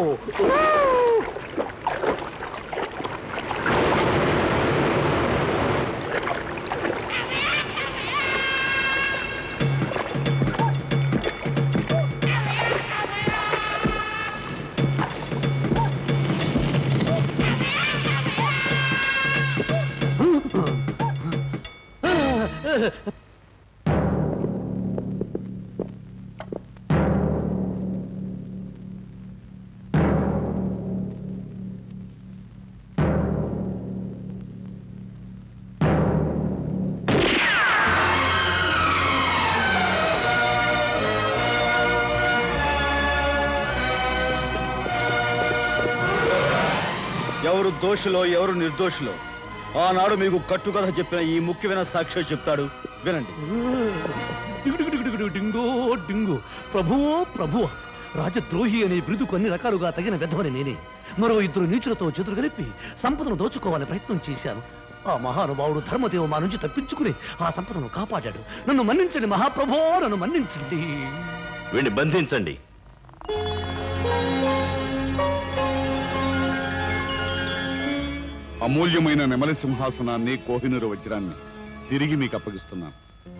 ఎవరు దోషులో ఎవరు నిర్దోషులో ఆనాడు మీకు కట్టుకథ చెప్పిన ఈ ముఖ్యమైన సాక్షి చెప్తాడు వినండి డింగు డింగు డింగు డింగు డింగో డింగు ప్రభువో ప్రభువ రాజద్రోహి అనే బిరుదుకు అన్ని రకాలుగా తగిన వెధవని నేనే మరో ఇద్దరు నీచులతో చేతులు కలిపి సంపదను దోచుకోవాలని ప్రయత్నం చేశాను ఆ మహానుభావుడు ధర్మదేవ మా నుంచి తప్పించుకుని ఆ సంపదను కాపాడాడు నన్ను మన్నించండి మహాప్రభో నన్ను మన్నించండి వీడిని బంధించండి అమూల్యమైన నెమలి సింహాసనాన్ని కోహినూరు వజ్రాన్ని తిరిగి మీకు అప్పగిస్తున్నాను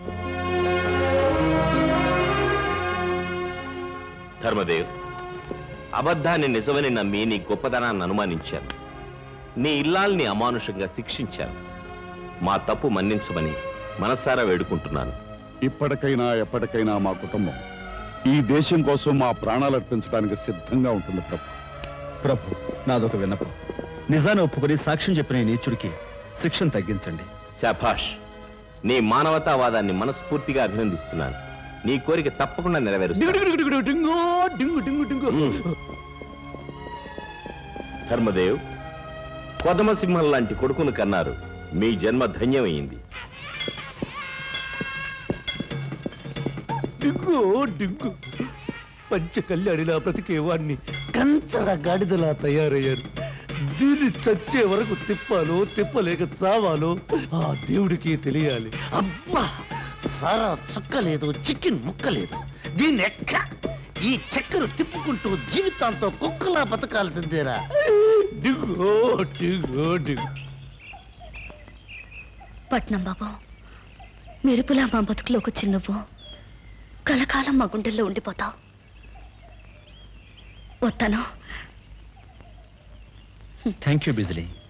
ధర్మదేవ్ అబద్ధాన్ని నిజమని నమ్మి నీ గొప్పదనాన్ని అనుమానించాను నీ ఇల్లాల్ని అమానుషంగా శిక్షించాను మా తప్పు మన్నించమని మనసారా వేడుకుంటున్నాను ఇప్పటికైనా ఎప్పటికైనా మా కుటుంబం ఈ దేశం కోసం మా ప్రాణాలు అర్పించడానికి సిద్ధంగా ఉంటుంది ప్రభు ప్రభు నాదొక విన్నపం నిజాన్ని ఒప్పుకొని సాక్ష్యం చెప్పిన ఈ నీచుడికి శిక్షను తగ్గించండి శాభాష్ నీ మానవతావాదాన్ని మనస్ఫూర్తిగా అభినందిస్తున్నాను నీ కోరిక తప్పకుండా నెరవేరుస్తాను డింగు డింగు డింగు డింగు డింగు ధర్మదేవ్ కొదమసింహం లాంటి కొడుకును కన్నారు మీ జన్మ ధన్యమైంది డింగు డింగు పంచ కళ్యాణిలా బ్రతికేవాణ్ణి కంచర గాడిదలా తయారయ్యారు దీన్ని చచ్చే వరకు తిప్పాలో తిప్పలేక చావాలో ఆ దేవుడికి తెలియాలి అబ్బా సారా చుక్కలేదు చికెన్ ముక్కలేదు దీన్ని ఎక్క ఈ చక్కెర తిప్పుకుంటూ జీవితాంతో కుక్కలా బతకాల్సిందేరా డింగో డింగో డింగు పట్నం బాబు మెరుపులా మా బతుకులోకి వచ్చి నువ్వు కలకాలం మా గుండెల్లో ఉండిపోతావు వస్తాను థ్యాంక్ యూ బిజిలీ